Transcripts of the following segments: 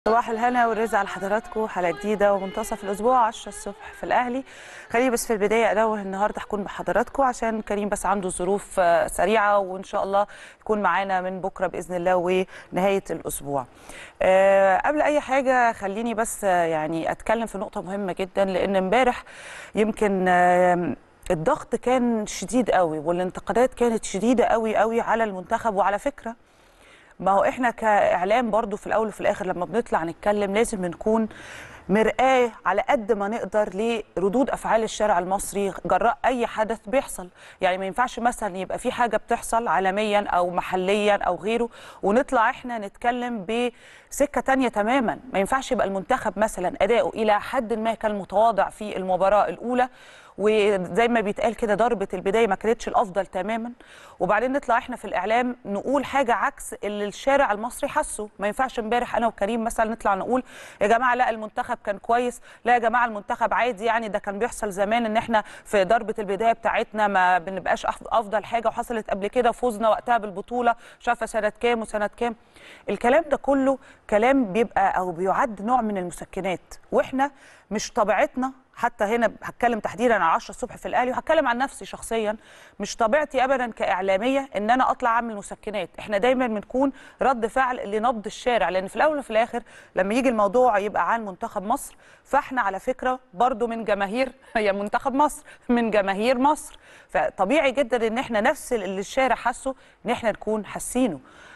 صباح الهنا والرزق لحضراتكم حلقه جديده ومنتصف الاسبوع 10 الصبح في الاهلي خليني بس في البدايه انوه النهارده هكون بحضراتكم عشان كريم بس عنده ظروف آه، سريعه وان شاء الله يكون معانا من بكره باذن الله ونهايه الاسبوع آه، قبل اي حاجه خليني بس آه، يعني اتكلم في نقطه مهمه جدا لان امبارح يمكن آه، الضغط كان شديد قوي والانتقادات كانت شديده قوي قوي على المنتخب وعلى فكره ما هو احنا كاعلام برضو في الاول وفي الاخر لما بنطلع نتكلم لازم نكون مرآة على قد ما نقدر لردود افعال الشارع المصري جراء اي حدث بيحصل يعني ما ينفعش مثلا يبقى في حاجه بتحصل عالميا او محليا او غيره ونطلع احنا نتكلم بسكه تانية تماما ما ينفعش يبقى المنتخب مثلا اداؤه الى حد ما كان متواضع في المباراه الاولى وزي ما بيتقال كده ضربه البدايه ما كانتش الافضل تماما وبعدين نطلع احنا في الاعلام نقول حاجه عكس اللي الشارع المصري حسه ما ينفعش امبارح انا وكريم مثلا نطلع نقول يا جماعه لا المنتخب كان كويس لا يا جماعه المنتخب عادي يعني ده كان بيحصل زمان ان احنا في ضربه البدايه بتاعتنا ما بنبقاش أف- افضل حاجه وحصلت قبل كده فوزنا وقتها بالبطوله مش عارفه سنه كام وسنه كام الكلام ده كله كلام بيبقى او بيعد نوع من المسكنات واحنا مش طبيعتنا حتى هنا هتكلم تحديدا على 10 الصبح في الاهلي وهتكلم عن نفسي شخصيا مش طبيعتي ابدا كاعلاميه ان انا اطلع اعمل مسكنات احنا دايما بنكون رد فعل لنبض الشارع لان في الاول وفي الاخر لما يجي الموضوع يبقى عن منتخب مصر فاحنا على فكره برضو من جماهير هي منتخب مصر من جماهير مصر فطبيعي جدا ان احنا نفس اللي الشارع حاسه ان احنا نكون حاسينه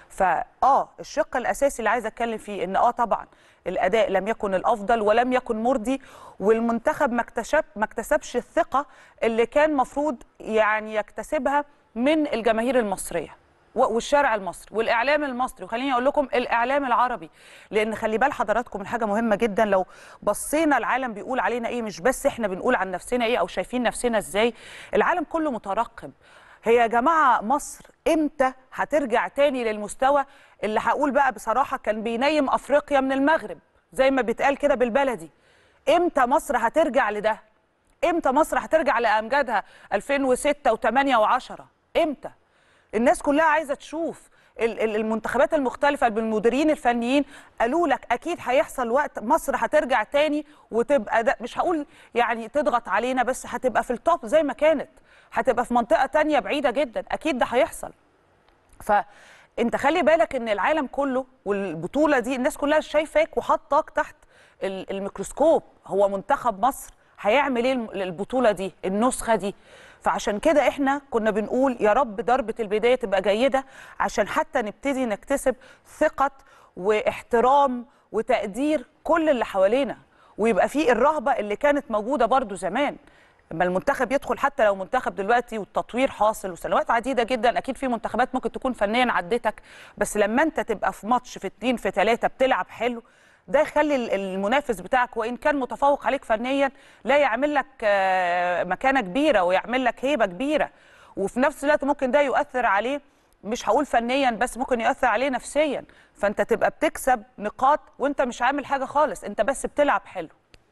فاه الشق الاساسي اللي عايزه اتكلم فيه ان اه طبعا الاداء لم يكن الافضل ولم يكن مرضي والمنتخب ما اكتشف ما اكتسبش الثقه اللي كان مفروض يعني يكتسبها من الجماهير المصريه و- والشارع المصري والاعلام المصري وخليني اقول لكم الاعلام العربي لان خلي بال حضراتكم من حاجه مهمه جدا لو بصينا العالم بيقول علينا ايه مش بس احنا بنقول عن نفسنا ايه او شايفين نفسنا ازاي العالم كله مترقب هي يا جماعه مصر امتى هترجع تاني للمستوى اللي هقول بقى بصراحه كان بينيم افريقيا من المغرب زي ما بيتقال كده بالبلدي امتى مصر هترجع لده امتى مصر هترجع لامجادها 2006 و8 و10 امتى الناس كلها عايزه تشوف ال- ال- المنتخبات المختلفه بالمديرين الفنيين قالوا لك اكيد هيحصل وقت مصر هترجع تاني وتبقى ده مش هقول يعني تضغط علينا بس هتبقى في التوب زي ما كانت هتبقى في منطقه تانية بعيده جدا اكيد ده هيحصل فانت خلي بالك ان العالم كله والبطوله دي الناس كلها شايفاك وحطاك تحت ال- الميكروسكوب هو منتخب مصر هيعمل ايه الم- البطوله دي النسخه دي فعشان كده احنا كنا بنقول يا رب ضربه البدايه تبقى جيده عشان حتى نبتدي نكتسب ثقه واحترام وتقدير كل اللي حوالينا ويبقى فيه الرهبه اللي كانت موجوده برضو زمان لما المنتخب يدخل حتى لو منتخب دلوقتي والتطوير حاصل وسنوات عديده جدا اكيد في منتخبات ممكن تكون فنيا عدتك بس لما انت تبقى في ماتش في اتنين في ثلاثه بتلعب حلو ده يخلي ال- المنافس بتاعك وان كان متفوق عليك فنيا لا يعمل لك آه، مكانه كبيره ويعمل لك هيبه كبيره وفي نفس الوقت ممكن ده يؤثر عليه مش هقول فنيا بس ممكن يؤثر عليه نفسيا فانت تبقى بتكسب نقاط وانت مش عامل حاجه خالص انت بس بتلعب حلو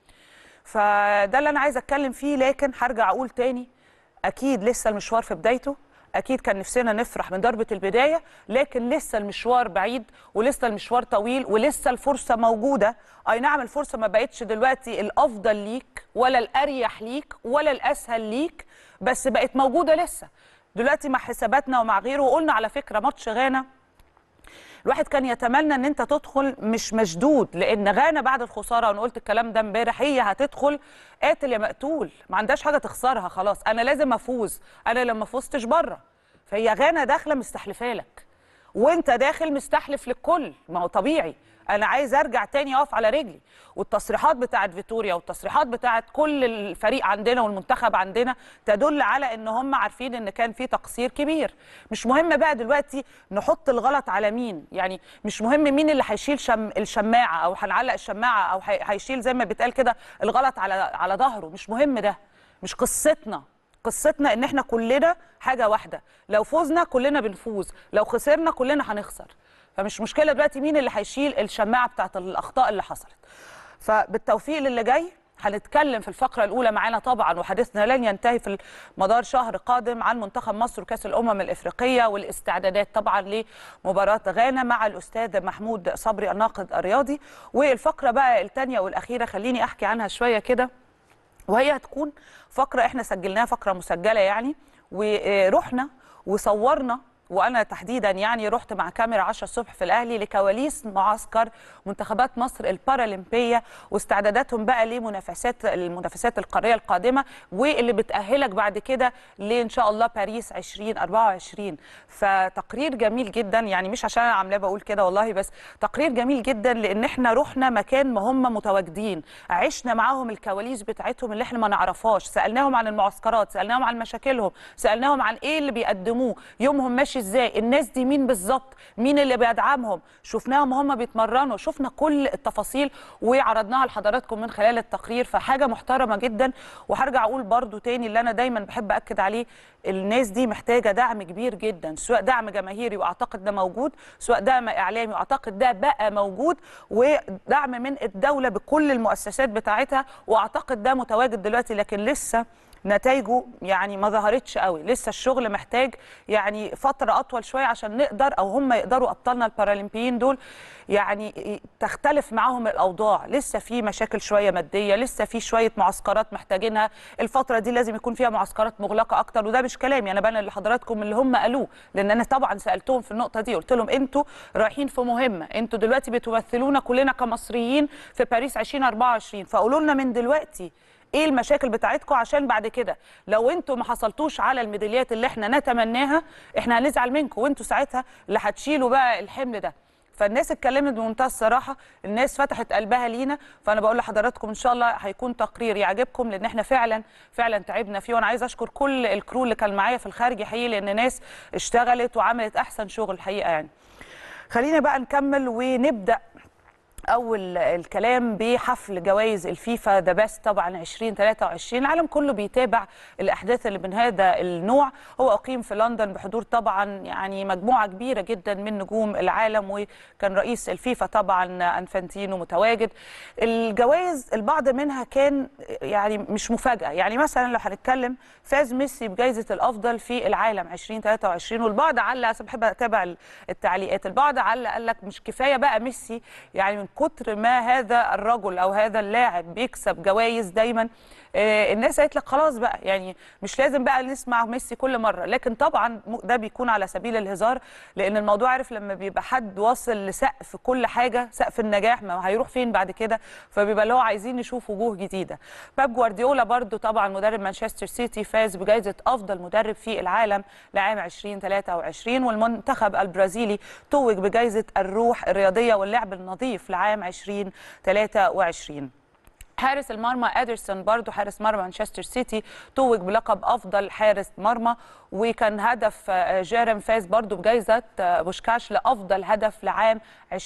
فده اللي انا عايزه اتكلم فيه لكن هرجع اقول تاني اكيد لسه المشوار في بدايته اكيد كان نفسنا نفرح من ضربه البدايه لكن لسه المشوار بعيد ولسه المشوار طويل ولسه الفرصه موجوده اي نعم الفرصه ما بقتش دلوقتي الافضل ليك ولا الاريح ليك ولا الاسهل ليك بس بقت موجوده لسه دلوقتي مع حساباتنا ومع غيره وقلنا على فكره ماتش غانا الواحد كان يتمنى ان انت تدخل مش مشدود لان غانا بعد الخساره وانا قلت الكلام ده امبارح هي هتدخل قاتل يا مقتول ما عندهاش حاجه تخسرها خلاص انا لازم افوز انا لما فزتش بره فهي غانا داخله مستحلفه لك وانت داخل مستحلف للكل ما هو طبيعي انا عايز ارجع تاني اقف على رجلي والتصريحات بتاعت فيتوريا والتصريحات بتاعت كل الفريق عندنا والمنتخب عندنا تدل على ان هم عارفين ان كان في تقصير كبير مش مهم بقى دلوقتي نحط الغلط على مين يعني مش مهم مين اللي هيشيل شم الشماعه او هنعلق الشماعه او هي- هيشيل زي ما بيتقال كده الغلط على على ظهره مش مهم ده مش قصتنا قصتنا ان احنا كلنا حاجه واحده لو فزنا كلنا بنفوز لو خسرنا كلنا هنخسر فمش مشكله دلوقتي مين اللي هيشيل الشماعه بتاعت الاخطاء اللي حصلت فبالتوفيق للي جاي هنتكلم في الفقرة الأولى معانا طبعا وحديثنا لن ينتهي في مدار شهر قادم عن منتخب مصر وكأس الأمم الإفريقية والاستعدادات طبعا لمباراة غانا مع الأستاذ محمود صبري الناقد الرياضي والفقرة بقى الثانية والأخيرة خليني أحكي عنها شوية كده وهي هتكون فقرة احنا سجلناها فقرة مسجلة يعني ورحنا وصورنا وانا تحديدا يعني رحت مع كاميرا 10 الصبح في الاهلي لكواليس معسكر منتخبات مصر البارالمبيه واستعداداتهم بقى لمنافسات المنافسات القاريه القادمه واللي بتاهلك بعد كده لان شاء الله باريس 2024 فتقرير جميل جدا يعني مش عشان انا عاملاه بقول كده والله بس تقرير جميل جدا لان احنا رحنا مكان ما هم متواجدين عشنا معاهم الكواليس بتاعتهم اللي احنا ما نعرفهاش سالناهم عن المعسكرات سالناهم عن مشاكلهم سالناهم عن ايه اللي بيقدموه يومهم ماشي ازاي الناس دي مين بالظبط مين اللي بيدعمهم شفناهم هم بيتمرنوا شفنا كل التفاصيل وعرضناها لحضراتكم من خلال التقرير فحاجه محترمه جدا وهرجع اقول برضو تاني اللي انا دايما بحب اكد عليه الناس دي محتاجه دعم كبير جدا سواء دعم جماهيري واعتقد ده موجود سواء دعم اعلامي واعتقد ده بقى موجود ودعم من الدوله بكل المؤسسات بتاعتها واعتقد ده متواجد دلوقتي لكن لسه نتائجه يعني ما ظهرتش قوي لسه الشغل محتاج يعني فتره اطول شويه عشان نقدر او هم يقدروا ابطالنا البارالمبيين دول يعني تختلف معاهم الاوضاع لسه في مشاكل شويه ماديه لسه في شويه معسكرات محتاجينها الفتره دي لازم يكون فيها معسكرات مغلقه اكتر وده مش كلامي انا بنقل لحضراتكم اللي هم قالوه لان انا طبعا سالتهم في النقطه دي قلت لهم انتوا رايحين في مهمه انتوا دلوقتي بتمثلونا كلنا كمصريين في باريس 2024 فقولوا لنا من دلوقتي ايه المشاكل بتاعتكم عشان بعد كده لو انتوا ما حصلتوش على الميداليات اللي احنا نتمناها احنا هنزعل منكم وانتوا ساعتها اللي هتشيلوا بقى الحمل ده فالناس اتكلمت بمنتهى الصراحه الناس فتحت قلبها لينا فانا بقول لحضراتكم ان شاء الله هيكون تقرير يعجبكم لان احنا فعلا فعلا تعبنا فيه وانا عايز اشكر كل الكرو اللي كان معايا في الخارج حقيقي لان ناس اشتغلت وعملت احسن شغل الحقيقه يعني خلينا بقى نكمل ونبدا اول الكلام بحفل جوائز الفيفا ذا بيست طبعا 2023 العالم كله بيتابع الاحداث اللي من هذا النوع هو اقيم في لندن بحضور طبعا يعني مجموعه كبيره جدا من نجوم العالم وكان رئيس الفيفا طبعا انفانتينو متواجد الجوائز البعض منها كان يعني مش مفاجاه يعني مثلا لو هنتكلم فاز ميسي بجائزه الافضل في العالم 2023 والبعض علق بحب اتابع التعليقات البعض علق قال لك مش كفايه بقى ميسي يعني من كتر ما هذا الرجل او هذا اللاعب بيكسب جوائز دايما آه الناس قالت لك خلاص بقى يعني مش لازم بقى نسمع ميسي كل مره لكن طبعا ده بيكون على سبيل الهزار لان الموضوع عارف لما بيبقى حد واصل لسقف كل حاجه سقف النجاح ما هيروح فين بعد كده فبيبقى اللي هو عايزين نشوف وجوه جديده باب جوارديولا برده طبعا مدرب مانشستر سيتي فاز بجائزه افضل مدرب في العالم لعام 2023 والمنتخب البرازيلي توج بجائزه الروح الرياضيه واللعب النظيف لعام 2023 حارس المرمى ادرسون برضو حارس مرمى مانشستر سيتي توج بلقب افضل حارس مرمى وكان هدف جيرم فاز برضو بجائزه بوشكاش لافضل هدف لعام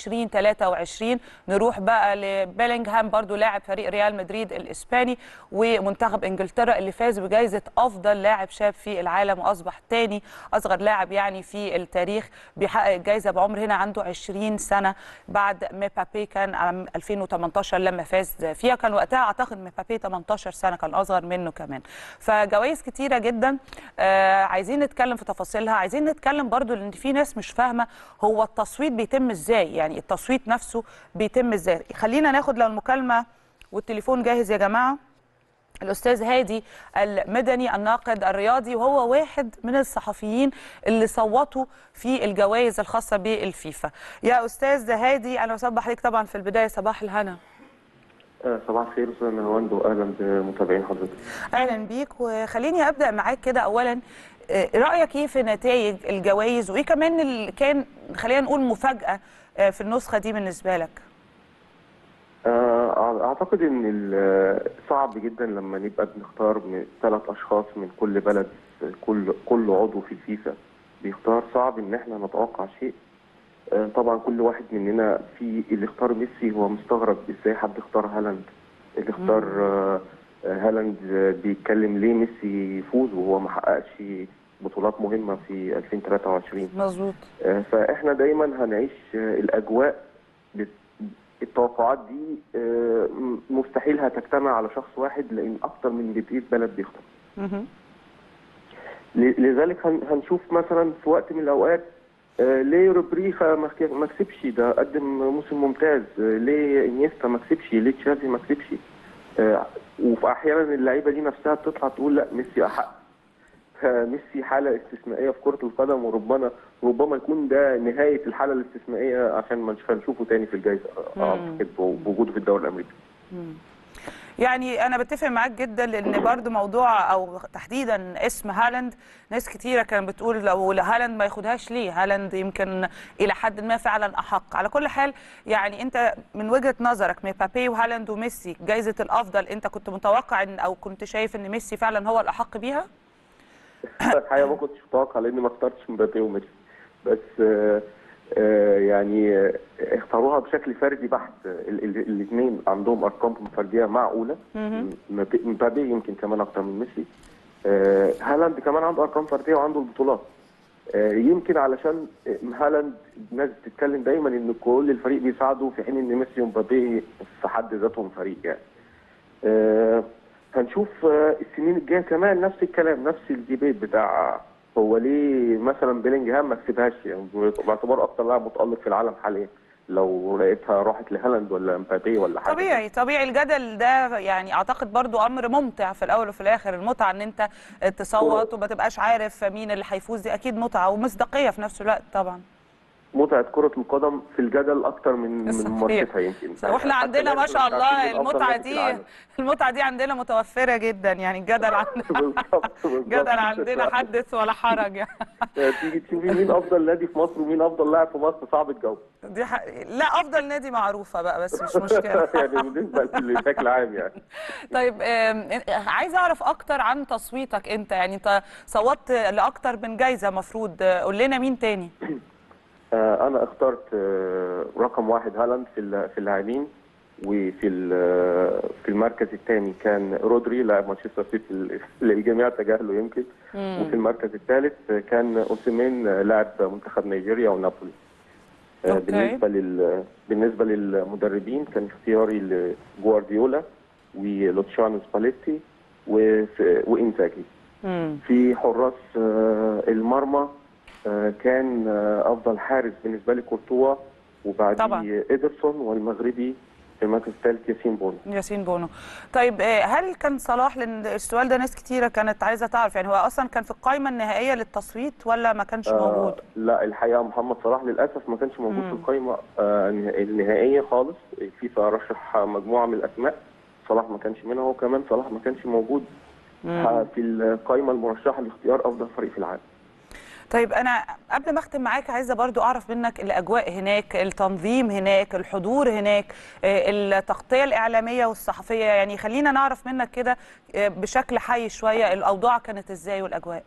2023 نروح بقى لبيلينغهام برضو لاعب فريق ريال مدريد الاسباني ومنتخب انجلترا اللي فاز بجائزه افضل لاعب شاب في العالم واصبح ثاني اصغر لاعب يعني في التاريخ بيحقق الجائزه بعمر هنا عنده 20 سنه بعد مبابي كان عام 2018 لما فاز فيها كان وقتها اعتقد مبابي 18 سنه كان اصغر منه كمان فجوائز كتيره جدا آه عايزين نتكلم في تفاصيلها عايزين نتكلم برضو لان في ناس مش فاهمه هو التصويت بيتم ازاي يعني التصويت نفسه بيتم ازاي خلينا ناخد لو المكالمه والتليفون جاهز يا جماعه الاستاذ هادي المدني الناقد الرياضي وهو واحد من الصحفيين اللي صوتوا في الجوائز الخاصه بالفيفا يا استاذ هادي انا بصبح عليك طبعا في البدايه صباح الهنا صباح الخير استاذ نهواند واهلا بمتابعين حضرتك اهلا بيك وخليني ابدا معاك كده اولا رايك ايه في نتائج الجوائز وايه كمان اللي كان خلينا نقول مفاجاه في النسخه دي بالنسبه لك اعتقد ان صعب جدا لما نبقى بنختار من ثلاث اشخاص من كل بلد كل كل عضو في الفيفا بيختار صعب ان احنا نتوقع شيء طبعا كل واحد مننا في اللي اختار ميسي هو مستغرب ازاي حد اختار هالاند اللي اختار هالاند بيتكلم ليه ميسي يفوز وهو ما حققش بطولات مهمه في 2023 مظبوط فاحنا دايما هنعيش الاجواء التوقعات دي آه، م- مستحيل هتجتمع على شخص واحد لان اكتر من 200 بلد بيختار مهم. ل- لذلك هن- هنشوف مثلا في وقت من الاوقات آه، ليه روبريخا ما ك- ما كسبش ده قدم موسم ممتاز آه، ليه انيستا ما كسبش ليه تشافي ما كسبش آه، وفي احيانا اللعيبه دي نفسها بتطلع تقول لا ميسي احق ميسي حاله استثنائيه في كره القدم وربما ربما يكون ده نهايه الحاله الاستثنائيه عشان ما نش- هنشوفه تاني في الجائزه اعتقد بوجوده في الدوري الامريكي يعني انا بتفق معاك جدا لان برضو موضوع او تحديدا اسم هالاند ناس كتيره كانت بتقول لو هالاند ما ياخدهاش ليه هالاند يمكن الى حد ما فعلا احق على كل حال يعني انت من وجهه نظرك مبابي وهالاند وميسي جائزه الافضل انت كنت متوقع ان او كنت شايف ان ميسي فعلا هو الاحق بيها الحقيقه ما كنتش متوقع لاني ما اخترتش مبابي وميسي بس آه، آه، يعني آه، اختاروها بشكل فردي بحت الاثنين عندهم ارقام فرديه معقوله مبابي- مبابي يمكن كمان اكتر من ميسي آه، هالاند كمان عنده ارقام فرديه وعنده البطولات آه، يمكن علشان هالاند الناس بتتكلم دايما ان كل الفريق بيساعده في حين ان ميسي ومبابي في حد ذاتهم فريق يعني آه، هنشوف آه، السنين الجايه كمان نفس الكلام نفس الديبيت بتاع هو ليه مثلا بيلينجهام ما كسبهاش يعني باعتبار اكتر لاعب متالق في العالم حاليا لو لقيتها راحت لهالاند ولا مبابي ولا حاجه طبيعي طبيعي الجدل ده يعني اعتقد برضو امر ممتع في الاول وفي الاخر المتعه ان انت تصوت وما تبقاش عارف مين اللي هيفوز دي اكيد متعه ومصداقيه في نفس الوقت طبعا متعه كره القدم في الجدل اكتر من من صحيح. ممارستها يمكن واحنا حتى عندنا الناس ما مش شاء عارفين الله مين أفضل المتعه نادي في دي العالم. المتعه دي عندنا متوفره جدا يعني الجدل عندنا بالظبط بالظبط. جدل عندنا حدث ولا حرج يعني تيجي تشوفي مين افضل نادي في مصر ومين افضل لاعب في مصر صعب تجاوب دي ح... لا افضل نادي معروفه بقى بس مش مشكله يعني بالنسبه بشكل عام يعني طيب آم، عايز اعرف اكتر عن تصويتك انت يعني انت صوتت لاكتر من جايزه مفروض قول لنا مين تاني آه، انا اخترت آه، رقم واحد هالاند في الل- في اللاعبين وفي ال- في المركز الثاني كان رودري لاعب مانشستر سيتي اللي الجميع تجاهله يمكن وفي المركز الثالث كان اوسيمين لاعب منتخب نيجيريا ونابولي آه، أوكي. بالنسبه لل بالنسبه للمدربين كان اختياري لجوارديولا ولوتشانو سباليتي وف- وانزاجي مم. في حراس آه، المرمى آه، كان آه، افضل حارس بالنسبه لي كورتوا طبعاً. وبعديه ايدرسون والمغربي في المركز الثالث ياسين بونو ياسين بونو طيب آه، هل كان صلاح لان السؤال ده ناس كتيره كانت عايزه تعرف يعني هو اصلا كان في القائمه النهائيه للتصويت ولا ما كانش موجود آه لا الحقيقه محمد صلاح للاسف ما كانش موجود مم. في القائمه آه النهائيه خالص الفيفا رشح مجموعه من الاسماء صلاح ما كانش منها وكمان صلاح ما كانش موجود مم. في القائمه المرشحه لاختيار افضل فريق في العالم طيب انا قبل ما اختم معاك عايزه برضو اعرف منك الاجواء هناك التنظيم هناك الحضور هناك آه، التغطيه الاعلاميه والصحفيه يعني خلينا نعرف منك كده آه، بشكل حي شويه الاوضاع كانت ازاي والاجواء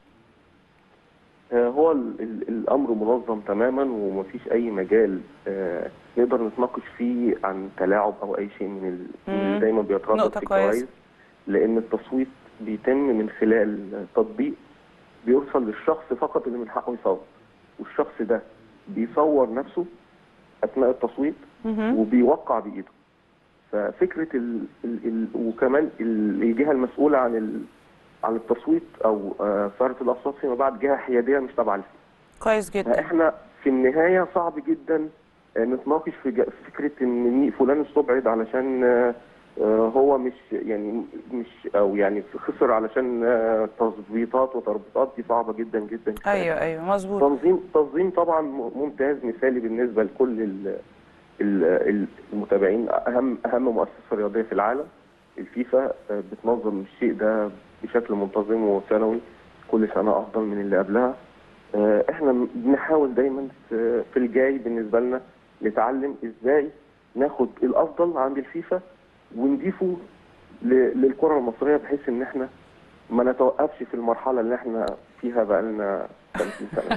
آه، هو ال ال الامر منظم تماما ومفيش اي مجال آه، نقدر نتناقش فيه عن تلاعب او اي شيء من ال- من مم. اللي دايما بيتردد نقطة في كويسة. الجوائز لان التصويت بيتم من خلال تطبيق بيرسل للشخص فقط اللي من حقه يصوت والشخص ده بيصور نفسه اثناء التصويت مهم. وبيوقع بايده ففكره ال ال ال وكمان ال- الجهه المسؤوله عن ال عن التصويت او آه، صياغه الاصوات فيما بعد جهه حياديه مش تابعه للفيفا كويس جدا احنا في النهايه صعب جدا آه، نتناقش في ج- في فكره ان مين- فلان استبعد علشان آه، آه، هو مش يعني مش او يعني خسر علشان آه، تظبيطات وتربيطات دي صعبه جدا جدا ايوه ايوه مظبوط تنظيم تنظيم طبعا م- ممتاز مثالي بالنسبه لكل ال- ال- المتابعين اهم اهم مؤسسه رياضيه في العالم الفيفا آه، بتنظم الشيء ده بشكل منتظم وسنوي كل سنه افضل من اللي قبلها آه، احنا بنحاول دايما في في الجاي بالنسبه لنا نتعلم ازاي ناخد الافضل عند الفيفا ونضيفه ل- للكره المصريه بحيث ان احنا ما نتوقفش في المرحله اللي احنا فيها بقالنا 30 سنه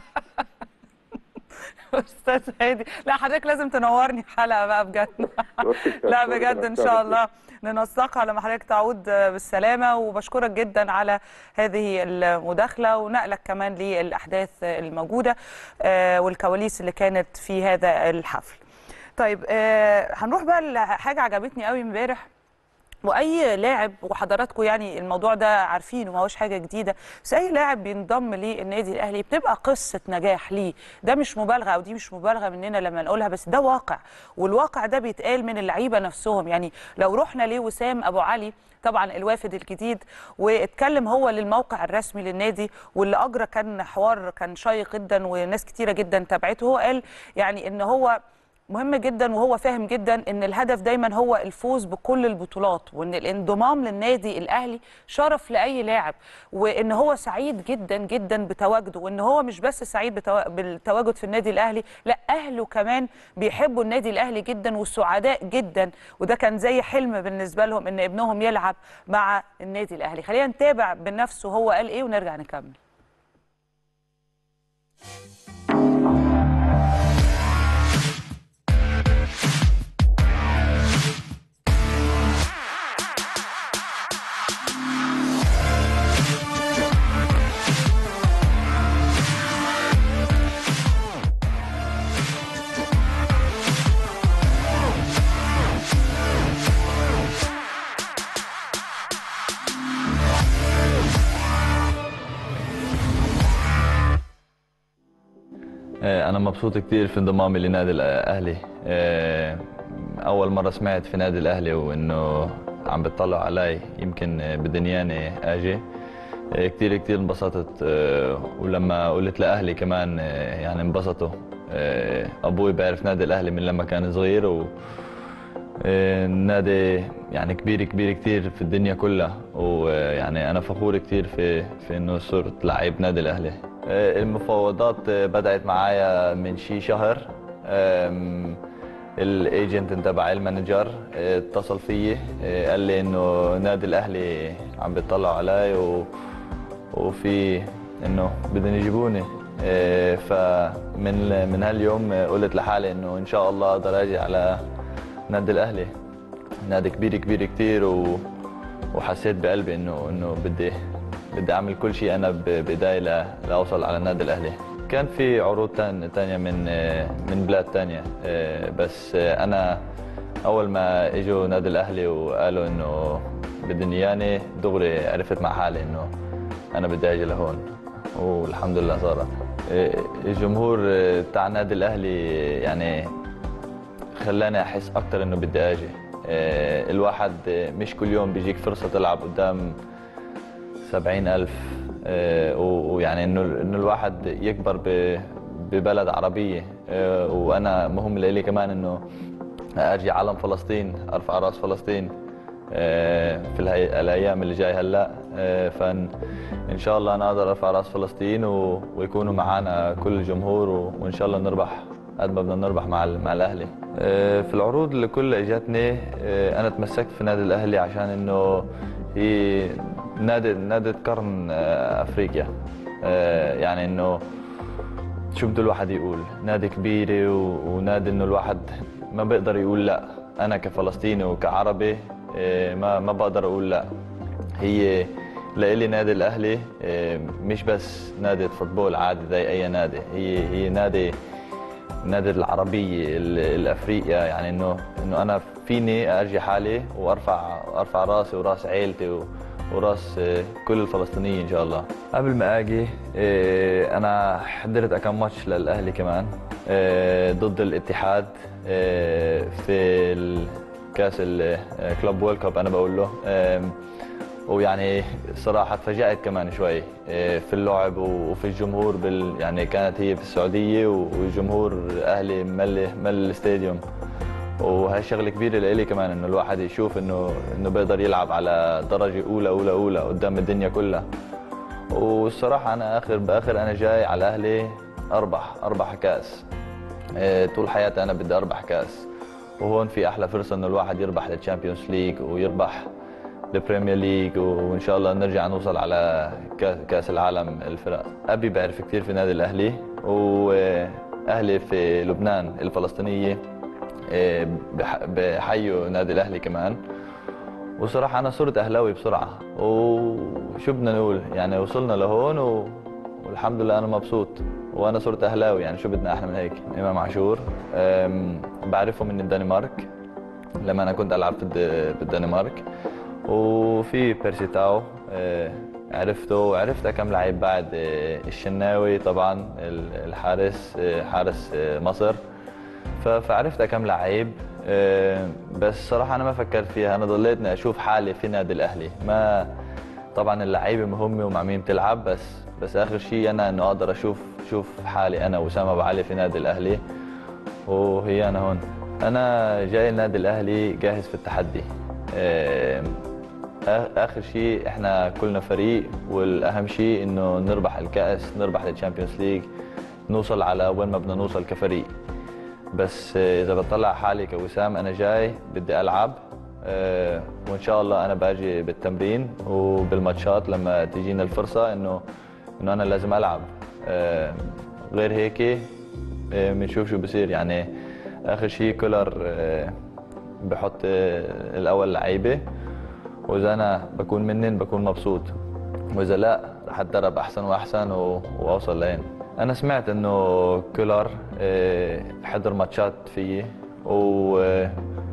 استاذ هادي لا حضرتك لازم تنورني حلقه بقى بجد لا بجد ان شاء الله ننسقها لما حضرتك تعود بالسلامه وبشكرك جدا على هذه المداخله ونقلك كمان للاحداث الموجوده آه، والكواليس اللي كانت في هذا الحفل طيب آه هنروح بقى لحاجه عجبتني قوي امبارح واي لاعب وحضراتكم يعني الموضوع ده عارفينه ما هوش حاجه جديده بس اي لاعب بينضم للنادي الاهلي بتبقى قصه نجاح ليه ده مش مبالغه او دي مش مبالغه مننا لما نقولها بس ده واقع والواقع ده بيتقال من اللعيبه نفسهم يعني لو رحنا لوسام ابو علي طبعا الوافد الجديد واتكلم هو للموقع الرسمي للنادي واللي اجرى كان حوار كان شيق جدا وناس كتيره جدا تابعته هو قال يعني ان هو مهم جدا وهو فاهم جدا ان الهدف دايما هو الفوز بكل البطولات وان الانضمام للنادي الاهلي شرف لاي لاعب وان هو سعيد جدا جدا بتواجده وان هو مش بس سعيد بتوا... بالتواجد في النادي الاهلي لا اهله كمان بيحبوا النادي الاهلي جدا وسعداء جدا وده كان زي حلم بالنسبه لهم ان ابنهم يلعب مع النادي الاهلي خلينا نتابع بنفسه هو قال ايه ونرجع نكمل أنا مبسوط كتير في انضمامي لنادي الأهلي أول مرة سمعت في نادي الأهلي وإنه عم بتطلعوا علي يمكن بدنياني أجي كتير كتير انبسطت ولما قلت لأهلي كمان يعني انبسطوا أبوي بيعرف نادي الأهلي من لما كان صغير و النادي يعني كبير كبير كتير في الدنيا كلها ويعني أنا فخور كتير في في إنه صرت لعيب نادي الأهلي المفاوضات بدأت معايا من شي شهر الايجنت تبع المانجر اتصل فيي قال لي انه نادي الاهلي عم بيطلعوا علي و... وفي انه بدهم يجيبوني فمن من هاليوم قلت لحالي انه ان شاء الله اقدر اجي على نادي الاهلي نادي كبير كبير كتير و... وحسيت بقلبي انه انه بدي بدي اعمل كل شيء انا بايدي لاوصل على النادي الاهلي كان في عروض تانية من من بلاد تانية بس انا اول ما اجوا نادي الاهلي وقالوا انه بدهم اياني دغري عرفت مع حالي انه انا بدي اجي لهون والحمد لله صارت الجمهور تاع النادي الاهلي يعني خلاني احس اكثر انه بدي اجي الواحد مش كل يوم بيجيك فرصه تلعب قدام سبعين ألف ويعني إنه إنه الواحد يكبر ببلد عربية وأنا مهم لي كمان إنه أرجع علم فلسطين أرفع رأس فلسطين في الأيام اللي جاي هلا فإن إن شاء الله أنا أقدر أرفع رأس فلسطين ويكونوا معنا كل الجمهور وإن شاء الله نربح قد ما بدنا نربح مع مع الأهلي في العروض اللي كلها اجتني أنا تمسكت في نادي الأهلي عشان إنه هي نادي نادي قرن افريقيا يعني انه شو بده الواحد يقول نادي كبير ونادي انه الواحد ما بيقدر يقول لا انا كفلسطيني وكعربي ما ما بقدر اقول لا هي لإلي نادي الاهلي مش بس نادي فوتبول عادي زي اي نادي هي هي نادي نادي العربية الافريقيا يعني انه انه انا فيني ارجي حالي وارفع ارفع راسي وراس عيلتي وراس كل الفلسطينيين ان شاء الله قبل ما اجي انا حضرت كم ماتش للاهلي كمان ضد الاتحاد في كاس الكلوب وورلد كاب انا بقول له ويعني صراحه تفاجات كمان شوي في اللعب وفي الجمهور بال يعني كانت هي في السعوديه والجمهور اهلي ملي مل الاستاديوم وهي شغله كبيره لإلي كمان انه الواحد يشوف انه انه بيقدر يلعب على درجه اولى اولى اولى قدام الدنيا كلها والصراحه انا اخر باخر انا جاي على اهلي اربح اربح كاس طول حياتي انا بدي اربح كاس وهون في احلى فرصه انه الواحد يربح الشامبيونز ليج ويربح البريمير ليج وان شاء الله نرجع نوصل على كاس العالم الفرق ابي بعرف كثير في نادي الاهلي واهلي في لبنان الفلسطينيه بحيوا نادي الاهلي كمان وصراحه انا صرت اهلاوي بسرعه وشو بدنا نقول يعني وصلنا لهون و... والحمد لله انا مبسوط وانا صرت اهلاوي يعني شو بدنا احلى من هيك امام عاشور أم، بعرفه من الدنمارك لما انا كنت العب في الد- بالدنمارك وفي بيرسي تاو أه، عرفته وعرفت كم لعيب بعد أه، الشناوي طبعا ال- الحارس أه، حارس أه، مصر ف- فعرفت كم لعيب أه، بس صراحة أنا ما فكرت فيها أنا ضليتني أشوف حالي في نادي الأهلي ما طبعا اللعيبة مهمة ومع مين تلعب بس بس آخر شيء أنا إنه أقدر أشوف شوف حالي أنا وسام أبو علي في نادي الأهلي وهي أنا هون أنا جاي النادي الأهلي جاهز في التحدي أه، آ- اخر شيء احنا كلنا فريق والاهم شيء انه نربح الكاس نربح الشامبيونز ليج نوصل على وين ما بدنا نوصل كفريق بس آه، اذا بطلع حالي كوسام انا جاي بدي العب آه، وان شاء الله انا باجي بالتمرين وبالماتشات لما تجينا الفرصه انه انه انا لازم العب آه، غير هيك آه، بنشوف شو بصير يعني اخر شيء كولر آه، بحط آه، الاول لعيبه واذا انا بكون منن بكون مبسوط واذا لا رح اتدرب احسن واحسن و... واوصل لين انا سمعت انه كولر آه، حضر ماتشات فيي وحب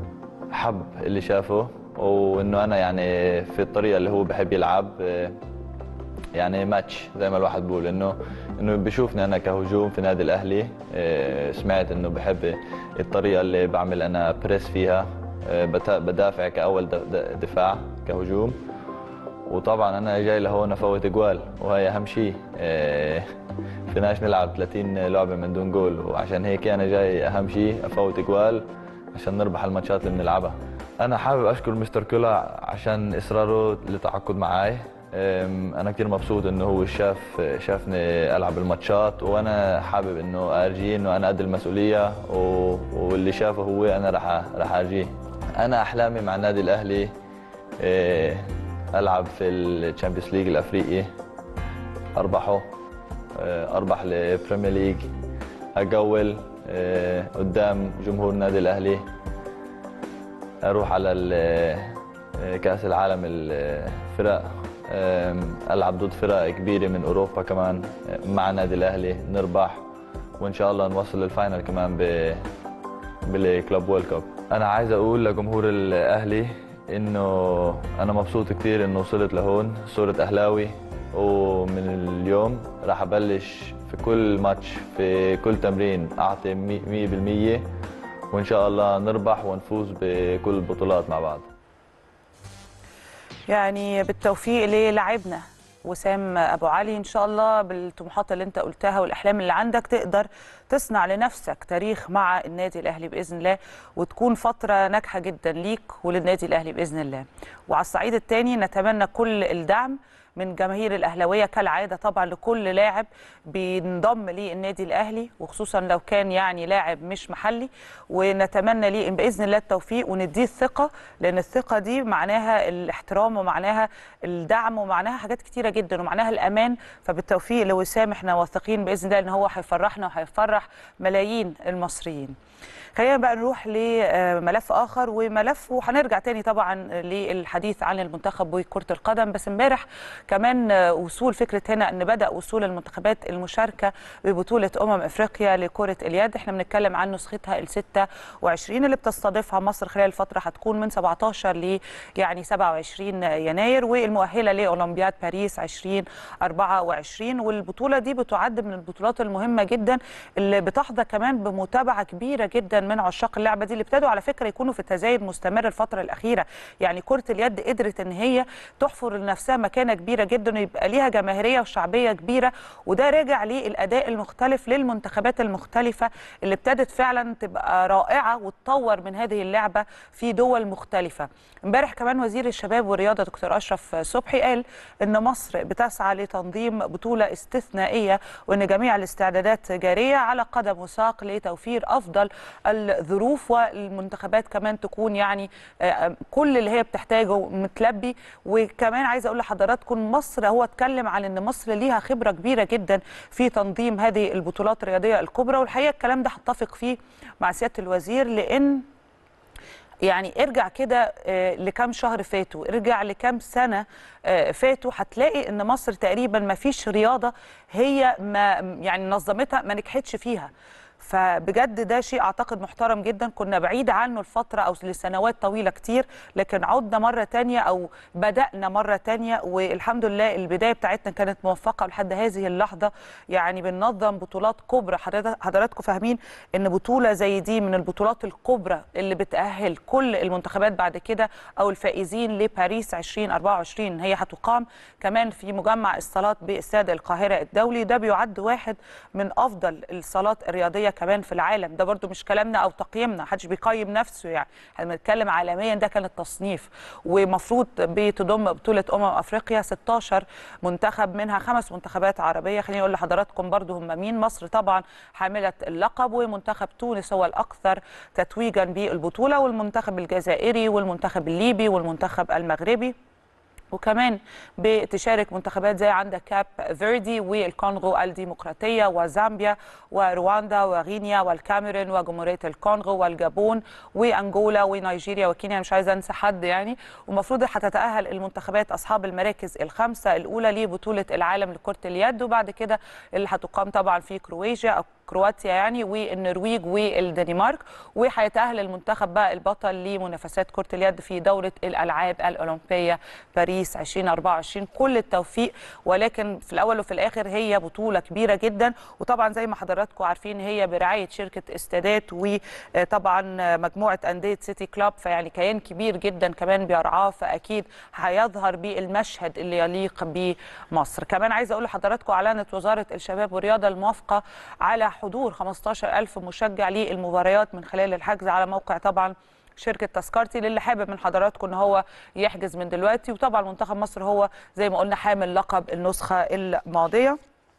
اللي شافه وانه انا يعني في الطريقه اللي هو بحب يلعب آه، يعني ماتش زي ما الواحد بيقول انه انه بشوفني انا كهجوم في نادي الاهلي آه، سمعت انه بحب الطريقه اللي بعمل انا بريس فيها آه، بتا- بدافع كاول د- د- دفاع كهجوم وطبعا انا جاي لهون افوت جوال وهي اهم شيء آه، فيناش نلعب 30 لعبه من دون جول وعشان هيك انا جاي اهم شيء افوت جوال عشان نربح الماتشات اللي بنلعبها انا حابب اشكر مستر كولا عشان اصراره للتعاقد معي أم، انا كثير مبسوط انه هو شاف شافني العب الماتشات وانا حابب انه ارجيه انه انا قد المسؤوليه و- واللي شافه هو انا رح رح ارجيه انا احلامي مع النادي الاهلي إيه، العب في الشامبيونز ليج الافريقي اربحه آه، اربح البريمير ليج اجول آه، قدام جمهور النادي الاهلي اروح على ال- آه، كاس العالم الفرق آم، العب ضد فرق كبيره من اوروبا كمان آه، مع النادي الاهلي نربح وان شاء الله نوصل للفاينل كمان ب بالكلوب وورلد كاب انا عايز اقول لجمهور الاهلي انه انا مبسوط كثير انه وصلت لهون صرت اهلاوي ومن اليوم راح ابلش في كل ماتش في كل تمرين اعطي 100% وان شاء الله نربح ونفوز بكل البطولات مع بعض يعني بالتوفيق للاعبنا وسام ابو علي ان شاء الله بالطموحات اللي انت قلتها والاحلام اللي عندك تقدر تصنع لنفسك تاريخ مع النادي الاهلي باذن الله وتكون فتره ناجحه جدا ليك وللنادي الاهلي باذن الله وعلى الصعيد الثاني نتمنى كل الدعم من جماهير الاهلاويه كالعاده طبعا لكل لاعب بينضم للنادي الاهلي وخصوصا لو كان يعني لاعب مش محلي ونتمنى ليه باذن الله التوفيق ونديه الثقه لان الثقه دي معناها الاحترام ومعناها الدعم ومعناها حاجات كتيره جدا ومعناها الامان فبالتوفيق لوسام احنا واثقين باذن الله ان هو هيفرحنا وهيفرح ملايين المصريين خلينا بقى نروح لملف اخر وملف وهنرجع تاني طبعا للحديث عن المنتخب وكره القدم بس امبارح كمان وصول فكره هنا ان بدا وصول المنتخبات المشاركه ببطوله امم افريقيا لكره اليد احنا بنتكلم عن نسختها ال 26 اللي بتستضيفها مصر خلال الفتره هتكون من 17 ل يعني 27 يناير والمؤهله لاولمبياد باريس 2024 والبطوله دي بتعد من البطولات المهمه جدا اللي بتحظى كمان بمتابعه كبيره جدا من عشاق اللعبه دي اللي ابتدوا على فكره يكونوا في تزايد مستمر الفتره الاخيره يعني كره اليد قدرت ان هي تحفر لنفسها مكانه كبيره جدا ويبقى ليها جماهيريه وشعبيه كبيره وده راجع للاداء المختلف للمنتخبات المختلفه اللي ابتدت فعلا تبقى رائعه وتطور من هذه اللعبه في دول مختلفه امبارح كمان وزير الشباب والرياضه دكتور اشرف صبحي قال ان مصر بتسعى لتنظيم بطوله استثنائيه وان جميع الاستعدادات جاريه على قدم وساق لتوفير افضل الظروف والمنتخبات كمان تكون يعني آه، كل اللي هي بتحتاجه متلبي وكمان عايزه اقول لحضراتكم مصر هو اتكلم عن ان مصر ليها خبره كبيره جدا في تنظيم هذه البطولات الرياضيه الكبرى والحقيقه الكلام ده هتفق فيه مع سياده الوزير لان يعني ارجع كده آه، لكام شهر فاتوا ارجع لكام سنة آه، فاتوا هتلاقي ان مصر تقريبا ما فيش رياضة هي ما يعني نظمتها ما نجحتش فيها فبجد ده شيء اعتقد محترم جدا كنا بعيد عنه لفتره او لسنوات طويله كتير لكن عدنا مره تانية او بدانا مره تانية والحمد لله البدايه بتاعتنا كانت موفقه لحد هذه اللحظه يعني بننظم بطولات كبرى حضرتك- حضراتكم فاهمين ان بطوله زي دي من البطولات الكبرى اللي بتاهل كل المنتخبات بعد كده او الفائزين لباريس 2024 هي هتقام كمان في مجمع الصالات باستاد القاهره الدولي ده بيعد واحد من افضل الصالات الرياضيه كمان في العالم ده برضو مش كلامنا او تقييمنا محدش بيقيم نفسه يعني احنا بنتكلم عالميا ده كان التصنيف ومفروض بتضم بطوله امم افريقيا 16 منتخب منها خمس منتخبات عربيه خليني اقول لحضراتكم برضو هم مين مصر طبعا حامله اللقب ومنتخب تونس هو الاكثر تتويجا بالبطوله والمنتخب الجزائري والمنتخب الليبي والمنتخب المغربي وكمان بتشارك منتخبات زي عندك كاب فيردي والكونغو الديمقراطية وزامبيا ورواندا وغينيا والكاميرون وجمهورية الكونغو والجابون وأنجولا ونيجيريا وكينيا مش عايزة أنسى حد يعني ومفروض هتتأهل المنتخبات أصحاب المراكز الخمسة الأولى لبطولة العالم لكرة اليد وبعد كده اللي هتقام طبعا في كرواتيا أو كرواتيا يعني والنرويج والدنمارك وهيتأهل المنتخب بقى البطل لمنافسات كرة اليد في دورة الألعاب الأولمبية باريس 2024 كل التوفيق ولكن في الأول وفي الآخر هي بطولة كبيرة جدا وطبعا زي ما حضراتكم عارفين هي برعاية شركة استادات وطبعا مجموعة أندية سيتي كلاب فيعني كيان كبير جدا كمان بيرعاه فأكيد هيظهر بالمشهد اللي يليق بمصر كمان عايزة أقول لحضراتكم أعلنت وزارة الشباب والرياضة الموافقة على حضور 15000 مشجع للمباريات من خلال الحجز على موقع طبعا شركه تذكرتي للي حابب من حضراتكم ان هو يحجز من دلوقتي وطبعا منتخب مصر هو زي ما قلنا حامل لقب النسخه الماضيه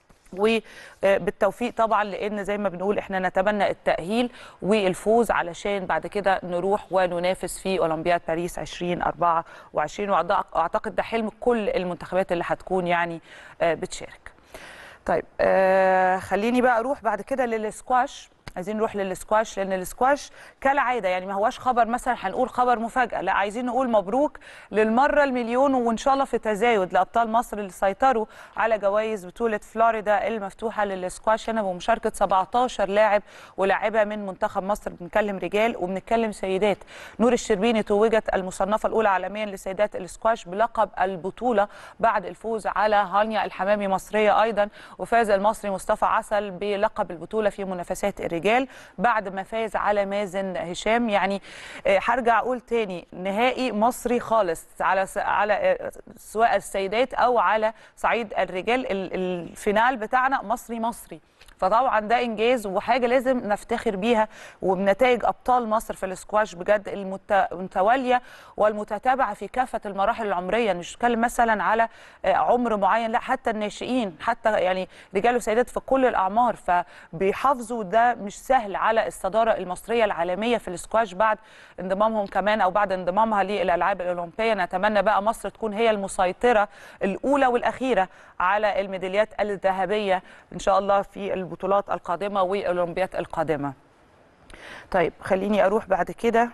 وبالتوفيق طبعا لان زي ما بنقول احنا نتمنى التاهيل والفوز علشان بعد كده نروح وننافس في اولمبياد باريس 2024 واعتقد ده حلم كل المنتخبات اللي هتكون يعني آه، بتشارك. طيب آه خليني بقى اروح بعد كده للسكواش عايزين نروح للسكواش لان السكواش كالعاده يعني ما هواش خبر مثلا هنقول خبر مفاجاه لا عايزين نقول مبروك للمره المليون وان شاء الله في تزايد لابطال مصر اللي سيطروا على جوائز بطوله فلوريدا المفتوحه للسكواش هنا بمشاركه 17 لاعب ولاعبه من منتخب مصر بنتكلم رجال وبنتكلم سيدات نور الشربيني توجت المصنفه الاولى عالميا لسيدات السكواش بلقب البطوله بعد الفوز على هانيا الحمامي مصريه ايضا وفاز المصري مصطفى عسل بلقب البطوله في منافسات الرجال بعد ما فاز على مازن هشام يعني آه، هرجع اقول تاني نهائي مصري خالص على س- على آه، سواء السيدات او على صعيد الرجال ال- الفينال بتاعنا مصري مصري فطبعا ده انجاز وحاجه لازم نفتخر بيها وبنتائج ابطال مصر في الاسكواش بجد المت- المتواليه والمتتابعه في كافه المراحل العمريه مش بتكلم مثلا على آه، عمر معين لا حتى الناشئين حتى يعني رجال وسيدات في كل الاعمار فبيحافظوا ده مش سهل على الصداره المصريه العالميه في الاسكواش بعد انضمامهم كمان او بعد انضمامها للالعاب الاولمبيه نتمنى بقى مصر تكون هي المسيطره الاولى والاخيره على الميداليات الذهبيه ان شاء الله في البطولات القادمه والاولمبيات القادمه طيب خليني اروح بعد كده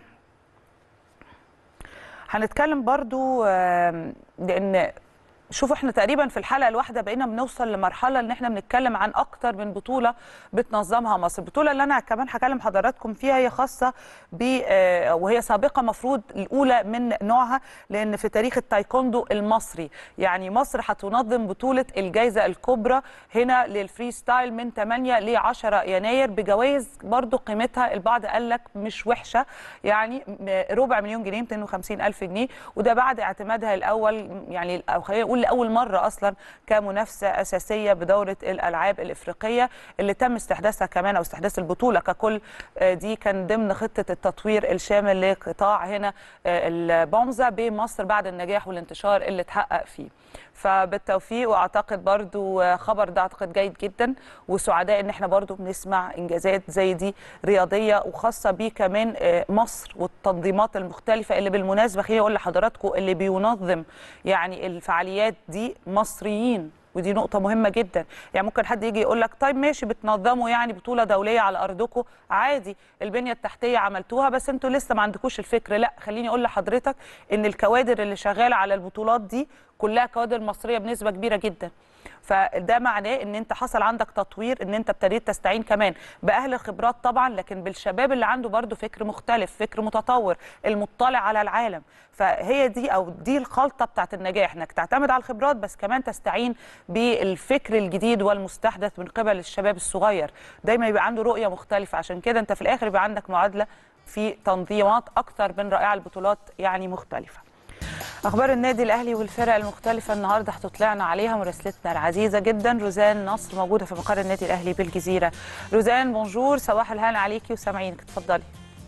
هنتكلم برضو آم، لان شوفوا احنا تقريبا في الحلقه الواحده بقينا بنوصل لمرحله ان احنا بنتكلم عن اكتر من بطوله بتنظمها مصر البطوله اللي انا كمان هكلم حضراتكم فيها هي خاصه ب آه، وهي سابقه مفروض الاولى من نوعها لان في تاريخ التايكوندو المصري يعني مصر هتنظم بطوله الجائزه الكبرى هنا للفري ستايل من 8 ل 10 يناير بجوائز برضو قيمتها البعض قال لك مش وحشه يعني م- ربع مليون جنيه 250 الف جنيه وده بعد اعتمادها الاول يعني او خلينا نقول لاول مره اصلا كمنافسه اساسيه بدوره الالعاب الافريقيه اللي تم استحداثها كمان او استحداث البطوله ككل آه، دي كان ضمن خطه التطوير الشامل لقطاع هنا آه، البومزه بمصر بعد النجاح والانتشار اللي اتحقق فيه فبالتوفيق واعتقد برضو آه، خبر ده اعتقد جيد جدا وسعداء ان احنا برضو بنسمع انجازات زي دي رياضيه وخاصه بيه كمان آه، مصر والتنظيمات المختلفه اللي بالمناسبه خليني اقول لحضراتكم اللي بينظم يعني الفعاليات دي مصريين ودي نقطة مهمة جدا يعني ممكن حد يجي يقول لك طيب ماشي بتنظموا يعني بطولة دولية على أرضكم عادي البنية التحتية عملتوها بس انتوا لسه ما عندكوش الفكر لا خليني أقول لحضرتك إن الكوادر اللي شغالة على البطولات دي كلها كوادر مصرية بنسبة كبيرة جدا فده معناه ان انت حصل عندك تطوير ان انت ابتديت تستعين كمان باهل الخبرات طبعا لكن بالشباب اللي عنده برضو فكر مختلف فكر متطور المطلع على العالم فهي دي او دي الخلطه بتاعت النجاح انك تعتمد على الخبرات بس كمان تستعين بالفكر الجديد والمستحدث من قبل الشباب الصغير دايما يبقى عنده رؤيه مختلفه عشان كده انت في الاخر يبقى عندك معادله في تنظيمات اكثر من رائعه البطولات يعني مختلفه اخبار النادي الاهلي والفرق المختلفه النهارده هتطلعنا عليها مراسلتنا العزيزه جدا روزان نصر موجوده في مقر النادي الاهلي بالجزيره روزان بونجور صباح الهنا عليكي وسامعينك اتفضلي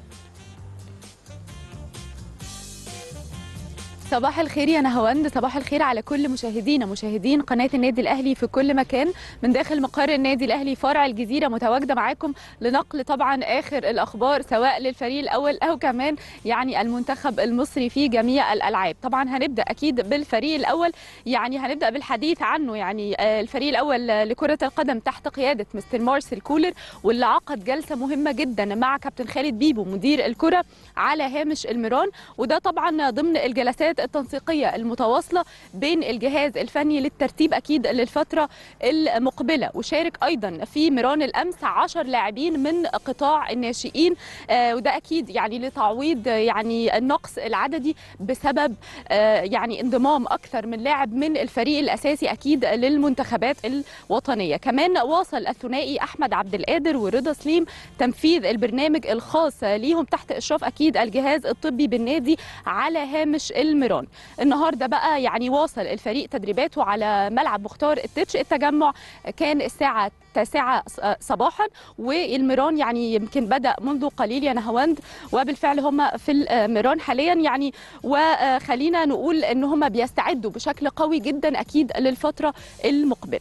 صباح الخير يا نهاوند صباح الخير على كل مشاهدينا مشاهدين قناة النادي الأهلي في كل مكان من داخل مقر النادي الأهلي فرع الجزيرة متواجدة معاكم لنقل طبعا آخر الأخبار سواء للفريق الأول أو كمان يعني المنتخب المصري في جميع الألعاب طبعا هنبدأ أكيد بالفريق الأول يعني هنبدأ بالحديث عنه يعني آه، الفريق الأول لكرة القدم تحت قيادة مستر مارسيل كولر واللي عقد جلسة مهمة جدا مع كابتن خالد بيبو مدير الكرة على هامش الميران وده طبعا ضمن الجلسات التنسيقيه المتواصله بين الجهاز الفني للترتيب اكيد للفتره المقبله وشارك ايضا في ميران الامس 10 لاعبين من قطاع الناشئين آه، وده اكيد يعني لتعويض آه، يعني النقص العددي بسبب آه، يعني انضمام اكثر من لاعب من الفريق الاساسي اكيد للمنتخبات الوطنيه كمان واصل الثنائي احمد عبد القادر ورضا سليم تنفيذ البرنامج الخاص ليهم تحت اشراف اكيد الجهاز الطبي بالنادي على هامش الميران النهارده بقى يعني واصل الفريق تدريباته على ملعب مختار التتش التجمع كان الساعه التاسعة صباحا والميران يعني يمكن بدأ منذ قليل يا نهاوند وبالفعل هم في الميران حاليا يعني وخلينا نقول ان هم بيستعدوا بشكل قوي جدا اكيد للفترة المقبلة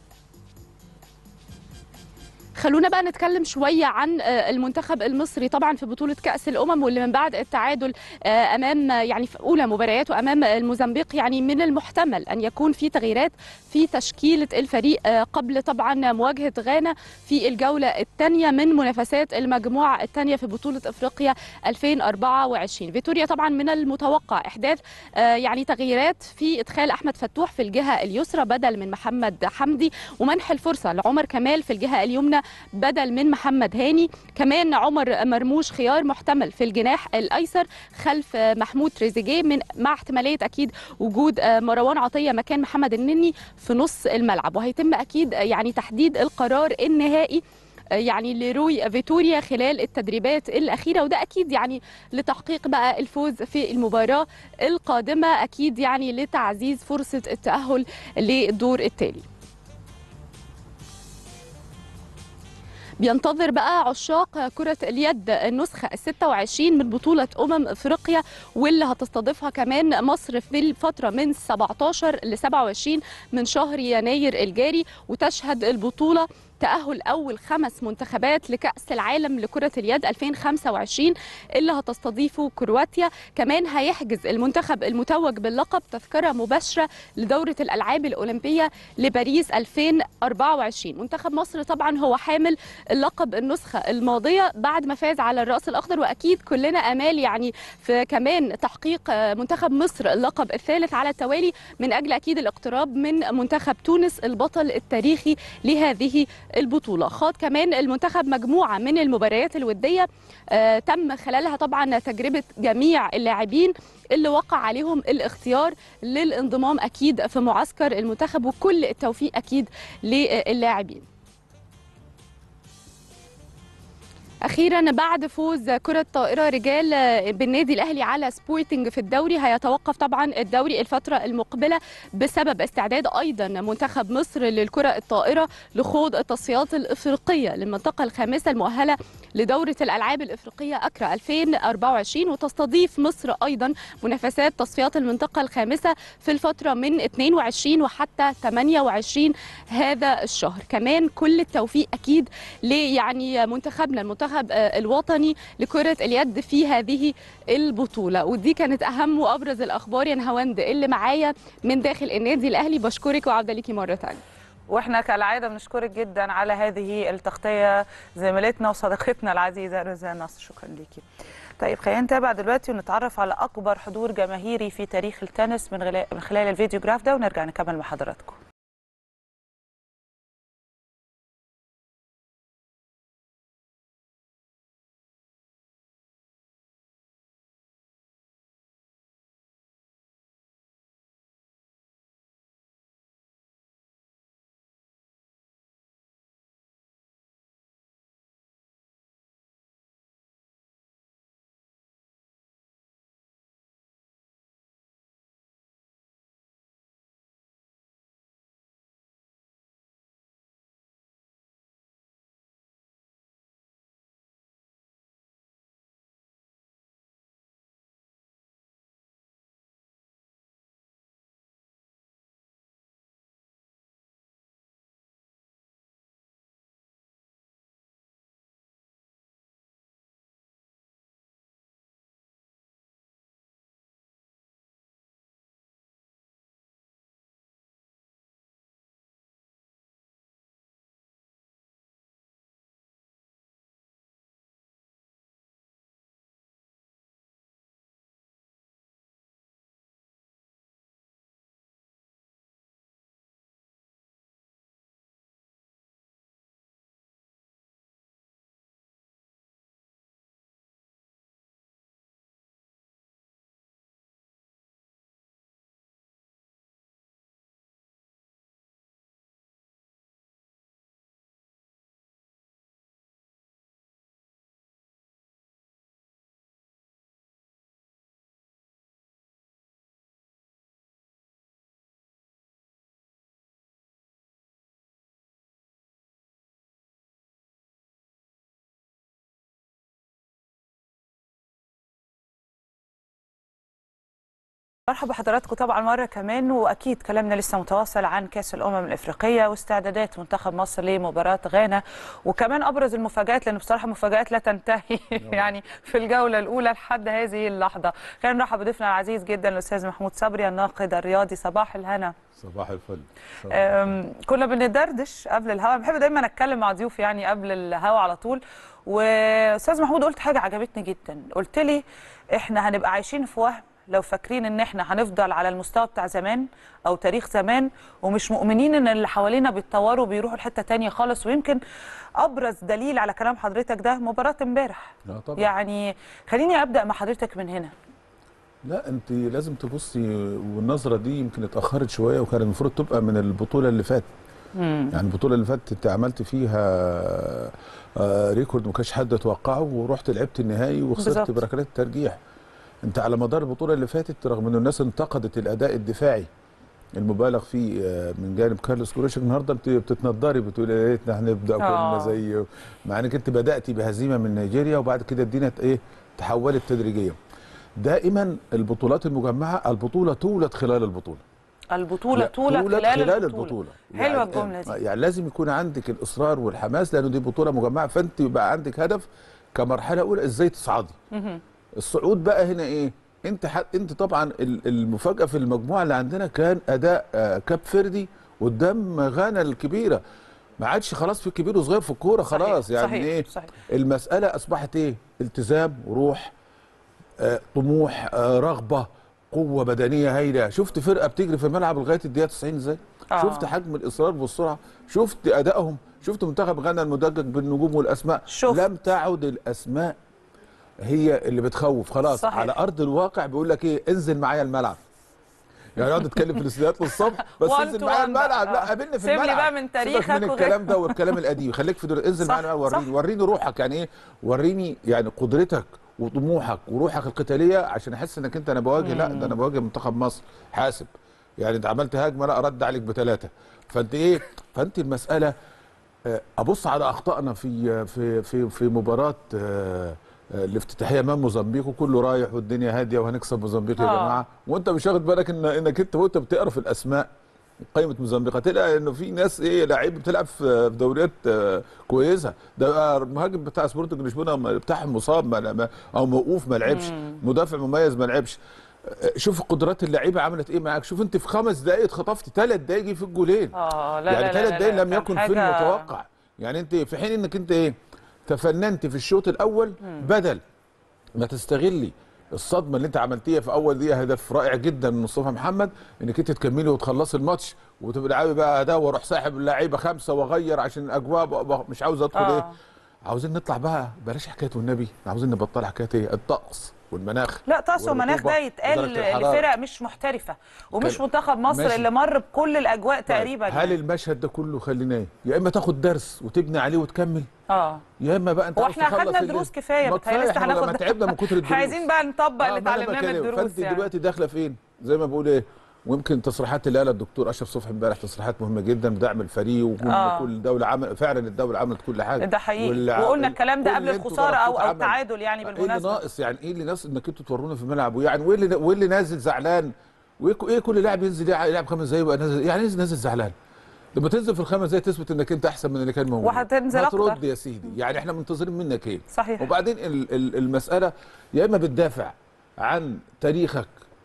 خلونا بقى نتكلم شوية عن آه، المنتخب المصري طبعا في بطولة كأس الأمم واللي من بعد التعادل آه، أمام يعني في أولى مبارياته أمام الموزمبيق يعني من المحتمل أن يكون في تغييرات في تشكيلة الفريق آه، قبل طبعا مواجهة غانا في الجولة الثانية من منافسات المجموعة الثانية في بطولة أفريقيا 2024 فيتوريا طبعا من المتوقع إحداث آه، يعني تغييرات في إدخال أحمد فتوح في الجهة اليسرى بدل من محمد حمدي ومنح الفرصة لعمر كمال في الجهة اليمنى بدل من محمد هاني كمان عمر مرموش خيار محتمل في الجناح الايسر خلف محمود تريزيجيه من مع احتماليه اكيد وجود مروان عطيه مكان محمد النني في نص الملعب وهيتم اكيد يعني تحديد القرار النهائي يعني لروي فيتوريا خلال التدريبات الأخيرة وده أكيد يعني لتحقيق بقى الفوز في المباراة القادمة أكيد يعني لتعزيز فرصة التأهل للدور التالي بينتظر بقى عشاق كرة اليد النسخة ال 26 من بطولة أمم أفريقيا واللي هتستضيفها كمان مصر في الفترة من 17 ل 27 من شهر يناير الجاري وتشهد البطولة تأهل أول خمس منتخبات لكأس العالم لكرة اليد 2025 اللي هتستضيفه كرواتيا كمان هيحجز المنتخب المتوج باللقب تذكرة مباشرة لدورة الألعاب الأولمبية لباريس 2024 منتخب مصر طبعا هو حامل اللقب النسخة الماضية بعد ما فاز على الرأس الأخضر وأكيد كلنا أمال يعني في كمان تحقيق منتخب مصر اللقب الثالث على التوالي من أجل أكيد الاقتراب من منتخب تونس البطل التاريخي لهذه البطولة خاض كمان المنتخب مجموعة من المباريات الودية آه تم خلالها طبعا تجربة جميع اللاعبين اللي وقع عليهم الاختيار للانضمام أكيد في معسكر المنتخب وكل التوفيق أكيد للاعبين اخيرا بعد فوز كره طائره رجال بالنادي الاهلي على سبورتنج في الدوري هيتوقف طبعا الدوري الفتره المقبله بسبب استعداد ايضا منتخب مصر للكره الطائره لخوض التصفيات الافريقيه للمنطقه الخامسه المؤهله لدوره الالعاب الافريقيه اكرا 2024 وتستضيف مصر ايضا منافسات تصفيات المنطقه الخامسه في الفتره من 22 وحتى 28 هذا الشهر كمان كل التوفيق اكيد ليعني منتخبنا المنتخب المنتخب آه، الوطني لكرة اليد في هذه البطولة ودي كانت أهم وأبرز الأخبار يا نهاوند اللي معايا من داخل النادي الأهلي بشكرك وعودة ليكي مرة تانية واحنا كالعاده بنشكرك جدا على هذه التغطيه زميلتنا وصديقتنا العزيزه روزان نصر شكرا ليكي طيب خلينا نتابع دلوقتي ونتعرف على اكبر حضور جماهيري في تاريخ التنس من غلا- من خلال الفيديو جراف ده ونرجع نكمل مع حضراتكم مرحبا بحضراتكم طبعا مره كمان واكيد كلامنا لسه متواصل عن كاس الامم الافريقيه واستعدادات منتخب مصر لمباراه غانا وكمان ابرز المفاجات لان بصراحه مفاجات لا تنتهي يعني في الجوله الاولى لحد هذه اللحظه خلينا نرحب بضيفنا العزيز جدا الاستاذ محمود صبري الناقد الرياضي صباح الهنا صباح الفل أم، كنا بندردش قبل الهوا بحب دايما اتكلم مع ضيوفي يعني قبل الهوا على طول واستاذ محمود قلت حاجه عجبتني جدا قلت لي احنا هنبقى عايشين في وهم لو فاكرين ان احنا هنفضل على المستوى بتاع زمان او تاريخ زمان ومش مؤمنين ان اللي حوالينا بيتطوروا وبيروحوا لحته تانية خالص ويمكن ابرز دليل على كلام حضرتك ده مباراه امبارح لا طبعا يعني خليني ابدا مع حضرتك من هنا لا انت لازم تبصي والنظره دي يمكن اتاخرت شويه وكان المفروض تبقى من البطوله اللي فاتت يعني البطوله اللي فاتت انت عملت فيها آه، ريكورد ما كانش حد يتوقعه ورحت لعبت النهائي وخسرت بالظبط. بركلات الترجيح انت على مدار البطوله اللي فاتت رغم ان الناس انتقدت الاداء الدفاعي المبالغ فيه آه، من جانب كارلوس كوريشك النهارده بت- بتتنضري بتقول يا ريتنا هنبدا آه. كنا زي مع انك انت بداتي بهزيمه من نيجيريا وبعد كده الدنيا ايه تحولت تدريجيا دائما البطولات المجمعه البطوله تولد خلال البطوله البطوله لا، طولت خلال, خلال البطوله, البطوله حلوه يعني- الجمله دي يعني لازم يكون عندك الاصرار والحماس لانه دي بطوله مجمعه فانت يبقى عندك هدف كمرحله اولى ازاي تصعدي مهم. الصعود بقى هنا ايه انت ح... انت طبعا ال- المفاجاه في المجموعه اللي عندنا كان اداء آه، كاب فيردي قدام غانا الكبيره ما عادش خلاص في كبير وصغير في الكوره خلاص صحيح. يعني صحيح. ايه صحيح. المساله اصبحت ايه التزام وروح آه، طموح آه، رغبه قوه بدنيه هايله شفت فرقه بتجري في الملعب لغايه الدقيقه 90 ازاي آه. شفت حجم الاصرار والسرعه شفت ادائهم شفت منتخب غانا المدجج بالنجوم والاسماء شفت. لم تعد الاسماء هي اللي بتخوف خلاص صحيح. على ارض الواقع بيقول لك ايه انزل معايا الملعب يعني اقعد اتكلم في الاستديوهات للصبح بس One انزل to معايا one الملعب بقى. لا آه. قابلني في سيب لي الملعب بقى من سيبك تاريخك من وغير- الكلام ده والكلام القديم خليك في دور انزل صح، معايا وريني صح. وريني روحك يعني ايه وريني يعني قدرتك وطموحك وروحك القتاليه عشان احس انك انت انا بواجه لا ده انا بواجه منتخب مصر حاسب يعني انت عملت هجمه لا ارد عليك بثلاثه فانت ايه فانت المساله آه، ابص على اخطائنا في في في في مباراه آه، آه، الافتتاحيه امام موزمبيق وكله رايح والدنيا هاديه وهنكسب موزمبيق يا آه. جماعه وانت مش واخد بالك ان انك انت وانت بتقرا في الاسماء قائمه موزمبيق هتلاقي انه في ناس ايه لعيبه بتلعب في في دوريات آه، كويسه ده المهاجم بتاع سبورتنج لشبونه بتاعهم مصاب ما ما- او موقوف ما لعبش مدافع مميز ما لعبش آه، شوف قدرات اللعيبه عملت ايه معاك شوف انت في خمس دقائق اتخطفت ثلاث دقائق جه في الجولين اه لا يعني لا ثلاث لا دقايق لا لم كان يكن حاجة- في المتوقع يعني انت في حين انك انت ايه تفننت في الشوط الاول بدل ما تستغلي الصدمه اللي انت عملتيها في اول دقيقه هدف رائع جدا من مصطفى محمد انك انت تكملي وتخلصي الماتش وتبقى لعبي بقى اداء واروح ساحب اللعيبه خمسه واغير عشان الاجواء بقى مش عاوز ادخل آه. ايه عاوزين نطلع بقى بلاش حكايه والنبي عاوزين نبطل حكايه ايه الطقس والمناخ لا طقس ومناخ والرطوبة ده يتقال ودرجة الحرارة. لفرق مش محترفه ومش كان- منتخب مصر ماشي. اللي مر بكل الاجواء طيب، تقريبا هل يعني. المشهد ده كله خلينا ايه يا اما تاخد درس وتبني عليه وتكمل اه يا اما بقى انت هو عاوز احنا تخلص اخدنا اللي- دروس كفايه ما بتهيألي كفاية، لسه احنا هناخد ما تعبنا من كتر الدروس عايزين بقى نطبق آه، اللي ما أنا اتعلمناه من بكلم. الدروس فانت يعني دلوقتي داخله فين زي ما بقول ايه ويمكن تصريحات اللي قالها الدكتور اشرف صبحي امبارح تصريحات مهمه جدا بدعم الفريق وكل آه. كل دوله عمل فعلا الدوله عملت كل حاجه ده حقيقي والع- وقلنا الكلام ده كل قبل اللي انتوا الخساره او ضربتوه او اتعمل. التعادل يعني ايه اللي بالمناسبه ناقص يعني ايه اللي ناقص انك انتوا تورونا في الملعب ويعني وايه اللي وايه اللي نازل زعلان وايه ايه كل لاعب ينزل يلعب خمس دقايق ويبقى نازل يعني ايه نازل زعلان لما تنزل في الخمس دقايق تثبت انك انت احسن من اللي كان موجود وهتنزل ما أكتر. ترد يا سيدي يعني احنا منتظرين منك ايه صحيح وبعدين ال- ال- المسألة يا إما بتدافع عن تاريخك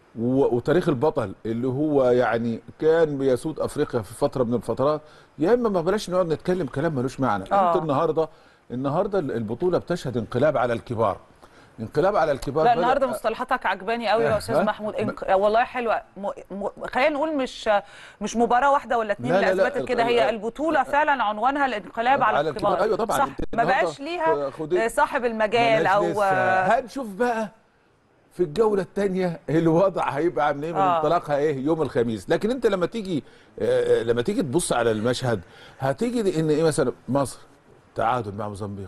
و- وتاريخ البطل اللي هو يعني كان بيسود أفريقيا في فترة من الفترات يا إما ما بلاش نقعد نتكلم كلام ملوش معنى آه. أنت النهاردة النهاردة البطولة بتشهد انقلاب على الكبار انقلاب على الكبار لا بدأ- النهارده مصطلحاتك عجباني قوي يا استاذ ها؟ محمود إنك... والله حلوه م... م... خلينا نقول مش مش مباراه واحده ولا اتنين لا، اللي لا، لا، اثبتت كده ال- هي البطوله فعلا عنوانها الانقلاب على, على الكبار الكبار. أيوة طبعاً. صح أنت ما النهاردة بقاش ليها خدي- آه، صاحب المجال ملهاش او لسه. هنشوف بقى في الجولة الثانية الوضع هيبقى عامل ايه من آه. انطلاقها ايه يوم الخميس لكن انت لما تيجي آه، آه، لما تيجي تبص على المشهد هتيجي ان ايه مثلا مصر تعادل مع موزمبيق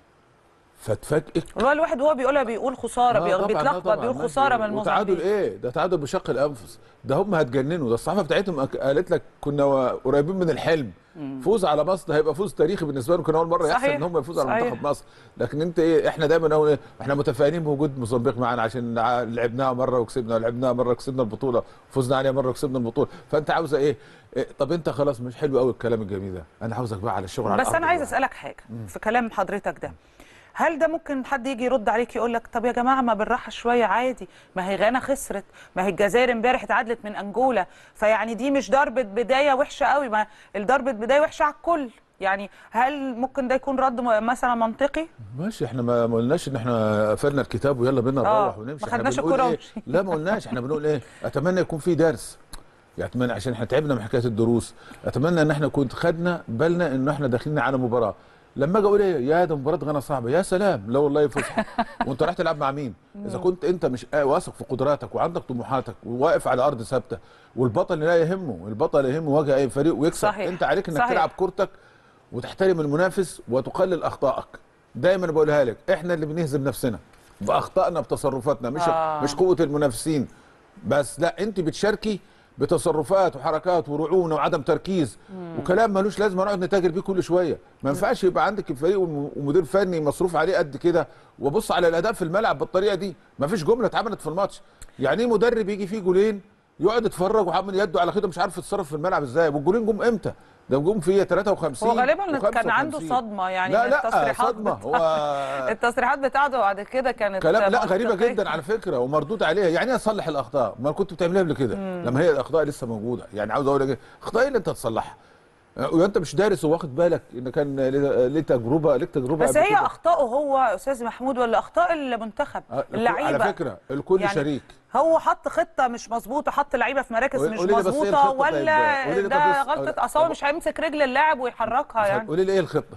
فتفاجئك والله الواحد وهو بيقولها بيقول خصاره آه بي... طبعاً، آه بيتلخبط طبعاً، بيقول ماشي. خساره من وتعادل موزمبيق ايه ده تعادل بشق الانفس ده هم هتجننوا ده الصحافه بتاعتهم أك- قالت لك كنا قريبين من الحلم فوز على مصر ده هيبقى فوز تاريخي بالنسبه لهم كان اول مره يحصل صحيح. ان هم يفوزوا على صحيح. منتخب مصر لكن انت ايه احنا دايما نقول ايه احنا متفائلين بوجود موزمبيق معانا عشان ع- لعبناها مره وكسبنا ولعبناها مره وكسبنا البطوله فزنا عليها مره وكسبنا البطوله فانت عاوزه ايه, إيه طب انت خلاص مش حلو قوي الكلام الجميل ده انا عاوزك بقى على الشغل على بس الأرض انا عايز بقى. اسالك حاجه في كلام حضرتك ده هل ده ممكن حد يجي يرد عليك يقول لك طب يا جماعه ما بالراحه شويه عادي ما هي غانا خسرت ما هي الجزائر امبارح اتعادلت من انجولا فيعني دي مش ضربه بدايه وحشه قوي ما الضربه بدايه وحشه على الكل يعني هل ممكن ده يكون رد م- مثلا منطقي ماشي احنا ما ما قلناش ان احنا قفلنا الكتاب ويلا بينا آه، نروح ونمشي ما احنا خدناش بنقول الكرة ايه ونمشي. لا ما قلناش احنا بنقول ايه اتمنى يكون في درس يعني اتمنى عشان احنا تعبنا من حكايه الدروس اتمنى ان احنا كنت خدنا بالنا ان احنا داخلين على مباراه لما اجي اقول ايه يا ده مباراه غانا صعبه يا سلام لا والله فسحه وانت رايح تلعب مع مين اذا كنت انت مش آه واثق في قدراتك وعندك طموحاتك وواقف على ارض ثابته والبطل لا يهمه البطل يهمه وجه اي فريق ويكسب صحيح. انت عليك انك صحيح. تلعب كورتك وتحترم المنافس وتقلل اخطائك دايما بقولها لك احنا اللي بنهزم نفسنا باخطائنا بتصرفاتنا مش آه. مش قوه المنافسين بس لا انت بتشاركي بتصرفات وحركات ورعونه وعدم تركيز وكلام ملوش لازمه نقعد نتاجر بيه كل شويه ما ينفعش يبقى عندك فريق وم- ومدير فني مصروف عليه قد كده وبص على الاداء في الملعب بالطريقه دي ما فيش جمله اتعملت في الماتش يعني ايه مدرب يجي فيه جولين يقعد يتفرج وعامل يده على خده مش عارف يتصرف في الملعب ازاي والجولين جم امتى ده جم فيه 53 هو غالبا كان عنده و55. صدمه يعني لا من لا التصريحات صدمه بتاع- هو التصريحات بتاعته بعد كده كانت كلام لا غريبه منطقية. جدا على فكره ومردود عليها يعني ايه اصلح الاخطاء ما كنت بتعملها قبل كده لما هي الاخطاء لسه موجوده يعني عاوز اقول لك إيه؟ اخطاء إيه اللي انت تصلحها وانت مش دارس وواخد بالك ان كان ليه ليه تجربه ليك تجربه بس قبل هي كده. اخطائه هو استاذ محمود ولا اخطاء المنتخب آه، الكل- اللعيبه على فكره الكل يعني شريك هو حط خطه مش مظبوطه حط لعيبه في مراكز قولي- مش قولي لي بس إيه مظبوطه الخطة طيب؟ ولا قولي لي ده طب بس- غلطه اصل هو مش هيمسك رجل اللاعب ويحركها يعني قولي لي ايه الخطه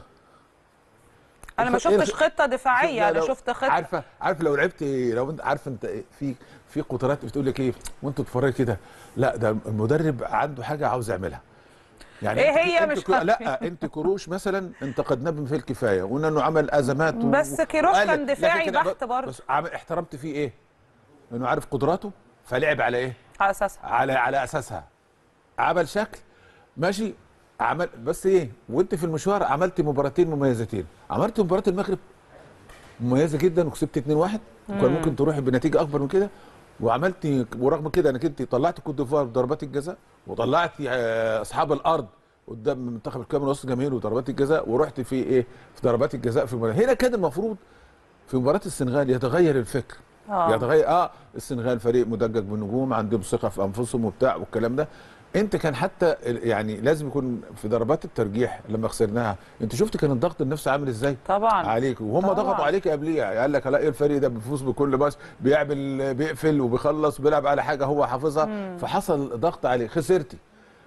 انا ما الخ- إيه شفتش الخ- خطه دفاعيه لا، انا لو- شفت خطه عارفه عارف لو لعبت لو انت عارف انت إيه، في في قدرات بتقول لك ايه وانت تتفرج كده لا ده المدرب عنده حاجه عاوز يعملها يعني إيه أنت- هي أنت مش كرو- عارفة. لا انت كروش مثلا انتقدناه بما فيه الكفايه وقلنا انه عمل ازمات و... بس كيروش وقال- كان لكن دفاعي كده بحت ب- برضه. بس عمل احترمت فيه ايه؟ انه عارف قدراته فلعب على ايه؟ على اساسها على على اساسها عمل شكل ماشي عمل بس ايه وانت في المشوار عملت مباراتين مميزتين عملت مباراه المغرب مميزه جدا وكسبت 2-1 وكان ممكن تروح بنتيجه اكبر من كده وعملتي ورغم كده انك انت طلعت كوت ديفوار بضربات الجزاء وطلعتي آه، اصحاب الارض قدام منتخب الكاميرون وسط الجماهير وضربات الجزاء ورحت في ايه في ضربات الجزاء في المباراه هنا كان المفروض في مباراه السنغال يتغير الفكر آه. يتغير اه السنغال فريق مدجج بالنجوم عندهم ثقه في انفسهم وبتاع والكلام ده انت كان حتى ال- يعني لازم يكون في ضربات الترجيح لما خسرناها انت شفت كان الضغط النفسي عامل ازاي طبعا عليك وهم طبعاً. ضغطوا عليك قبليها قال لك لا ايه الفريق ده بيفوز بكل ماتش بيعمل بيقفل وبيخلص بيلعب على حاجه هو حافظها فحصل ضغط عليك خسرتي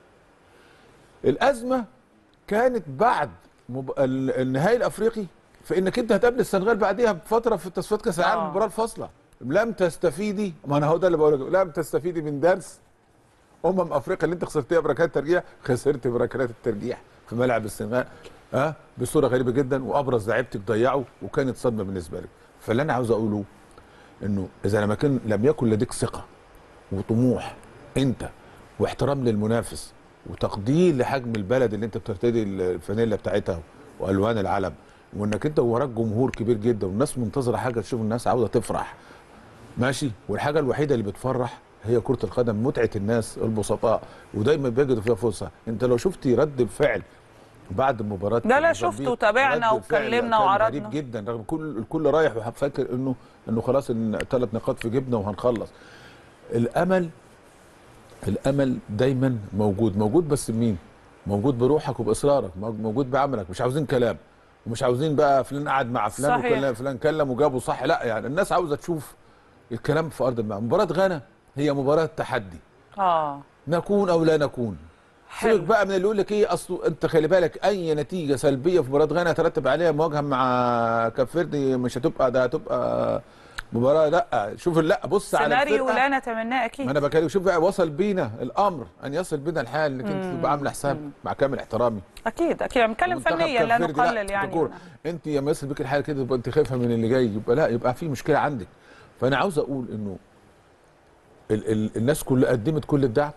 الازمه كانت بعد مب... ال- النهائي الافريقي فانك انت هتقابل السنغال بعديها بفتره في تصفيات كاس العالم آه. المباراه الفاصله لم تستفيدي ما انا هو ده اللي بقول لك لم تستفيدي من درس امم افريقيا اللي انت خسرتيها بركلات الترجيح خسرت بركلات الترجيح في ملعب السنغال ها أه؟ بصوره غريبه جدا وابرز لعيبتك ضيعوا وكانت صدمه بالنسبه لك فاللي انا عاوز اقوله انه اذا لم يكن لم يكن لديك ثقه وطموح انت واحترام للمنافس وتقدير لحجم البلد اللي انت بترتدي الفانيلا بتاعتها والوان العلم وانك انت وراك جمهور كبير جدا والناس منتظره حاجه تشوف الناس عاوزه تفرح ماشي والحاجه الوحيده اللي بتفرح هي كره القدم متعه الناس البسطاء ودايما بيجدوا فيها فرصه انت لو شفتي رد الفعل بعد مباراه لا لا موزمبيق، شفته وتابعنا رد الفعل واتكلمنا كان وعرضنا. غريب جدا رغم كل الكل رايح وفاكر انه انه خلاص ان ثلاث نقاط في جبنا وهنخلص الامل الامل دايما موجود موجود بس بمين موجود بروحك وباصرارك موجود بعملك مش عاوزين كلام ومش عاوزين بقى فلان قعد مع فلان صحيح. وكلام فلان كلم وجابه صح لا يعني الناس عاوزه تشوف الكلام في ارض الملعب مباراه غانا هي مباراه تحدي اه نكون او لا نكون حلو. سيبك بقى من اللي يقول لك ايه اصل انت خلي بالك اي نتيجه سلبيه في مباراه غانا ترتب عليها مواجهه مع كاب فيردي مش هتبقى ده هتبقى مباراه لا شوف لا بص على سيناريو الفرقه لا نتمناه ما اكيد انا بكلم شوف بقى وصل بينا الامر ان يصل بينا الحال انك انت تبقى عامله حساب مع كامل احترامي اكيد اكيد بنتكلم منتخب فنيا كاب لا فيردي نقلل يعني تكون. انت لما يصل بيك الحال كده يبقى انت خايفه من اللي جاي يبقى لا يبقى في مشكله عندك فانا عاوز اقول انه ال ال الناس كلها قدمت كل الدعم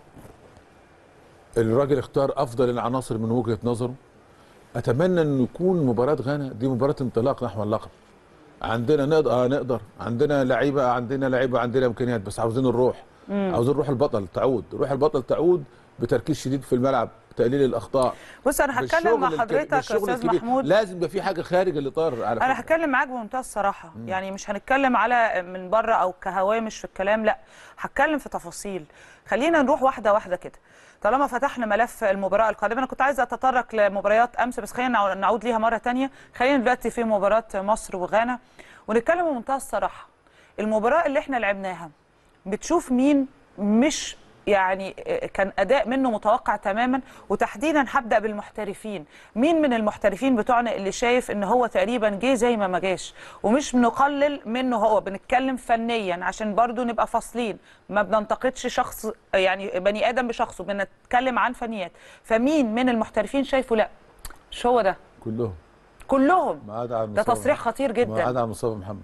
الراجل اختار افضل العناصر من وجهه نظره اتمنى ان يكون مباراه غانا دي مباراه انطلاق نحو اللقب عندنا نقدر آه نقدر عندنا لعيبه عندنا لعيبه عندنا امكانيات بس عاوزين الروح عاوزين روح البطل تعود روح البطل تعود بتركيز شديد في الملعب تقليل الاخطاء بص انا هتكلم مع بالشغل الك- حضرتك يا بالشغل استاذ الكبير. محمود لازم يبقى في حاجه خارج الاطار على انا فكرة. هتكلم معاك بمنتهى الصراحه يعني مش هنتكلم على من بره او كهوامش في الكلام لا هتكلم في تفاصيل خلينا نروح واحده واحده كده طالما فتحنا ملف المباراه القادمه انا كنت عايزه اتطرق لمباريات امس بس خلينا نعو- نعود ليها مره تانية خلينا دلوقتي في مباراه مصر وغانا ونتكلم بمنتهى الصراحه المباراه اللي احنا لعبناها بتشوف مين مش يعني كان اداء منه متوقع تماما وتحديدا هبدا بالمحترفين مين من المحترفين بتوعنا اللي شايف ان هو تقريبا جه زي ما ما جاش ومش بنقلل منه هو بنتكلم فنيا عشان برضو نبقى فاصلين ما بننتقدش شخص يعني بني ادم بشخصه بنتكلم عن فنيات فمين من المحترفين شايفه لا مش هو ده كلهم كلهم ما عدا عن ده مصطفى تصريح محمد. خطير ما جدا عدا عن مصطفى محمد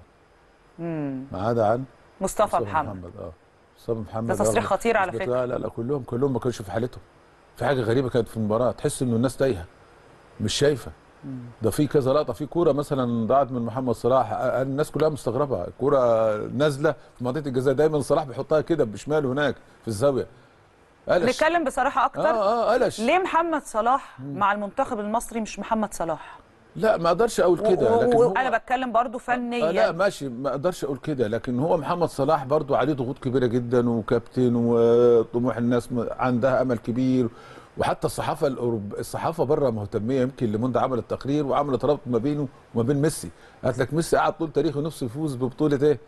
ما عدا عن مصطفى محمد اه مصطفى محمد ده تصريح آه. خطير على بس فكرة. لا لا لا كلهم كلهم ما كانوش في حالتهم في حاجه غريبه كانت في المباراه تحس انه الناس تايهه مش شايفه ده في كذا لقطه في كوره مثلا ضاعت من محمد صلاح آه، الناس كلها مستغربه الكوره نازله في منطقه الجزاء دايما صلاح بيحطها كده بشماله هناك في الزاويه قلش نتكلم بصراحه اكتر اه اه قلش ليه محمد صلاح مع المنتخب المصري مش محمد صلاح لا ما اقدرش اقول كده لكن هو وانا بتكلم برضو آه لا فنيا ماشي ما اقدرش اقول كده لكن هو محمد صلاح برضو عليه ضغوط كبيره جدا وكابتن وطموح الناس م- عندها امل كبير وحتى الصحافه الأوروب... الصحافه بره مهتميه يمكن لمده عملت تقرير وعملت ربط ما بينه وما بين ميسي قالت لك ميسي قعد طول تاريخه نفسه يفوز ببطوله ايه؟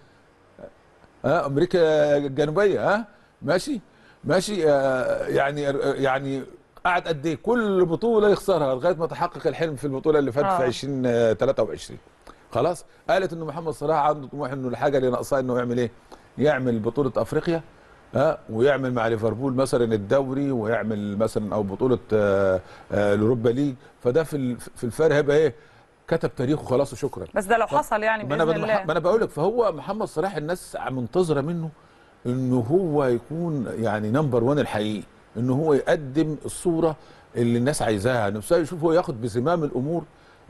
ها امريكا الجنوبيه ها ماشي ماشي آه يعني يعني قعد قد ايه كل بطوله يخسرها لغايه ما تحقق الحلم في البطوله اللي فاتت آه. في 2023 خلاص قالت انه محمد صلاح عنده طموح انه الحاجه اللي ناقصاه انه يعمل ايه يعمل بطوله افريقيا ها ويعمل مع ليفربول مثلا الدوري ويعمل مثلا او بطوله آه، آه، الاوروبا ليج فده في ال- في الفرق هيبقى ايه كتب تاريخه خلاص وشكرا بس ده لو حصل يعني ما انا باذن ما الله انا بقول لك فهو محمد صلاح الناس منتظره منه انه هو يكون يعني نمبر 1 الحقيقي انه هو يقدم الصوره اللي الناس عايزاها نفسها يشوف هو ياخد بزمام الامور ها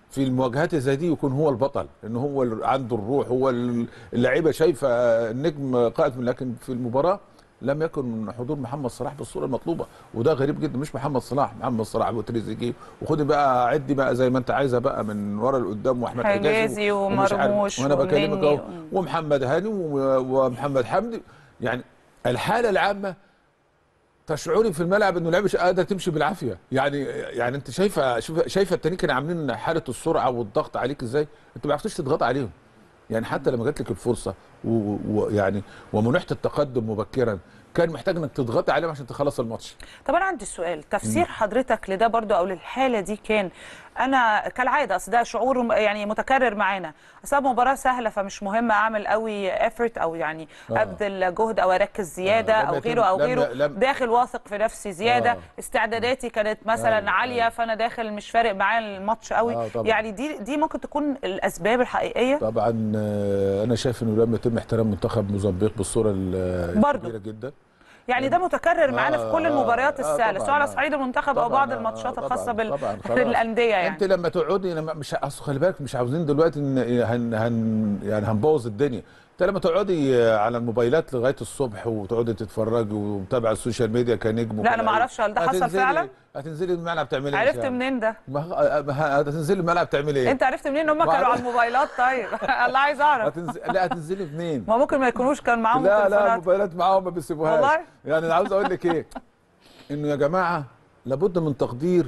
في المواجهات زي دي يكون هو البطل ان هو اللي عنده الروح هو اللعيبه شايفه النجم قائد لكن في المباراه لم يكن من حضور محمد صلاح بالصوره المطلوبه وده غريب جدا مش محمد صلاح محمد صلاح وتريزيجيه وخدي بقى عدي بقى زي ما انت عايزه بقى من ورا لقدام واحمد حجازي ومش عارف. ومرموش وانا بكلمك اهو ومني. ومحمد هاني و- ومحمد حمدي يعني الحاله العامه تشعري في الملعب انه اللعيبه مش قادره تمشي بالعافيه يعني يعني انت شايفه شوف- شايفه التانيين كانوا عاملين حاله السرعه والضغط عليك ازاي انت ما عرفتش تضغط عليهم يعني حتى لما جات لك الفرصه و- ويعني ومنحت التقدم مبكرا كان محتاج انك تضغطي عليهم عشان تخلص الماتش طب انا عندي سؤال تفسير حضرتك لده برضو او للحاله دي كان انا كالعاده اصل ده شعور م- يعني متكرر معانا اصل مباراه سهله فمش مهم اعمل قوي افورت او يعني آه. ابذل جهد او اركز زياده آه، لم او يكن- غيره او لم- غيره لم- داخل واثق في نفسي زياده آه. استعداداتي كانت مثلا أيوة، عاليه أيوة. فانا داخل مش فارق معايا الماتش قوي آه، طبعاً. يعني دي دي ممكن تكون الاسباب الحقيقيه طبعا آه، انا شايف انه لم يتم احترام منتخب موزمبيق بالصوره ال- برضو. الكبيره جدا يعني ده متكرر معانا في كل آه، المباريات آه، السهله طبعاً، سواء على آه. صعيد المنتخب او طبعاً، بعض آه، الماتشات طبعاً، الخاصه بال... طبعاً، خلاص. بالانديه يعني انت لما تقعدي لما مش اصل خلي بالك مش عاوزين دلوقتي ان هن هن يعني هنبوظ الدنيا انت لما تقعدي على الموبايلات لغايه الصبح وتقعدي تتفرجي ومتابعه السوشيال ميديا كنجم لا، أنا ما أعرفش، هل ده حصل هتنزلي- فعلا؟ هتنزلي الملعب تعملي ايه إن عرفت شاء الله؟ منين ده ما ه- هتنزلي الملعب تعملي ايه؟ انت عرفت منين ان هم ما كانوا أعرف. على الموبايلات طيب الله عايز اعرف هتنزل... لا هتنزلي منين؟ ما ممكن ما يكونوش كان معاهم لا لا تليفونات الموبايلات معاهم ما بيسيبوهاش والله؟ يعني انا عاوز اقول لك ايه انه يا جماعه لابد من تقدير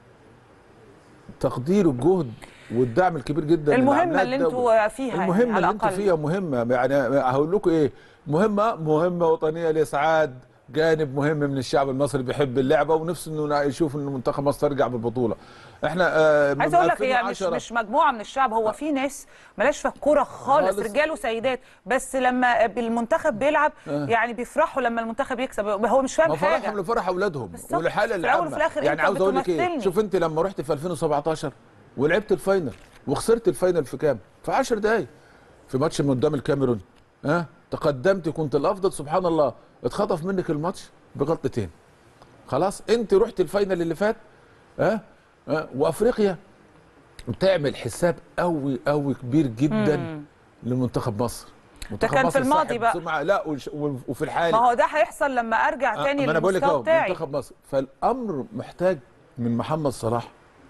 تقدير الجهد والدعم الكبير جدا المهمه للعمليات اللي ده. انتوا فيها يعني المهمه على اللي انتوا الاقل فيها مهمه يعني هقول لكم ايه مهمه مهمه وطنيه لاسعاد جانب مهم من الشعب المصري بيحب اللعبه ونفسه انه يشوف ان منتخب مصر ترجع بالبطوله احنا آه من عايز اقول لك هي مش 2010 مش مجموعه من الشعب هو في ناس ملاش في الكوره خالص خالص. رجال وسيدات بس لما المنتخب بيلعب آه. يعني بيفرحوا لما المنتخب يكسب هو مش فاهم ما فرحهم حاجه لفرح اولادهم بالظبط. والحاله في اللي الأول وفي الآخر يعني أنت عاوز اقول لك ايه بتمثلني. شوف انت لما رحت في 2017 ولعبت الفاينل وخسرت الفاينل في كام؟ في 10 دقايق في ماتش من قدام الكاميرون ها تقدمت كنت الافضل سبحان الله اتخطف منك الماتش بغلطتين خلاص انت رحت الفاينل اللي فات ها ها وافريقيا بتعمل حساب قوي قوي كبير جدا لمنتخب مصر منتخب كان في مصر الماضي صاحب بقى. سمعة لا وش- وفي الحالي ما هو ده هيحصل لما ارجع آه، تاني ما انا بقول لك للمستوى اهو بتاعي منتخب مصر فالامر محتاج من محمد صلاح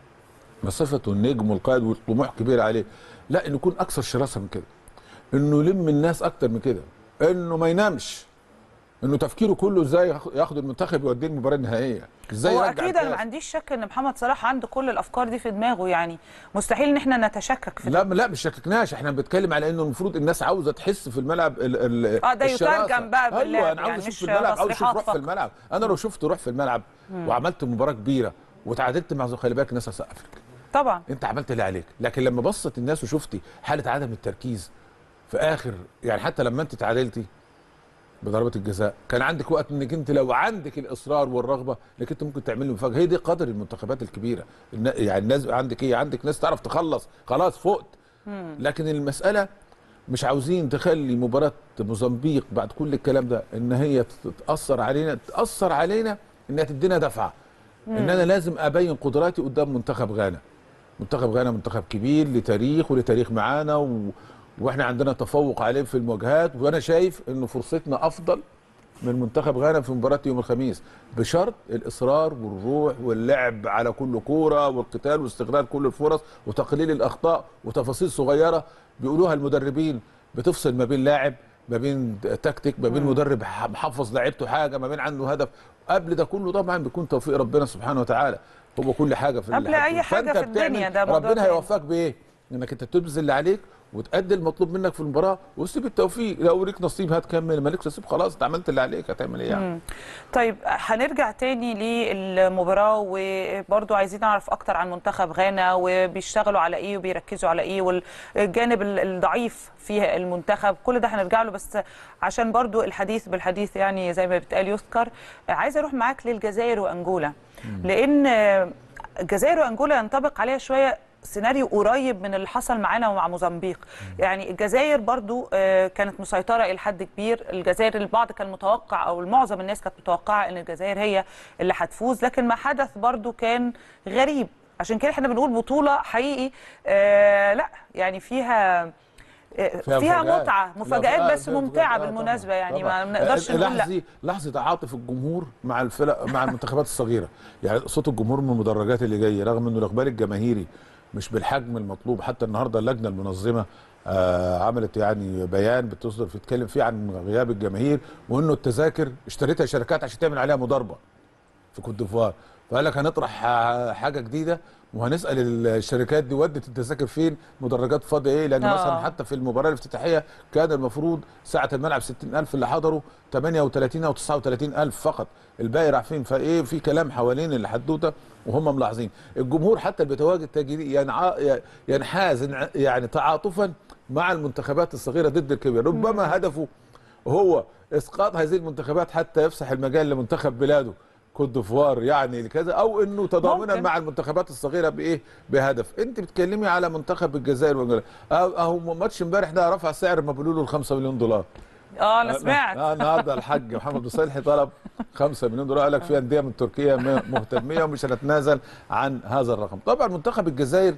بصفته النجم والقائد والطموح كبير عليه لا انه يكون اكثر شراسه من كده انه يلم الناس اكتر من كده انه ما ينامش انه تفكيره كله ازاي ياخ- ياخد المنتخب يوديه المباراه النهائيه ازاي هو يرجع اكيد انا ما الكاس. عنديش شك ان محمد صلاح عنده كل الافكار دي في دماغه يعني مستحيل ان احنا نتشكك في ده لا لا مش شككناش احنا بنتكلم على انه المفروض الناس عاوزه تحس في الملعب ال ال آه، ده الشراسة. يترجم بقى باللعب، ايوه انا عاوز يعني اشوف مش في الملعب عاوز اشوف تصريحات روح في فقط. الملعب انا لو شفت روح في الملعب وعملت مباراه كبيره وتعادلت مع زو- خلي بالك الناس هتسقف لك طبعا انت عملت اللي عليك لكن لما بصت الناس وشفتي حاله عدم التركيز في اخر يعني حتى لما انت تعادلتي بضربه الجزاء كان عندك وقت انك انت لو عندك الاصرار والرغبه انك انت ممكن تعمل مفاجاه هي دي قدر المنتخبات الكبيره النا- يعني الناس عندك ايه عندك ناس تعرف تخلص خلاص فقت لكن المساله مش عاوزين تخلي مباراه موزمبيق بعد كل الكلام ده ان هي تاثر علينا تاثر علينا انها تدينا دفعه ان انا لازم ابين قدراتي قدام منتخب غانا منتخب غانا منتخب كبير لتاريخ ولتاريخ معانا و... واحنا عندنا تفوق عليه في المواجهات وانا شايف انه فرصتنا افضل من منتخب غانا في مباراه يوم الخميس بشرط الاصرار والروح واللعب على كل كوره والقتال واستغلال كل الفرص وتقليل الاخطاء وتفاصيل صغيره بيقولوها المدربين بتفصل ما بين لاعب ما بين تكتيك ما بين مدرب ح- محفظ لعيبته حاجه ما بين عنده هدف قبل ده كله طبعا بيكون توفيق ربنا سبحانه وتعالى هو كل حاجه في قبل الحياة. أي حاجة فأنت في الدنيا، بتعمل- ده موضوع ربنا تاني. هيوفقك بايه؟ انك انت تبذل اللي عليك وتأدي المطلوب منك في المباراه وتسيب التوفيق لو ليك نصيب هتكمل مالكش نصيب خلاص انت عملت اللي عليك هتعمل ايه يعني؟ طيب هنرجع تاني للمباراة وبرضو عايزين نعرف أكتر عن منتخب غانا وبيشتغلوا على إيه وبيركزوا على إيه والجانب ال- الضعيف في المنتخب كل ده هنرجع له بس عشان برضو الحديث بالحديث يعني زي ما بيتقال يذكر عايزة أروح معاك للجزائر وأنجولا لأن الجزائر وأنجولا ينطبق عليها شوية سيناريو قريب من اللي حصل معانا ومع موزمبيق يعني الجزائر برضو آه، كانت مسيطرة إلى حد كبير الجزائر البعض كان متوقع أو معظم الناس كانت متوقعة أن الجزائر هي اللي هتفوز لكن ما حدث برضو كان غريب عشان كده احنا بنقول بطوله حقيقي آه لا يعني فيها آه، فيها فيها مفاجآت. متعه لا، مفاجآت فيها- بس فيها ممتعه مفاجآت. بالمناسبه طبعاً. يعني طبعاً. ما نقدرش نقول لا لحظه لحظه تعاطف الجمهور مع الفرق مع المنتخبات الصغيره يعني صوت الجمهور من المدرجات اللي جايه رغم انه الاقبال الجماهيري مش بالحجم المطلوب حتى النهارده اللجنه المنظمه آه عملت يعني بيان بتصدر بتتكلم فيه عن غياب الجماهير وانه التذاكر اشتريتها شركات عشان تعمل عليها مضاربه في كوت ديفوار فقال لك هنطرح ح- حاجه جديده وهنسال الشركات دي ودت التذاكر فين مدرجات فاضيه ايه لان آه. مثلا حتى في المباراه الافتتاحيه كان المفروض ساعه الملعب 60000 اللي حضروا 38 او 39000 فقط الباقي راح فين فايه في كلام حوالين الحدوته وهم ملاحظين الجمهور حتى اللي بيتواجد تجري ينع... ينحاز يعني تعاطفا مع المنتخبات الصغيره ضد الكبيره ربما هدفه هو اسقاط هذه المنتخبات حتى يفسح المجال لمنتخب بلاده كوت ديفوار يعني كذا او انه تضامنا ممكن. مع المنتخبات الصغيره بايه بهدف انت بتتكلمي على منتخب الجزائر وانجولا أه- اهو ماتش امبارح ده رفع سعر مبلوله ل 5 مليون دولار اه انا سمعت اه النهارده الحاج محمد بن صالح طلب 5 مليون دولار قال لك في انديه من تركيا م- مهتميه ومش هنتنازل عن هذا الرقم طبعا منتخب الجزائر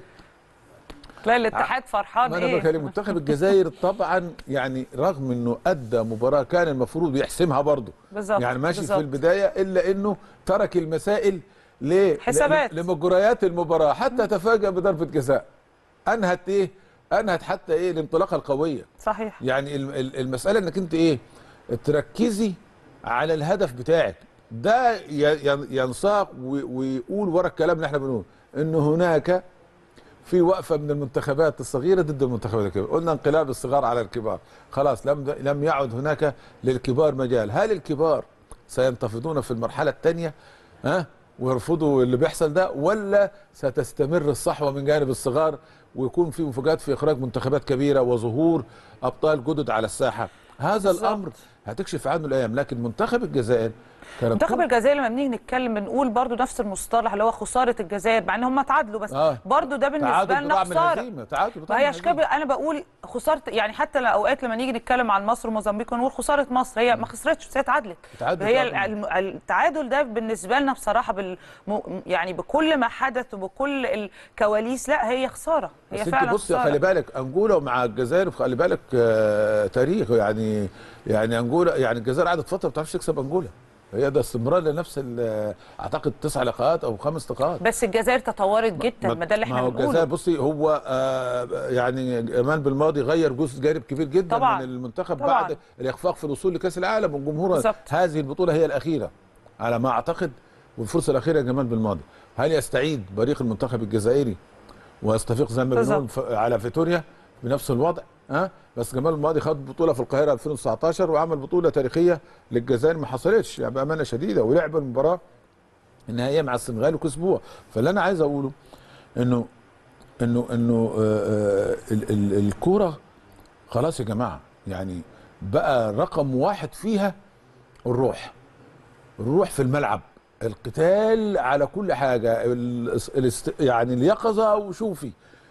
تلاقي الاتحاد فرحان ما انا ايه بكلم منتخب الجزائر طبعا يعني رغم انه ادى مباراه كان المفروض يحسمها برضه بالظبط يعني ماشي بالظبط. في البدايه الا انه ترك المسائل ل حسابات. ل- لمجريات المباراه حتى تفاجأ بضربه جزاء انهت ايه انهت حتى ايه الانطلاقه القويه صحيح يعني الم- ال- المساله انك انت ايه تركزي على الهدف بتاعك ده ي- ين- ينساق و- ويقول ورا الكلام اللي احنا بنقوله ان هناك في وقفه من المنتخبات الصغيره ضد المنتخبات الكبيره قلنا انقلاب الصغار على الكبار خلاص لم لم يعد هناك للكبار مجال هل الكبار سينتفضون في المرحله الثانيه ها ويرفضوا اللي بيحصل ده ولا ستستمر الصحوه من جانب الصغار ويكون في مفاجات في اخراج منتخبات كبيره وظهور ابطال جدد على الساحه هذا بالظبط. الامر هتكشف عنه الايام لكن منتخب الجزائر كان منتخب الجزائر لما بنيجي نتكلم بنقول برضو نفس المصطلح اللي هو خساره الجزائر مع ان هم تعادلوا بس آه. برضو ده بالنسبه تعادل لنا بضاعة من خساره الهزيمه تعادل ما بضاعة هي من عشان كده الهزيمة. انا بقول خساره يعني حتى لو اوقات لما نيجي نتكلم عن مصر وموزمبيق ونقول خساره مصر هي ما خسرتش بس هي اتعادلت اتعادلت هي طبعاً. الم- التعادل ده بالنسبه لنا بصراحه بال يعني بكل ما حدث وبكل الكواليس لا هي خساره هي بس انت فعلا بص خلي خساره بالك انجولا مع الجزائر خلي بالك آه تاريخ يعني يعني انجولا يعني الجزائر قعدت فتره ما بتعرفش تكسب انجولا هي ده استمرار لنفس ال- اعتقد تسع لقاءات او خمس لقاءات بس الجزائر تطورت جدا ما ده اللي ما احنا هو الجزائر بنقوله بصي هو آه يعني امان بالماضي غير جزء جانب كبير جدا طبعاً. من المنتخب طبعاً. بعد الاخفاق في الوصول لكاس العالم والجمهور بالظبط. هذه البطوله هي الاخيره على ما اعتقد والفرصه الاخيره جمال بالماضي هل يستعيد بريق المنتخب الجزائري ويستفيق زي ما بنقول بالظبط. ف- على فيتوريا بنفس الوضع ها بس جمال الماضي خد بطوله في القاهره 2019 وعمل بطوله تاريخيه للجزائر ما حصلتش يعني بامانه شديده ولعب المباراه النهائيه مع السنغال وكسبوها فاللي انا عايز اقوله انه انه انه آه، آه، ال- ال- الكوره خلاص يا جماعه يعني بقى رقم واحد فيها الروح الروح في الملعب القتال على كل حاجه الاس- الاست- يعني اليقظه وشوفي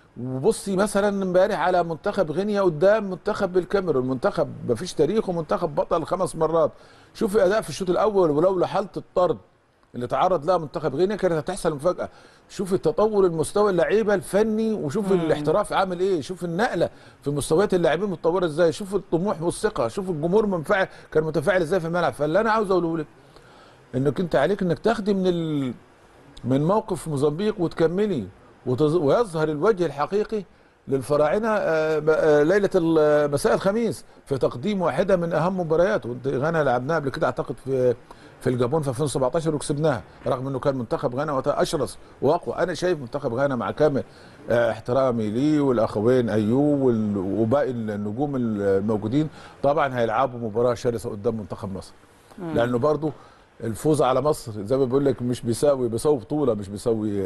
وبصي مثلا امبارح على منتخب غينيا قدام منتخب الكاميرون منتخب مفيش تاريخ ومنتخب بطل خمس مرات شوفي اداء في الشوط الاول ولولا حاله الطرد اللي تعرض لها منتخب غينيا كانت هتحصل مفاجاه شوفي تطور المستوى اللعيبه الفني وشوف الاحتراف عامل ايه شوف النقله في مستويات اللاعبين متطوره ازاي شوف الطموح والثقه شوف الجمهور منفعل كان متفاعل ازاي في الملعب فاللي انا عاوز اقوله لك انك انت عليك انك تاخدي من ال... من موقف موزمبيق وتكملي وتز... ويظهر الوجه الحقيقي للفراعنه آه، ب- آه، ليله ال- مساء الخميس في تقديم واحده من اهم مباريات وانت غانا لعبناها قبل كده اعتقد في في الجابون في 2017 وكسبناها رغم انه كان منتخب غانا وقتها اشرس واقوى انا شايف منتخب غانا مع كامل آه، احترامي ليه والاخوين ايوب وال- وباقي النجوم الموجودين طبعا هيلعبوا مباراه شرسه قدام منتخب مصر لانه برضو الفوز على مصر زي ما بيقول لك مش بيساوي بيساوي بطوله مش بيساوي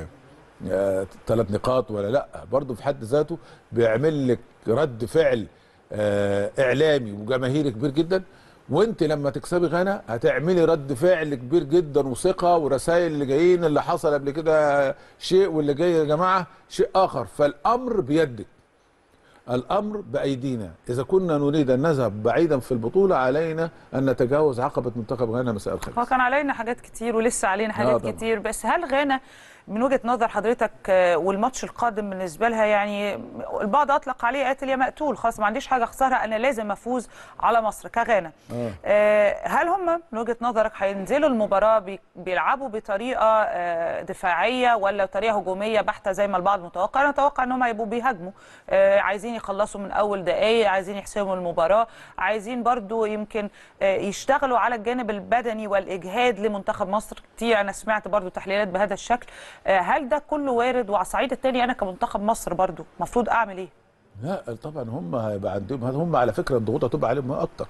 ثلاث نقاط ولا لا برضو في حد ذاته بيعمل لك رد فعل آه، اعلامي وجماهيري كبير جدا وانت لما تكسبي غانا هتعملي رد فعل كبير جدا وثقه ورسائل اللي جايين اللي حصل قبل كده شيء واللي جاي يا جماعه شيء اخر فالامر بيدك الامر بايدينا اذا كنا نريد ان نذهب بعيدا في البطوله علينا ان نتجاوز عقبه منتخب غانا مساء هو الخميس كان علينا حاجات كتير ولسه علينا حاجات طبعا. كتير بس هل غانا من وجهه نظر حضرتك آه، والماتش القادم بالنسبه لها يعني البعض اطلق عليه قاتل يا مقتول خلاص ما عنديش حاجه اخسرها انا لازم افوز على مصر كغانا آه. آه، هل هم من وجهه نظرك هينزلوا المباراه بي- بيلعبوا بطريقه آه، دفاعيه ولا طريقه هجوميه بحته زي ما البعض متوقع انا اتوقع ان هم هيبقوا بيهاجموا آه، عايزين يخلصوا من اول دقائق عايزين يحسموا المباراه عايزين برضو يمكن آه، يشتغلوا على الجانب البدني والاجهاد لمنتخب مصر كتير انا سمعت برضو تحليلات بهذا الشكل آه، هل ده كله وارد وعلى الصعيد الثاني انا كمنتخب مصر برضو المفروض اعمل ايه لا طبعا هم هيبقى عندهم هم على فكره الضغوط هتبقى عليهم اكتر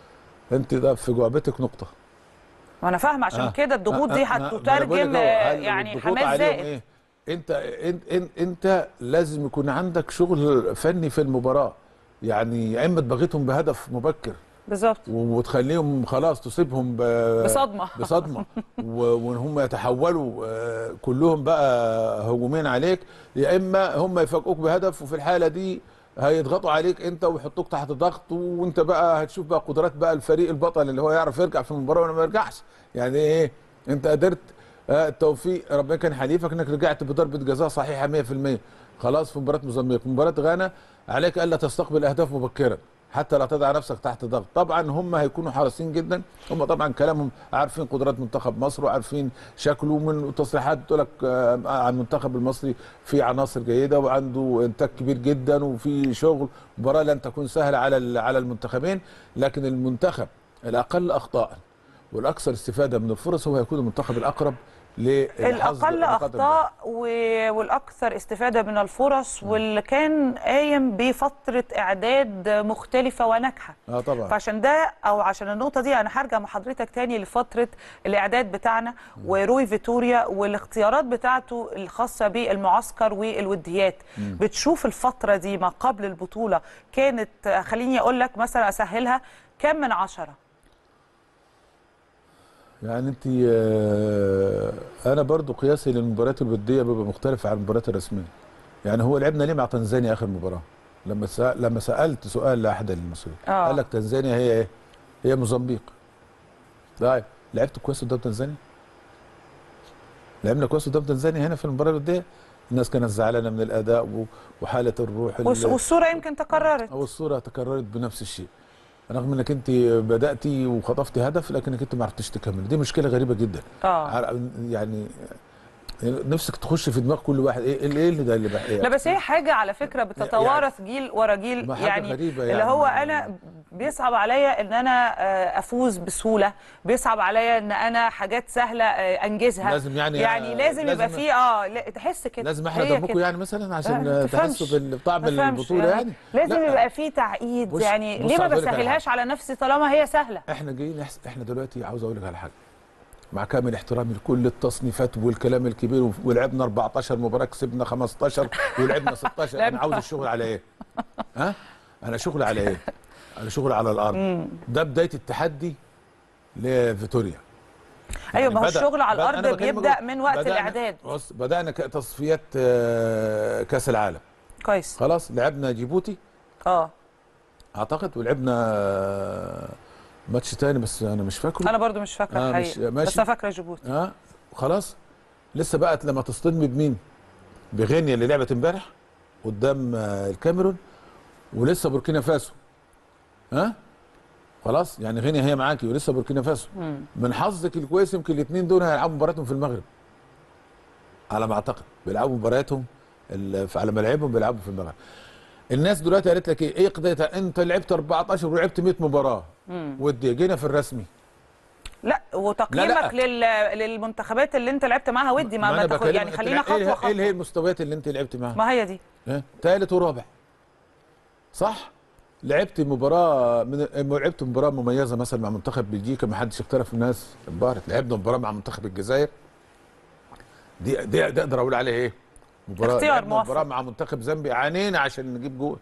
انت ده في جعبتك نقطه وانا فاهمه عشان آه. كده الضغوط آه، دي آه، ما أنا بقول لك هتترجم أهو، آه، هل يعني الضغوط حماس عليهم زائد إيه؟ انت انت انت, انت لازم يكون عندك شغل فني في المباراه يعني يا اما تبغيتهم بهدف مبكر بالظبط وتخليهم خلاص تصيبهم ب- بصدمة. بصدمه و- وان هم يتحولوا آه، كلهم بقى هجومين عليك يا اما هم يفاجئوك بهدف وفي الحاله دي هيضغطوا عليك انت ويحطوك تحت ضغط وانت بقى هتشوف بقى قدرات بقى الفريق البطل اللي هو يعرف يرجع في المباراه ولا ما يرجعش يعني ايه انت قدرت آه، التوفيق ربنا كان حليفك انك رجعت بضربه جزاء صحيحه 100% خلاص في مباراه موزمبيق في مباراه غانا عليك الا تستقبل اهداف مبكرا حتى لا تضع نفسك تحت ضغط طبعا هم هيكونوا حريصين جدا هم طبعا كلامهم عارفين قدرات منتخب مصر وعارفين شكله من تصريحات تقول لك آه، عن المنتخب المصري في عناصر جيده وعنده انتاج كبير جدا وفي شغل مباراه لن تكون سهله على ال- على المنتخبين لكن المنتخب الاقل اخطاء والاكثر استفاده من الفرص هو هيكون المنتخب الاقرب للحظ الاقل بقدر اخطاء و- والاكثر استفاده من الفرص واللي كان قايم بفتره اعداد مختلفه وناجحه اه طبعا فعشان ده او عشان النقطه دي انا هرجع مع حضرتك تاني لفتره الاعداد بتاعنا وروي فيتوريا والاختيارات بتاعته الخاصه بالمعسكر والوديات بتشوف الفتره دي ما قبل البطوله كانت خليني اقول لك مثلا اسهلها كم من عشرة يعني انت آه، انا برضو قياسي للمباريات الوديه بيبقى مختلف عن المباريات الرسميه يعني هو لعبنا ليه مع تنزانيا اخر مباراه لما سأل لما سالت سؤال لاحد المسؤولين آه. قال لك تنزانيا هي ايه هي موزمبيق طيب لعبت كويس قدام تنزانيا لعبنا كويس قدام تنزانيا هنا في المباراه الوديه الناس كانت زعلانه من الاداء و- وحاله الروح ال- والص- والصوره يمكن تكررت او الصوره تكررت بنفس الشيء رغم انك انت بداتي وخطفتي هدف لكنك انت ما عرفتش تكمل دي مشكله غريبه جدا اه عر- يعني نفسك تخش في دماغ كل واحد ايه ايه اللي ده اللي بح... لا بس هي حاجه على فكره بتتوارث جيل ورا جيل ما حاجة يعني غريبة اللي يعني. هو انا بيصعب عليا ان انا آه، افوز بسهوله بيصعب عليا ان انا حاجات سهله آه، انجزها لازم يعني- يعني لازم, لازم- يبقى فيه اه لا، تحس كده لازم احنا هي دمكم كده. يعني مثلا آه، عشان ما تفهمش. تحسوا بطعم ما تفهمش البطوله يعني لازم لا، يبقى فيه تعقيد بص- يعني بص ليه ما عاوز أقول لك على بسهلهاش على نفسي طالما هي سهله احنا جايين نحس... احنا دلوقتي عاوز اقول لك على حاجه مع كامل احترامي لكل التصنيفات والكلام الكبير و- ولعبنا 14 مباراه كسبنا 15 ولعبنا 16 انا لعبنا. عاوز الشغل على ايه؟ ها؟ انا شغل على ايه؟ انا شغل على الارض ده بدايه التحدي لفيتوريا ايوه ما هو بدأ- الشغل على بدأ- أنا الارض بكلمك بيبدا بقى- من وقت بدأنا- الاعداد بص بدانا ك- تصفيات آه، كاس العالم كويس خلاص لعبنا جيبوتي اه اعتقد ولعبنا آه، ماتش تاني بس انا مش فاكره انا برضو مش فاكره آه، مش- الحقيقه ماشي. بس انا فاكره جيبوتي ها خلاص لسه بقت لما تصطدمي بمين بغينيا اللي لعبت امبارح قدام آه، الكاميرون ولسه بوركينا فاسو ها خلاص يعني غينيا هي معاكي ولسه بوركينا فاسو مم. من حظك الكويس يمكن الاثنين دول هيلعبوا مباراتهم في المغرب على ما اعتقد بيلعبوا مبارياتهم ال- على ملاعبهم بيلعبوا في المغرب الناس دلوقتي قالت لك ايه ايه قضيتها انت لعبت 14 ولعبت 100 مباراه ودي جينا في الرسمي لا وتقييمك لل... للمنتخبات اللي انت لعبت معاها ودي ما, ما, أنا تاخد بكلمك يعني أنت خلينا ايه خطوه ايه اللي هي خطوه المستويات اللي انت لعبت معاها ما هي دي ها؟ ثالث ورابع صح لعبت مباراه من لعبت مباراه مميزه مثلا مع منتخب بلجيكا ما حدش اختلف الناس انبهرت لعبنا مباراه مع منتخب الجزائر دي دي دي اقدر اقول عليها ايه مباراه اختيار لعبنا موفق. مباراه مع منتخب زامبيا عانينا عشان نجيب جول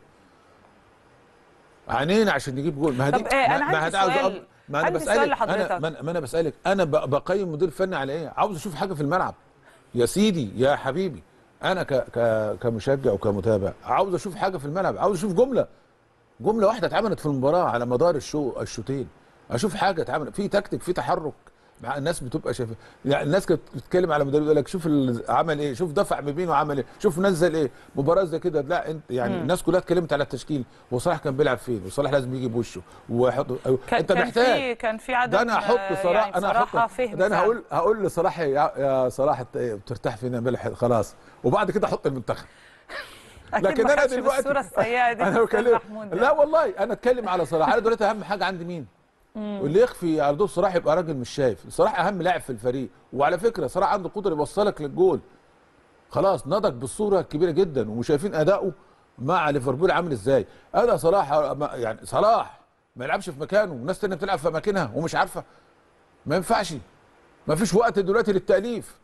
عانينا عشان نجيب جول ما هدي طب إيه، أنا ما- ما عندي هد- عاوز سؤال- أب- ما انا عندي سؤال بسالك لحضرتك. انا ما أنا- ما انا بسالك انا ب- بقيم مدير فني على ايه عاوز اشوف حاجه في الملعب يا سيدي يا حبيبي انا ك ك كمشجع وكمتابع عاوز اشوف حاجه في الملعب عاوز اشوف جمله جمله واحده اتعملت في المباراه على مدار الشو الشوطين اشوف حاجه اتعملت في تكتيك في تحرك مع الناس بتبقى شايفه يعني الناس كانت بتتكلم على مدرب يقول لك شوف ال- عمل ايه شوف دفع بمين وعمل ايه شوف نزل ايه مباراه زي كده لا انت يعني الناس كلها اتكلمت على التشكيل وصلاح كان بيلعب فين وصلاح لازم يجي بوشه ويحط كان انت كان محتاج في كان في عدد ده انا احط صلاح يعني انا بصراحة احط فهم ده انا فعلا. هقول هقول لصلاح يا, يا صلاح انت إيه بترتاح فينا ملح خلاص وبعد كده احط المنتخب أكيد لكن ما انا كانش دلوقتي بالصورة السيئة دي انا أستاذ بكلم محمود لا والله انا اتكلم على صلاح انا دلوقتي اهم حاجه عندي مين واللي يخفي على دور صلاح يبقى راجل مش شايف صلاح اهم لاعب في الفريق وعلى فكره صلاح عنده قدره يوصلك للجول خلاص نضج بالصوره كبيره جدا وشايفين اداؤه مع ليفربول عامل ازاي انا صلاح ما- يعني صلاح ما يلعبش في مكانه وناس تانية بتلعب في اماكنها ومش عارفه ما ينفعش ما فيش وقت دلوقتي للتاليف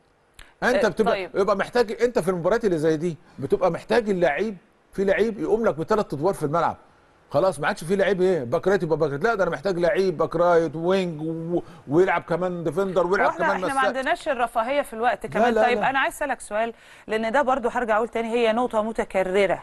انت آه، بتبقى طيب. يبقى محتاج انت في المباريات اللي زي دي بتبقى محتاج اللعيب في لعيب يقوم لك بثلاث ادوار في الملعب خلاص ما عادش في لعيب ايه باك رايت يبقى باك رايت لا ده انا محتاج لعيب باك رايت وينج و... ويلعب كمان ديفندر ويلعب واحنا كمان احنا ما مساك عندناش الرفاهيه في الوقت كمان لا، طيب لا. انا عايز اسالك سؤال لان ده برضو هرجع اقول تاني هي نقطه متكرره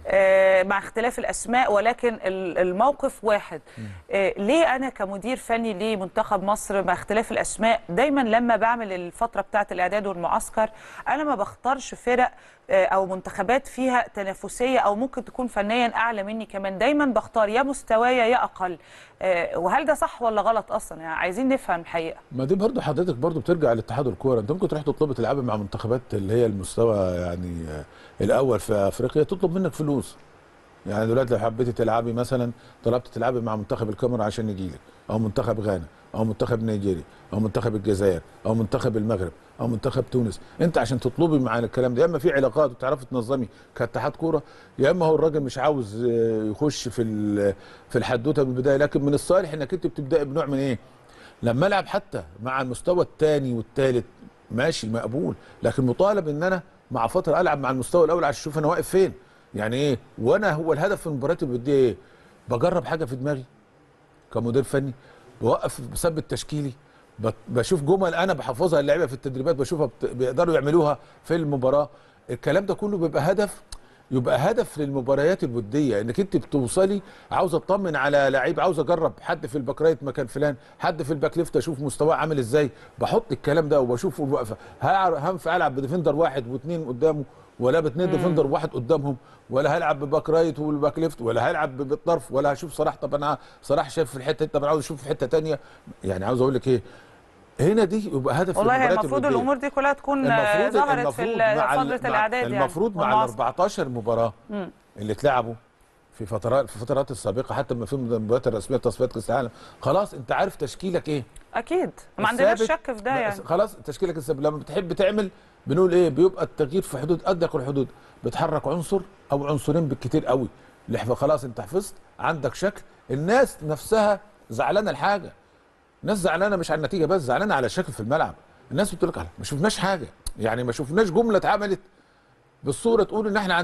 آه مع اختلاف الاسماء ولكن ال- الموقف واحد آه ليه انا كمدير فني لمنتخب مصر مع اختلاف الاسماء دايما لما بعمل الفتره بتاعه الاعداد والمعسكر انا ما بختارش فرق آه، او منتخبات فيها تنافسيه او ممكن تكون فنيا اعلى مني كمان دايما بختار يا مستوايا يا اقل آه، وهل ده صح ولا غلط اصلا يعني عايزين نفهم الحقيقه ما دي برضه حضرتك برضه بترجع لاتحاد الكوره انت ممكن تروح تطلب تلعبي مع منتخبات اللي هي المستوى يعني آه، الاول في افريقيا تطلب منك فلوس يعني دلوقتي لو حبيتي تلعبي مثلا طلبت تلعبي مع منتخب الكاميرون عشان يجي لك او منتخب غانا او منتخب نيجيريا او منتخب الجزائر او منتخب المغرب او منتخب تونس انت عشان تطلبي مع الكلام ده يا اما في علاقات وتعرفي تنظمي كاتحاد كوره يا اما هو الراجل مش عاوز آه، يخش في ال- في الحدوته من البدايه لكن من الصالح انك انت بتبداي بنوع من ايه لما العب حتى مع المستوى الثاني والثالث ماشي مقبول لكن مطالب ان انا مع فتره العب مع المستوى الاول عشان اشوف انا واقف فين يعني ايه وانا هو الهدف في المباريات الوديه ايه بجرب حاجه في دماغي كمدير فني بوقف بثبت تشكيلي بت- بشوف جمل انا بحفظها للعيبه في التدريبات بشوفها بت- بيقدروا يعملوها في المباراه الكلام ده كله بيبقى هدف يبقى هدف للمباريات الوديه انك انت بتوصلي عاوز اطمن على لعيب عاوز اجرب حد في الباك رايت مكان فلان حد في الباك ليفت اشوف مستواه عامل ازاي بحط الكلام ده وبشوف الوقفه هعر- هنفع العب بديفندر واحد واثنين قدامه ولا باثنين ديفندر واحد قدامهم ولا هلعب بباك رايت والباك ليفت ولا هلعب بالطرف ولا هشوف صلاح طب انا صلاح شايف في الحته دي، طب انا عاوز اشوف في حته تانية يعني عاوز اقول لك ايه هنا دي يبقى هدف والله هي المباريات المفروظ الودية. الامور دي كلها تكون آه، المفروض ظهرت في المفروض ال- مع ال- فتره مع- الاعداد يعني المفروض مع ال والمعسكر. 14 مباراه اللي اتلعبوا في فترات في الفترات السابقه حتى ما في المباريات الرسميه تصفيات كاس العالم خلاص انت عارف تشكيلك ايه اكيد ما عندناش الثابت- شك في ده لا، يعني خلاص تشكيلك الثابت لما بتحب تعمل بنقول ايه بيبقى التغيير في حدود ادق الحدود بتحرك عنصر او عنصرين بالكتير قوي اللي حف- خلاص انت حفظت عندك شكل الناس نفسها زعلانه الحاجه الناس زعلانه مش على النتيجه بس زعلانه على الشكل في الملعب الناس بتقول لك على- ما شفناش حاجه يعني ما شفناش جمله اتعملت بالصوره تقول ان احنا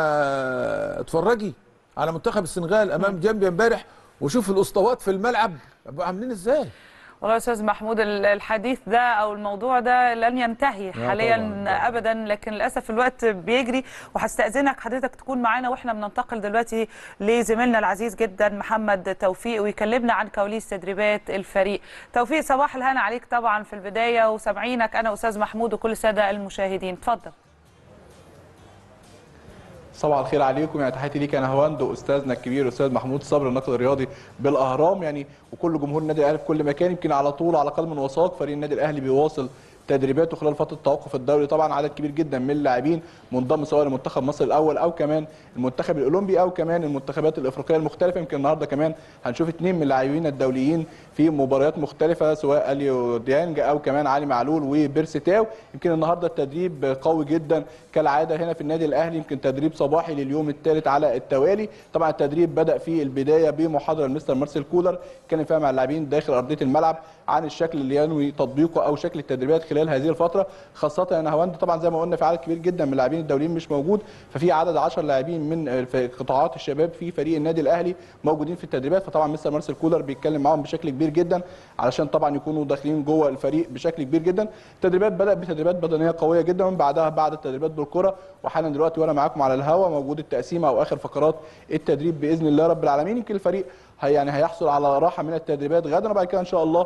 عندنا اتفرجي على منتخب السنغال امام جامبيا امبارح وشوف الاسطوات في الملعب بقوا عاملين ازاي والله يا استاذ محمود ال- الحديث ده او الموضوع ده لن ينتهي حاليا طبعاً، طبعاً. ابدا لكن للاسف الوقت بيجري وهستاذنك حضرتك تكون معانا واحنا بننتقل دلوقتي لزميلنا العزيز جدا محمد توفيق ويكلمنا عن كواليس تدريبات الفريق توفيق صباح الهنا عليك طبعا في البدايه وسامعينك انا استاذ محمود وكل الساده المشاهدين اتفضل صباح الخير عليكم يعني تحياتي ليك انا هواند واستاذنا الكبير استاذ محمود صبري الناقد الرياضي بالاهرام يعني وكل جمهور النادي الاهلي في كل مكان يمكن على طول على قدم وساق فريق النادي الاهلي بيواصل تدريباته خلال فتره التوقف الدولي طبعا عدد كبير جدا من اللاعبين منضم سواء لمنتخب مصر الاول او كمان المنتخب الاولمبي او كمان المنتخبات الافريقيه المختلفه يمكن النهارده كمان هنشوف اثنين من اللاعبين الدوليين في مباريات مختلفه سواء اليو ديانج او كمان علي معلول وبيرسي تاو يمكن النهارده التدريب قوي جدا كالعاده هنا في النادي الاهلي يمكن تدريب صباحي لليوم الثالث على التوالي طبعا التدريب بدا في البدايه بمحاضره المستر مارسيل كولر اتكلم فيها مع اللاعبين داخل ارضيه الملعب عن الشكل اللي ينوي تطبيقه او شكل التدريبات خلال هذه الفتره خاصه ان هواند طبعا زي ما قلنا في عدد كبير جدا من اللاعبين الدوليين مش موجود ففي عدد 10 لاعبين من في قطاعات الشباب في فريق النادي الاهلي موجودين في التدريبات فطبعا مستر مارسيل كولر بيتكلم معاهم بشكل كبير جدا علشان طبعا يكونوا داخلين جوه الفريق بشكل كبير جدا التدريبات بدات بتدريبات بدنيه قويه جدا ومن بعدها بعد التدريبات بالكره وحالا دلوقتي وانا معاكم على الهواء موجود التقسيمه او اخر فقرات التدريب باذن الله رب العالمين يمكن الفريق هي يعني هيحصل على راحه من التدريبات غدا وبعد كده ان شاء الله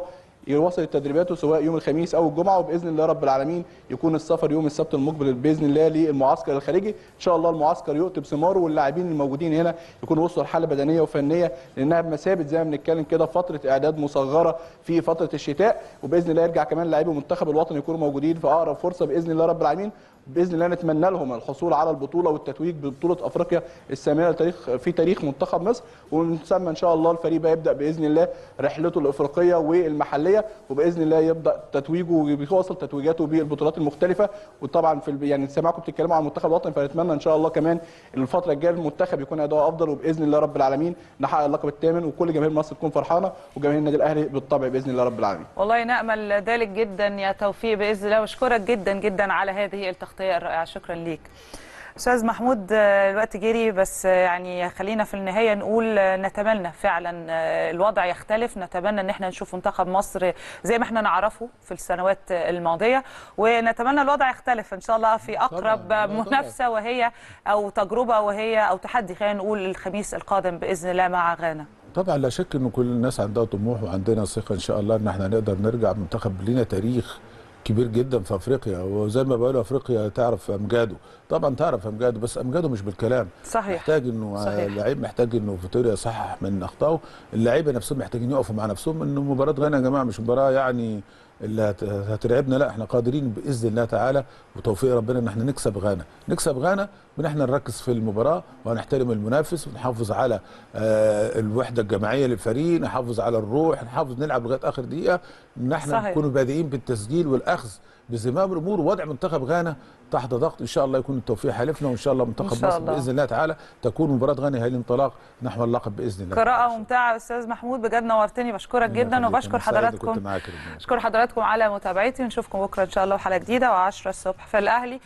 يواصل تدريباته سواء يوم الخميس او الجمعه وباذن الله رب العالمين يكون السفر يوم السبت المقبل باذن الله للمعسكر الخارجي ان شاء الله المعسكر يؤتي بثماره واللاعبين الموجودين هنا يكونوا وصلوا لحاله بدنيه وفنيه لانها بمثابه زي ما بنتكلم كده فتره اعداد مصغره في فتره الشتاء وباذن الله يرجع كمان لاعبي المنتخب الوطني يكونوا موجودين في اقرب فرصه باذن الله رب العالمين باذن الله نتمنى لهم الحصول على البطوله والتتويج ببطوله افريقيا الثامنه لتاريخ في تاريخ منتخب مصر ونسمى ان شاء الله الفريق بقى يبدا باذن الله رحلته الافريقيه والمحليه وباذن الله يبدا تتويجه ويواصل تتويجاته بالبطولات المختلفه وطبعا في الب... يعني سامعكم بتتكلموا عن المنتخب الوطني فنتمنى ان شاء الله كمان الفتره الجايه المنتخب يكون اداؤه افضل وباذن الله رب العالمين نحقق اللقب الثامن وكل جماهير مصر تكون فرحانه وجماهير النادي الاهلي بالطبع باذن الله رب العالمين والله نامل ذلك جدا يا توفيق باذن الله واشكرك جدا جدا على هذه التغطيه الرائعه شكرا ليك استاذ محمود آه، الوقت جري بس آه، يعني خلينا في النهايه نقول آه، نتمنى فعلا آه، الوضع يختلف نتمنى ان احنا نشوف منتخب مصر زي ما احنا نعرفه في السنوات الماضيه ونتمنى الوضع يختلف ان شاء الله في اقرب طبعاً، طبعاً. منافسه وهي او تجربه وهي او تحدي خلينا نقول الخميس القادم باذن الله مع غانا طبعا لا شك انه كل الناس عندها طموح وعندنا ثقه ان شاء الله ان احنا نقدر نرجع منتخب لينا تاريخ كبير جدا في افريقيا وزي ما بقولوا افريقيا تعرف امجاده طبعا تعرف امجاده بس امجاده مش بالكلام صحيح محتاج انه صحيح. اللعيب محتاج انه فيتوريا يصحح من اخطائه اللعيبه نفسهم محتاجين يقفوا مع نفسهم انه مباراه غانا يا جماعه مش مباراه يعني اللي هت- هترعبنا لا احنا قادرين باذن الله تعالى وتوفيق ربنا ان احنا نكسب غانا نكسب غانا بان احنا نركز في المباراه وهنحترم المنافس ونحافظ على آه الوحده الجماعيه للفريق نحافظ على الروح نحافظ نلعب لغايه اخر دقيقه ان احنا صحيح. نكون بادئين بالتسجيل والاخذ بزمام الامور ووضع منتخب غانا تحت ضغط ان شاء الله يكون التوفيق حالفنا وان شاء الله منتخب إن شاء مصر الله. باذن الله تعالى تكون مباراه غانا هي الانطلاق نحو اللقب باذن الله قراءة ممتعة يا أستاذ محمود بجد نورتني بشكرك الله جدا يخليك. وبشكر أنا سعيد حضراتكم كنت معاك ربنا أشكر حضراتكم على متابعتي ونشوفكم بكرة إن شاء الله وحلقة جديدة و10 الصبح في الأهلي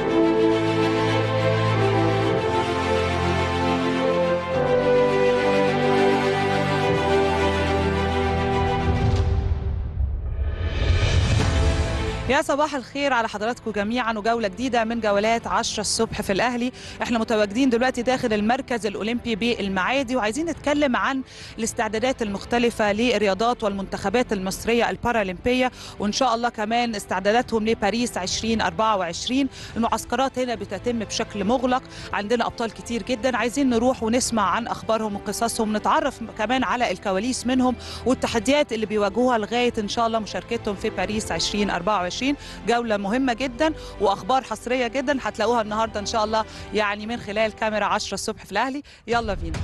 يا صباح الخير على حضراتكم جميعا وجولة جديدة من جولات 10 الصبح في الأهلي احنا متواجدين دلوقتي داخل المركز الأولمبي بالمعادي وعايزين نتكلم عن الاستعدادات المختلفة للرياضات والمنتخبات المصرية البارالمبية وإن شاء الله كمان استعداداتهم لباريس 2024 المعسكرات هنا بتتم بشكل مغلق عندنا أبطال كتير جدا عايزين نروح ونسمع عن أخبارهم وقصصهم نتعرف كمان على الكواليس منهم والتحديات اللي بيواجهوها لغاية إن شاء الله مشاركتهم في باريس 2024 جولة مهمة جدا وأخبار حصرية جدا هتلاقوها النهاردة إن شاء الله يعني من خلال كاميرا 10 الصبح في الأهلي يلا بينا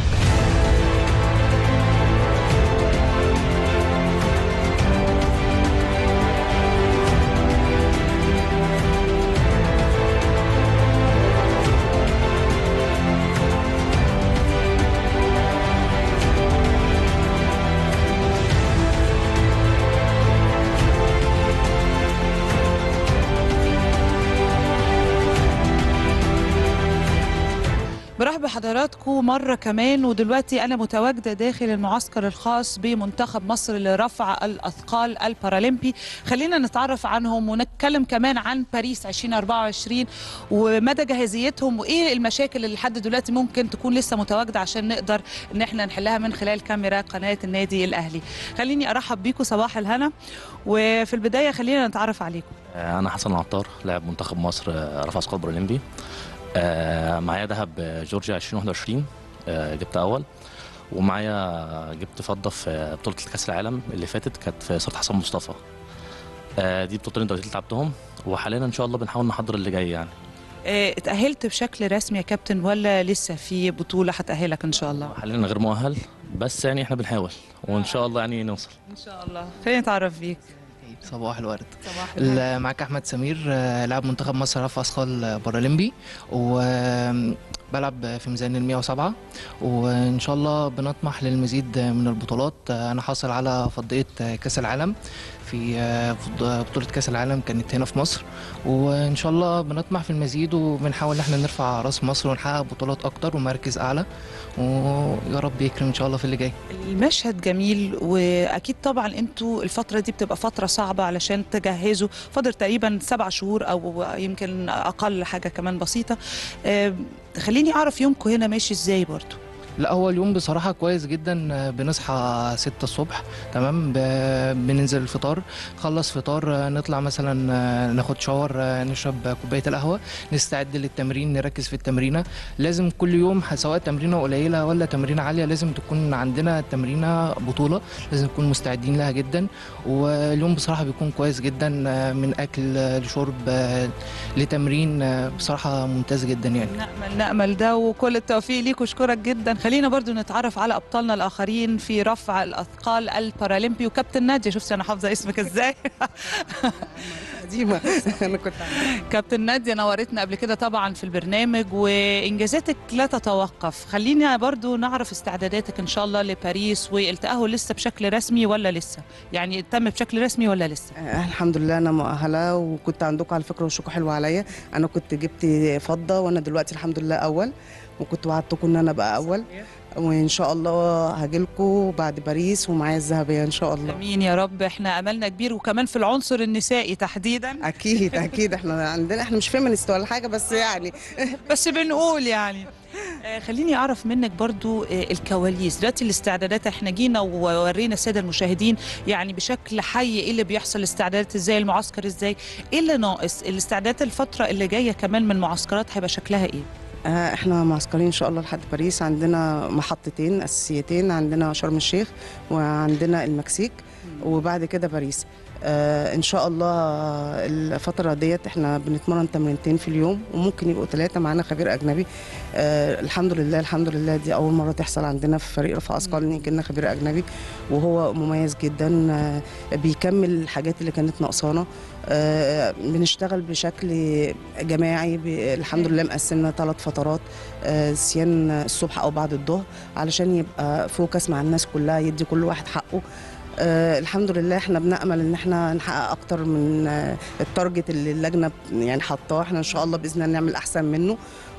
برحب بحضراتكم مرة كمان ودلوقتي أنا متواجدة داخل المعسكر الخاص بمنتخب مصر لرفع الأثقال البارالمبي خلينا نتعرف عنهم ونتكلم كمان عن باريس 2024 ومدى جاهزيتهم وإيه المشاكل اللي لحد دلوقتي ممكن تكون لسه متواجدة عشان نقدر إن احنا نحلها من خلال كاميرا قناة النادي الأهلي خليني أرحب بيكم صباح الهنا وفي البداية خلينا نتعرف عليكم أنا حسن العطار لاعب منتخب مصر آه، رفع أثقال برولمبي آه، معايا ذهب جورجيا 2021 آه، جبت أول ومعايا جبت فضة في بطولة كأس العالم اللي فاتت كانت في صالة حسن مصطفى آه، دي بطولتين الدولتين اللي لعبتهم وحاليا إن شاء الله بنحاول نحضر اللي جاي يعني اه اتأهلت بشكل رسمي يا كابتن ولا لسه في بطولة هتأهلك إن شاء الله حاليا غير مؤهل بس يعني احنا بنحاول وإن شاء الله يعني نوصل إن شاء الله خلينا نتعرف بيك صباح الورد صباح ال- معاك احمد سمير آه، لاعب منتخب مصر رفع اثقال بارالمبي وبلعب في ميزان ال 107 وان شاء الله بنطمح للمزيد من البطولات آه، انا حاصل على فضيه آه، كاس العالم في آه، فض- بطوله كاس العالم كانت هنا في مصر وان شاء الله بنطمح في المزيد وبنحاول ان احنا نرفع راس مصر ونحقق بطولات اكتر ومراكز اعلى ويا رب يكرم ان شاء الله في اللي جاي المشهد جميل واكيد طبعا انتوا الفتره دي بتبقى فتره صعبه علشان تجهزوا فاضل تقريبا سبع شهور او يمكن اقل حاجه كمان بسيطه آه، خليني اعرف يومكم هنا ماشي ازاي برضو لا هو اليوم بصراحة كويس جدا آه، بنصحى ستة الصبح تمام ب- بننزل الفطار خلص فطار آه، نطلع مثلا آه، ناخد شاور آه، نشرب كوباية القهوة نستعد للتمرين نركز في التمرينة لازم كل يوم ح- سواء تمرينة قليلة ولا تمرينة عالية لازم تكون عندنا تمرينة بطولة لازم نكون مستعدين لها جدا واليوم بصراحة بيكون كويس جدا آه، من أكل آه، لشرب آه، لتمرين آه، بصراحة ممتاز جدا يعني نأمل نأمل ده وكل التوفيق ليك واشكرك جدا خلينا برضو نتعرف على أبطالنا الآخرين في رفع الأثقال البارالمبي وكابتن نادية شفتي أنا حافظة اسمك إزاي قديمة أنا كنت كابتن نادية نورتنا قبل كده طبعا في البرنامج وإنجازاتك لا تتوقف خلينا برضو نعرف استعداداتك إن شاء الله لباريس والتأهل لسه بشكل رسمي ولا لسه يعني تم بشكل رسمي ولا لسه آه، الحمد لله أنا مؤهلة وكنت عندكم على فكرة وشكوا حلوة عليا أنا كنت جبت فضة وأنا دلوقتي الحمد لله أول وكنت وعدتكم إن أنا أبقى أول وإن شاء الله هاجيلكم بعد باريس ومعايا الذهبية إن شاء الله امين يا رب احنا املنا كبير وكمان في العنصر النسائي تحديدا أكيد أكيد إحنا عندنا إحنا مش فيمنست ولا حاجة بس يعني بس بنقول يعني آه، خليني اعرف منك برضو آه، الكواليس دلوقتي الاستعدادات احنا جينا وورينا الساده المشاهدين يعني بشكل حي ايه اللي بيحصل الاستعدادات ازاي المعسكر ازاي ايه اللي ناقص الاستعدادات الفتره اللي جايه كمان من معسكرات هيبقى شكلها ايه آه، احنا معسكرين ان شاء الله لحد باريس عندنا محطتين اساسيتين عندنا شرم الشيخ وعندنا المكسيك وبعد كده باريس آه ان شاء الله الفتره ديت احنا بنتمرن تمرينتين في اليوم وممكن يبقوا ثلاثه معانا خبير اجنبي آه الحمد لله الحمد لله دي اول مره تحصل عندنا في فريق رفع اثقال ان يجي لنا خبير اجنبي وهو مميز جدا آه بيكمل الحاجات اللي كانت ناقصانا آه بنشتغل بشكل جماعي ب- الحمد لله مقسمنا ثلاث فترات آه سيان الصبح او بعد الظهر علشان يبقى فوكس مع الناس كلها يدي كل واحد حقه آه الحمد لله احنا بنأمل ان احنا نحقق اكتر من آه التارجت اللي اللجنه يعني حطاه احنا ان شاء الله باذن الله نعمل احسن منه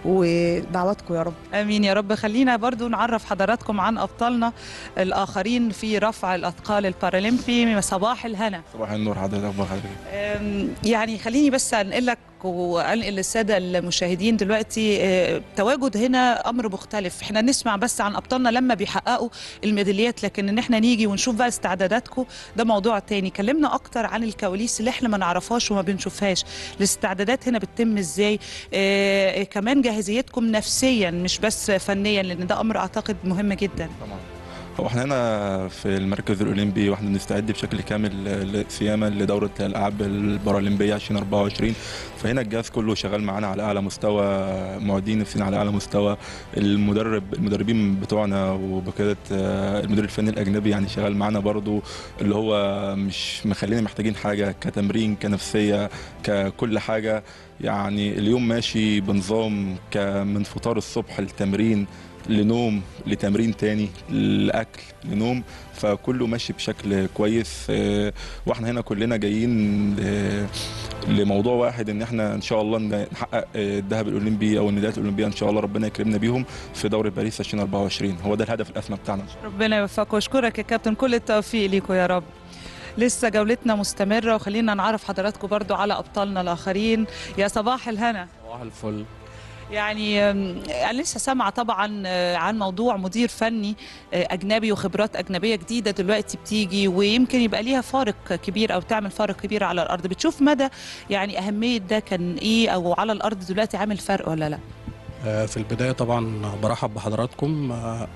ودعواتكم يا رب امين يا رب خلينا برضو نعرف حضراتكم عن ابطالنا الاخرين في رفع الاثقال البارالمبي صباح الهنا صباح النور حضرتك اخبار حضرتك أم، يعني خليني بس انقل لك وانقل للساده المشاهدين دلوقتي أه، التواجد هنا امر مختلف احنا نسمع بس عن ابطالنا لما بيحققوا الميداليات لكن ان احنا نيجي ونشوف بقى استعداداتكم ده موضوع تاني كلمنا اكتر عن الكواليس اللي احنا ما نعرفهاش وما بنشوفهاش الاستعدادات هنا بتتم ازاي أه، كمان جاهزيتكم نفسيا مش بس فنيا لان ده امر اعتقد مهم جدا طبعا هو احنا هنا في المركز الاولمبي واحنا بنستعد بشكل كامل ل- صياما لدوره الالعاب البارالمبيه 2024 فهنا الجهاز كله شغال معانا على اعلى مستوى معدين نفسنا على اعلى مستوى المدرب المدربين بتوعنا وبقياده آه، المدير الفني الاجنبي يعني شغال معانا برضو اللي هو مش مخلينا محتاجين حاجه كتمرين كنفسيه ككل حاجه يعني اليوم ماشي بنظام ك- من فطار الصبح التمرين لنوم لتمرين تاني لاكل لنوم فكله ماشي بشكل كويس آه، واحنا هنا كلنا جايين آه، لموضوع واحد ان احنا ان شاء الله ن- نحقق آه، الذهب الاولمبي او الميداليات الاولمبيه ان شاء الله ربنا يكرمنا بيهم في دوره باريس 2024 هو ده الهدف الاسمى بتاعنا ان شاء الله ربنا يوفقك واشكرك يا كابتن كل التوفيق ليكم يا رب لسه جولتنا مستمرة وخلينا نعرف حضراتكم برضو على أبطالنا الآخرين يا صباح الهنا صباح الفل يعني أم، أنا لسه سامعة طبعا آه، عن موضوع مدير فني آه، أجنبي وخبرات أجنبية جديدة دلوقتي بتيجي ويمكن يبقى ليها فارق كبير أو تعمل فارق كبير على الأرض بتشوف مدى يعني أهمية ده كان إيه أو على الأرض دلوقتي عامل فرق ولا لا آه، في البداية طبعا برحب بحضراتكم آه،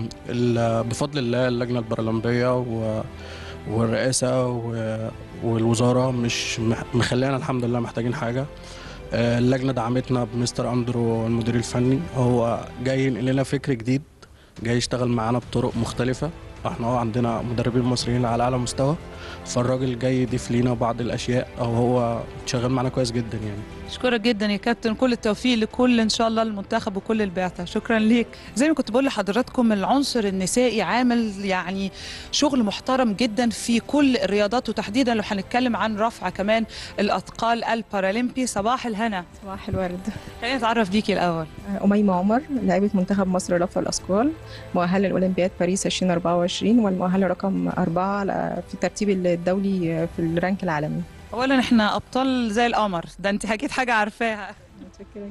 ال- بفضل الله اللجنة البارالمبية و- والرئاسة و- والوزارة مش مح- مخلينا الحمد لله محتاجين حاجة آه، اللجنة دعمتنا بمستر أندرو المدير الفني هو جاي ينقل لنا فكر جديد جاي يشتغل معانا بطرق مختلفة احنا اه عندنا مدربين مصريين على أعلى مستوى فالراجل جاي يضيف لينا بعض الأشياء أو هو شغال معانا كويس جدا يعني أشكرك جدا يا كابتن كل التوفيق لكل إن شاء الله المنتخب وكل البعثة شكرا ليك زي ما كنت بقول لحضراتكم العنصر النسائي عامل يعني شغل محترم جدا في كل الرياضات وتحديدا لو هنتكلم عن رفع كمان الأثقال البارالمبي صباح الهنا صباح الورد خلينا نتعرف بيكي الأول أميمة عمر لاعبة منتخب مصر رفع الأثقال مؤهلة لأولمبياد باريس 2024 والمؤهلة رقم أربعة على- في الترتيب الدولي في الرانك العالمي أولا إحنا أبطال زي القمر ده أنت أكيد حاجة عارفاها متشكرة جدا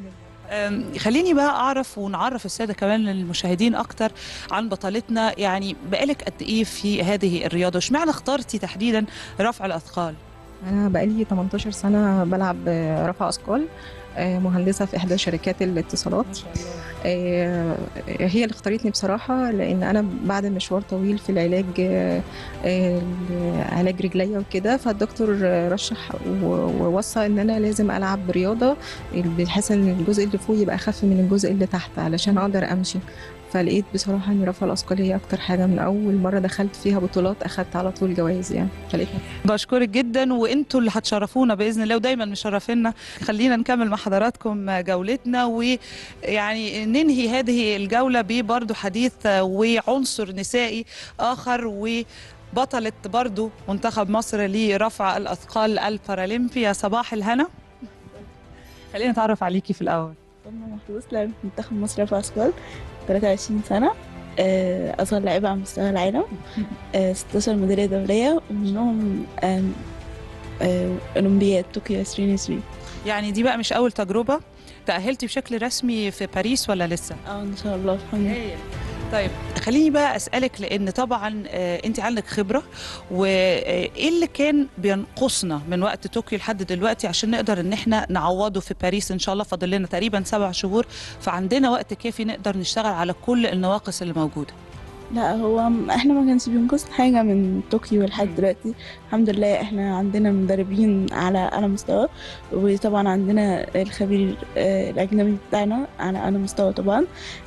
أم، خليني بقى اعرف ونعرف الساده كمان المشاهدين اكتر عن بطلتنا يعني بقالك قد ايه في هذه الرياضه اشمعنى اخترتي تحديدا رفع الاثقال انا بقالي 18 سنه بلعب رفع اثقال آه، مهندسه في احدى شركات الاتصالات آه، هي اللي اختارتني بصراحه لان انا بعد مشوار طويل في العلاج آه، آه، علاج رجليا وكده فالدكتور آه، رشح و- ووصى ان انا لازم العب رياضه بحيث ان الجزء اللي فوق يبقى اخف من الجزء اللي تحت علشان اقدر امشي فلقيت بصراحه ان رفع الاثقال هي اكتر حاجه من اول مره دخلت فيها بطولات اخدت على طول جوائز يعني فلقيت بشكرك جدا وانتوا اللي هتشرفونا باذن الله ودايما مشرفينا خلينا نكمل مع حضراتكم جولتنا ويعني ننهي هذه الجوله ببرضه حديث وعنصر نسائي اخر و بطلة برضو منتخب مصر لرفع الأثقال البارالمبي يا صباح الهنا خلينا نتعرف عليكي في الأول فاطمة محروس لاعب منتخب مصر رفع أثقال 23 سنة آه، أصغر لاعبة على مستوى العالم آه، 16 ميدالية دولية ومنهم آم، آه، أولمبياد طوكيو 2020 يعني دي بقى مش أول تجربة تأهلتي بشكل رسمي في باريس ولا لسه؟ اه إن شاء الله الحمد لله طيب خليني بقى اسالك لان طبعا آه، انت عندك خبره وايه اللي كان بينقصنا من وقت طوكيو لحد دلوقتي عشان نقدر ان احنا نعوضه في باريس ان شاء الله فاضل لنا تقريبا سبع شهور فعندنا وقت كافي نقدر نشتغل على كل النواقص اللي موجوده لا هو م- احنا ما كانش بينقصنا حاجة من طوكيو لحد دلوقتي الحمد لله احنا عندنا مدربين على أعلى مستوى وطبعا عندنا الخبير آه، الأجنبي بتاعنا على أعلى مستوى طبعا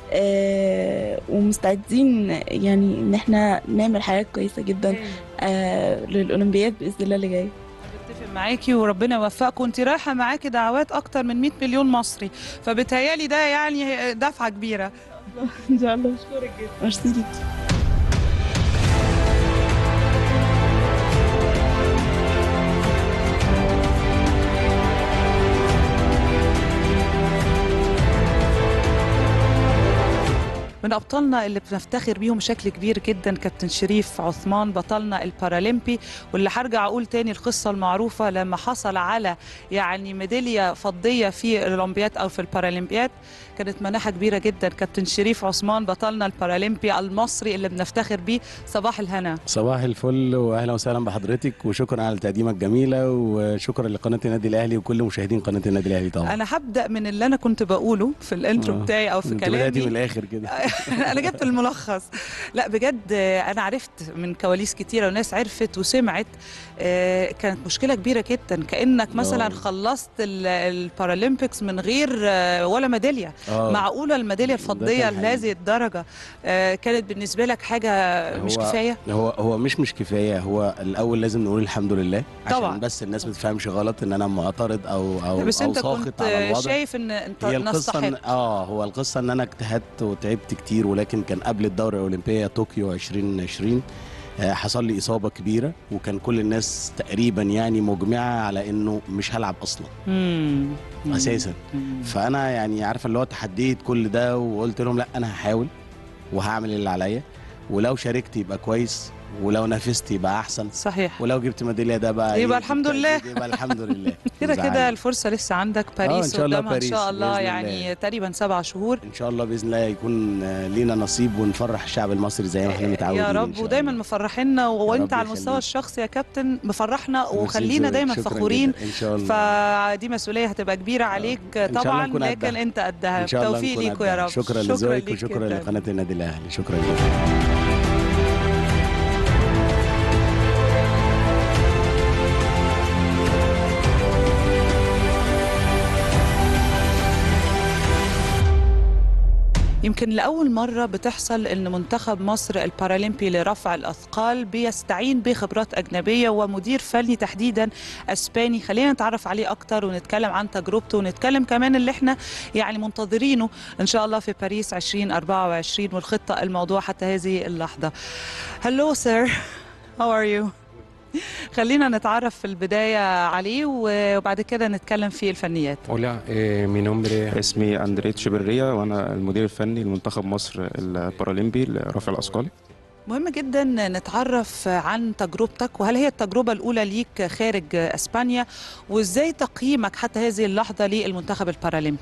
آه، ومستعدين يعني ان احنا نعمل حاجات كويسة جدا آه، للأولمبياد بإذن الله اللي جاي اتفق معاكي وربنا يوفقكم انت رايحه معاكي دعوات اكتر من 100 مليون مصري فبتهيالي ده يعني دفعه كبيره ان شاء الله اشكرك جدا ميرسي ليكي من ابطالنا اللي بنفتخر بيهم بشكل كبير جدا كابتن شريف عثمان بطلنا البارالمبي واللي هرجع اقول تاني القصه المعروفه لما حصل على يعني ميداليه فضيه في الاولمبياد او في البارالمبياد كانت مناحه كبيره جدا كابتن شريف عثمان بطلنا البارالمبي المصري اللي بنفتخر بيه صباح الهنا صباح الفل واهلا وسهلا بحضرتك وشكرا على التقديمه الجميله وشكرا لقناه النادي الاهلي وكل مشاهدين قناه النادي الاهلي طبعا انا هبدا من اللي انا كنت بقوله في الانترو آه. بتاعي او في انت بدأتي كلامي من الاخر كده انا جبت الملخص لا بجد آه، انا عرفت من كواليس كتيره وناس عرفت وسمعت آه، كانت مشكله كبيره جدا كانك مثلا آه. خلصت ال- البارالمبيكس من غير آه، ولا ميداليه آه. معقوله الميداليه ده الفضيه كان حقيقي. لهذه الدرجه آه، كانت بالنسبه لك حاجه مش هو- كفايه هو هو مش مش كفايه هو الاول لازم نقول الحمد لله عشان طبعا. بس الناس ما تفهمش غلط ان انا معترض او او بس او انت ساخط كنت على الوضع شايف ان انت هي القصه إن نستحق اه هو القصه ان انا اجتهدت وتعبت كتير ولكن كان قبل الدوره الاولمبيه طوكيو 2020 آه، حصل لي اصابه كبيره وكان كل الناس تقريبا يعني مجمعه على انه مش هلعب اصلا مم. مم. اساسا مم. فانا يعني عارفه اللي هو تحديت كل ده وقلت لهم لا انا هحاول وهعمل اللي عليا ولو شاركت يبقى كويس ولو نافست يبقى احسن صحيح ولو جبت ميداليه ده بقى يبقى إيه، الحمد لله. يبقى الحمد لله كده مزعلني. كده الفرصه لسه عندك باريس إن شاء الله قدامها ان باريس شاء الله بإذن يعني الله. تقريبا سبع شهور ان شاء الله باذن الله يكون آه، لينا نصيب ونفرح الشعب المصري زي ما احنا متعودين يا إن رب شاء ودايما مفرحينا وانت رب على المستوى يخليك. الشخصي يا كابتن مفرحنا ميرسي وخلينا لذوقك. دايما شكراً فخورين جداً. ان شاء الله فدي مسؤوليه هتبقى كبيره عليك شاء الله طبعا نكون لكن قدها. انت قدها ان شاء الله توفيق نكون ليكوا يا قدها. رب شكرا لذوقك ليك وشكرا جداً. لقناه النادي الاهلي شكرا جدا يمكن لأول مرة بتحصل أن منتخب مصر البارالمبي لرفع الأثقال بيستعين بخبرات أجنبية ومدير فني تحديدا أسباني خلينا نتعرف عليه أكتر ونتكلم عن تجربته ونتكلم كمان اللي احنا يعني منتظرينه إن شاء الله في باريس 2024 والخطة الموضوع حتى هذه اللحظة Hello sir How are you? خلينا نتعرف في البداية عليه وبعد كده نتكلم في الفنيات Hola, eh, mi nombre اسمي أندريت شبرية وأنا المدير الفني لمنتخب مصر البارالمبي لرفع الأثقال مهم جدا نتعرف عن تجربتك وهل هي التجربة الأولى ليك خارج أسبانيا وإزاي تقييمك حتى هذه اللحظة للمنتخب البارالمبي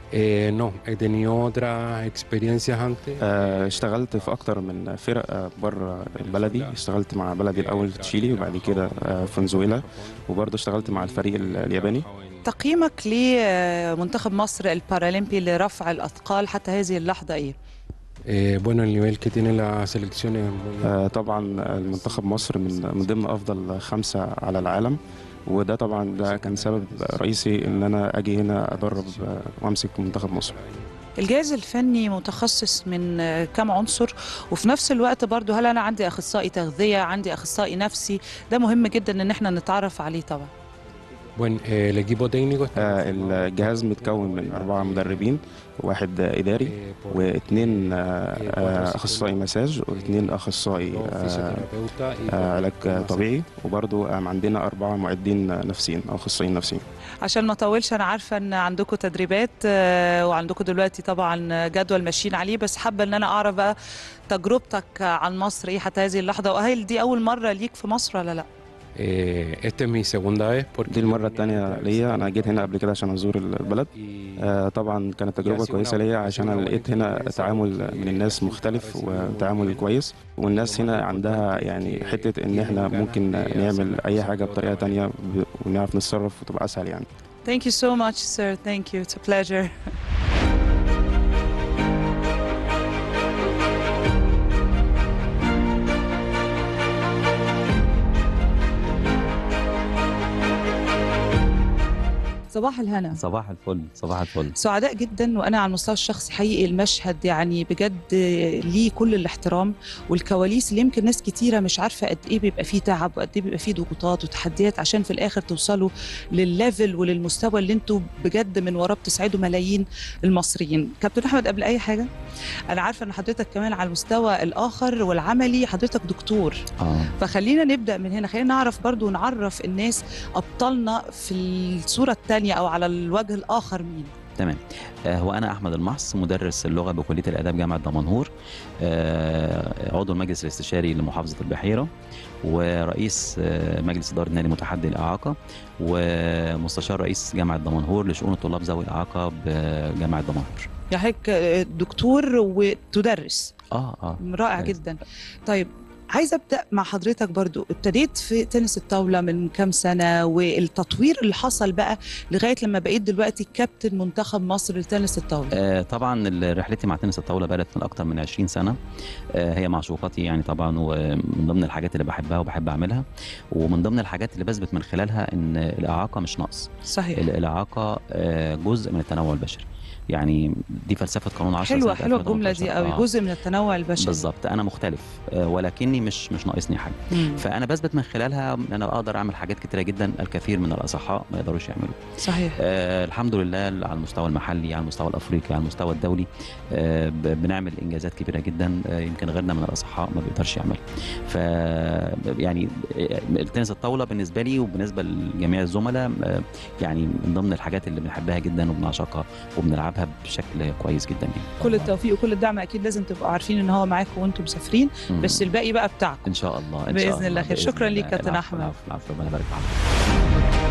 Eh, no, he tenido otras experiencias antes. آه، اشتغلت في اكتر من فرق آه، بره بلدي اشتغلت مع بلدي الاول في تشيلي وبعد كده آه، فنزويلا وبرضه اشتغلت مع الفريق ال- الياباني تقييمك لمنتخب مصر البارالمبي لرفع الاثقال حتى هذه اللحظه ايه Eh, bueno, el nivel que tiene la selección es muy آه، طبعا المنتخب مصر من من ضمن افضل خمسه على العالم وده طبعا ده كان سبب رئيسي ان انا اجي هنا ادرب آه، وامسك منتخب مصر الجهاز الفني متخصص من آه، كم عنصر وفي نفس الوقت برضو هل انا عندي اخصائي تغذيه عندي اخصائي نفسي ده مهم جدا ان احنا نتعرف عليه طبعا Bueno, eh, el equipo técnico está آه، الجهاز متكون من أربعة مدربين واحد آه، إداري واثنين آه، آه، أخصائي مساج واثنين أخصائي آه، fisioterapeuta y آه، علاج آه، طبيعي وبرضو آه، عندنا أربعة معدين آه، نفسيين أو أخصائيين نفسيين عشان ما اطولش انا عارفه ان عندكم تدريبات آه، وعندكم دلوقتي طبعا جدول ماشيين عليه بس حابه ان انا اعرف بقى تجربتك عن مصر ايه حتى هذه اللحظه وهل دي اول مره ليك في مصر ولا لا Eh, esta es mi segunda vez porque دي المرة التانية ليا أنا جيت هنا قبل كده عشان أزور البلد آه، طبعا كانت تجربة كويسة ليا عشان أنا لقيت هنا تعامل من الناس مختلف وتعامل كويس والناس هنا عندها يعني حتة إن إحنا ممكن نعمل أي حاجة بطريقة تانية ب- ونعرف نتصرف وتبقى أسهل يعني Thank you so much sir thank you it's a pleasure صباح الهنا صباح الفل صباح الفل سعداء جدا وانا على المستوى الشخصي حقيقي المشهد يعني بجد ليه كل الاحترام والكواليس اللي يمكن ناس كتيره مش عارفه قد ايه بيبقى فيه تعب وقد ايه بيبقى فيه ضغوطات وتحديات عشان في الاخر توصلوا للليفل وللمستوى اللي انتوا بجد من وراه بتسعدوا ملايين المصريين كابتن احمد قبل اي حاجه انا عارفه ان حضرتك كمان على المستوى الاخر والعملي حضرتك دكتور اه فخلينا نبدا من هنا خلينا نعرف برضو ونعرف الناس ابطالنا في الصوره الثانيه او على الوجه الاخر مين تمام آه، هو انا احمد المحص مدرس اللغه بكليه الاداب جامعه دمنهور آه، عضو المجلس الاستشاري لمحافظه البحيره ورئيس آه، مجلس اداره نادي متحدي الاعاقه ومستشار رئيس جامعه دمنهور لشؤون الطلاب ذوي الاعاقه بجامعه دمنهور يعني حضرتك دكتور وتدرس اه اه رائع كويس. جدا طيب عايزه ابدا مع حضرتك برضو ابتديت في تنس الطاوله من كام سنه والتطوير اللي حصل بقى لغايه لما بقيت دلوقتي كابتن منتخب مصر لتنس الطاوله آه، طبعا ال- رحلتي مع تنس الطاوله بدات من اكتر من 20 سنه آه، هي معشوقتي يعني طبعا ومن ضمن الحاجات اللي بحبها وبحب اعملها ومن ضمن الحاجات اللي بثبت من خلالها ان الاعاقه مش نقص صحيح ال- الاعاقه آه، جزء من التنوع البشري يعني دي فلسفه قانون 10 حلوه سنة حلوه الجمله 2018. دي قوي آه. جزء من التنوع البشري بالظبط انا مختلف آه، ولكني مش مش ناقصني حاجه مم. فانا بثبت من خلالها ان انا اقدر اعمل حاجات كتيره جدا الكثير من الاصحاء ما يقدروش يعملوا صحيح آه الحمد لله على المستوى المحلي على المستوى الافريقي على المستوى الدولي آه ب- بنعمل انجازات كبيره جدا آه يمكن غيرنا من الاصحاء ما بيقدرش يعملها ف يعني آه، التنس الطاوله بالنسبه لي وبالنسبه لجميع الزملاء آه يعني من ضمن الحاجات اللي بنحبها جدا وبنعشقها وبنلعبها بشكل كويس جدا يعني كل التوفيق وكل الدعم اكيد لازم تبقوا عارفين ان هو معاكم وانتم مسافرين مم. بس الباقي بقى بتاعكم ان شاء الله إن بإذن شاء الله خير. بإذن شكراً ليك الله. كابتن العفو، أحمد. العفو العفو ربنا يبارك فيك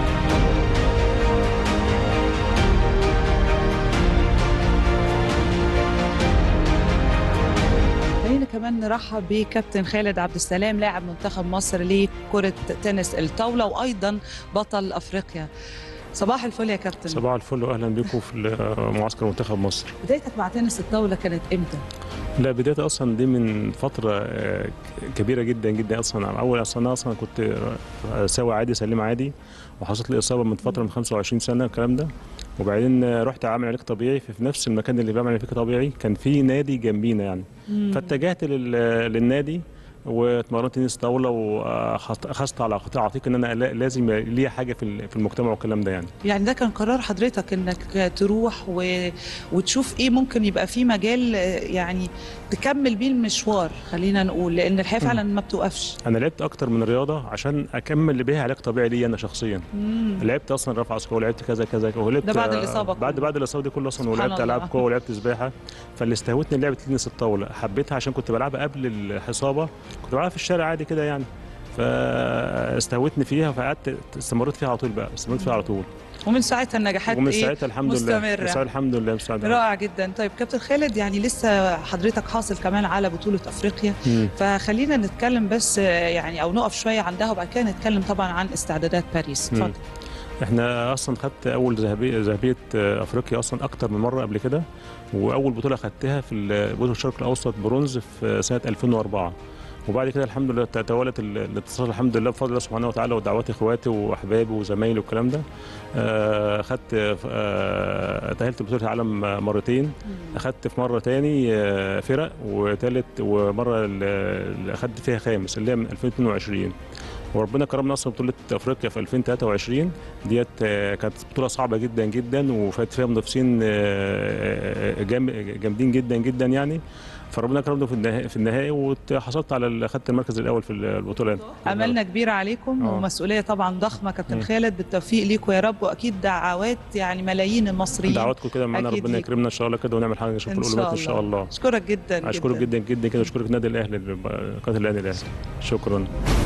خلينا كمان نرحب بكابتن خالد عبد السلام لاعب منتخب مصر لكرة تنس الطاولة وأيضا بطل أفريقيا صباح الفل يا كابتن صباح الفل واهلا بكم في معسكر منتخب مصر بدايتك مع تنس الطاولة كانت إمتى؟ لا بداية اصلا دي من فتره آه، كبيره جدا جدا اصلا اول اصلا أنا اصلا كنت آه، ساوي عادي سليم عادي وحصلت لي اصابه من فتره من 25 سنه الكلام ده وبعدين آه، رحت اعمل علاج طبيعي في في نفس المكان اللي بعمل فيه طبيعي كان في نادي جنبينا يعني مم. فاتجهت لل- للنادي واتمرنت تنس طاوله واخذت على قطاع عتيق ان انا لا- لازم ليا حاجه في ال- في المجتمع والكلام ده يعني يعني ده كان قرار حضرتك انك تروح و... وتشوف ايه ممكن يبقى فيه مجال آه، يعني تكمل بيه المشوار خلينا نقول لان الحياه مم. فعلا ما بتوقفش انا لعبت اكتر من رياضه عشان اكمل بيها علاج طبيعي ليا انا شخصيا مم. لعبت اصلا رفع اثقال ولعبت كذا كذا ولعبت ده بعد الإصابة بعد بعد الاصابه دي كلها اصلا سبحان ولعبت الله. العاب قوه ولعبت سباحه فاللي استهوتني لعبه تنس الطاوله حبيتها عشان كنت بلعبها قبل الاصابه كنت بلعبها في الشارع عادي كده يعني فاستهوتني فيها فقعدت استمريت فيها على طول بقى استمريت فيها على طول ومن ساعتها النجاحات ومن ايه ساعتها الحمد لله مستمره من ساعتها الحمد لله مستعد رائع جدا طيب كابتن خالد يعني لسه حضرتك حاصل كمان على بطولة أفريقيا مم. فخلينا نتكلم بس آه، يعني أو نقف شوية عندها وبعد كده نتكلم طبعا عن استعدادات باريس مم. اتفضل احنا اصلا خدت اول ذهبيه ذهبيه آه، افريقيا اصلا اكتر من مره قبل كده واول بطوله خدتها في ال- بطوله الشرق الاوسط برونز في سنه 2004 وبعد كده الحمد لله توالت ال- الاتصال الحمد لله بفضل الله سبحانه وتعالى ودعوات اخواتي واحبابي وزمايلي والكلام ده آه، خدت آه، تاهلت بطوله العالم مرتين اخدت في مره تاني آه، فرق وثالث ومره اللي اخدت فيها خامس اللي هي من 2022 وربنا كرمنا اصلا بطوله افريقيا في 2023 ديت آه، كانت بطوله صعبه جدا جدا وفات فيها منافسين آه، آه، جام- جامدين جدا جدا يعني فربنا كرمنا في النهائي في النهائي وحصلت على ال- اخدت المركز الاول في البطوله أملنا كبيرة عليكم آه. ومسؤولية طبعا ضخمة كابتن مم. خالد بالتوفيق ليكم يا رب وأكيد دعوات يعني ملايين المصريين دعواتكم كده معانا أكيد ربنا ليكم. يكرمنا ان شاء الله كده ونعمل حاجه نشوف إن القلوبات شاء ان شاء الله. الله أشكرك جدا اشكرك جدا جدا كده اشكرك النادي الاهلي قناه الاهلي الاهلي شكرا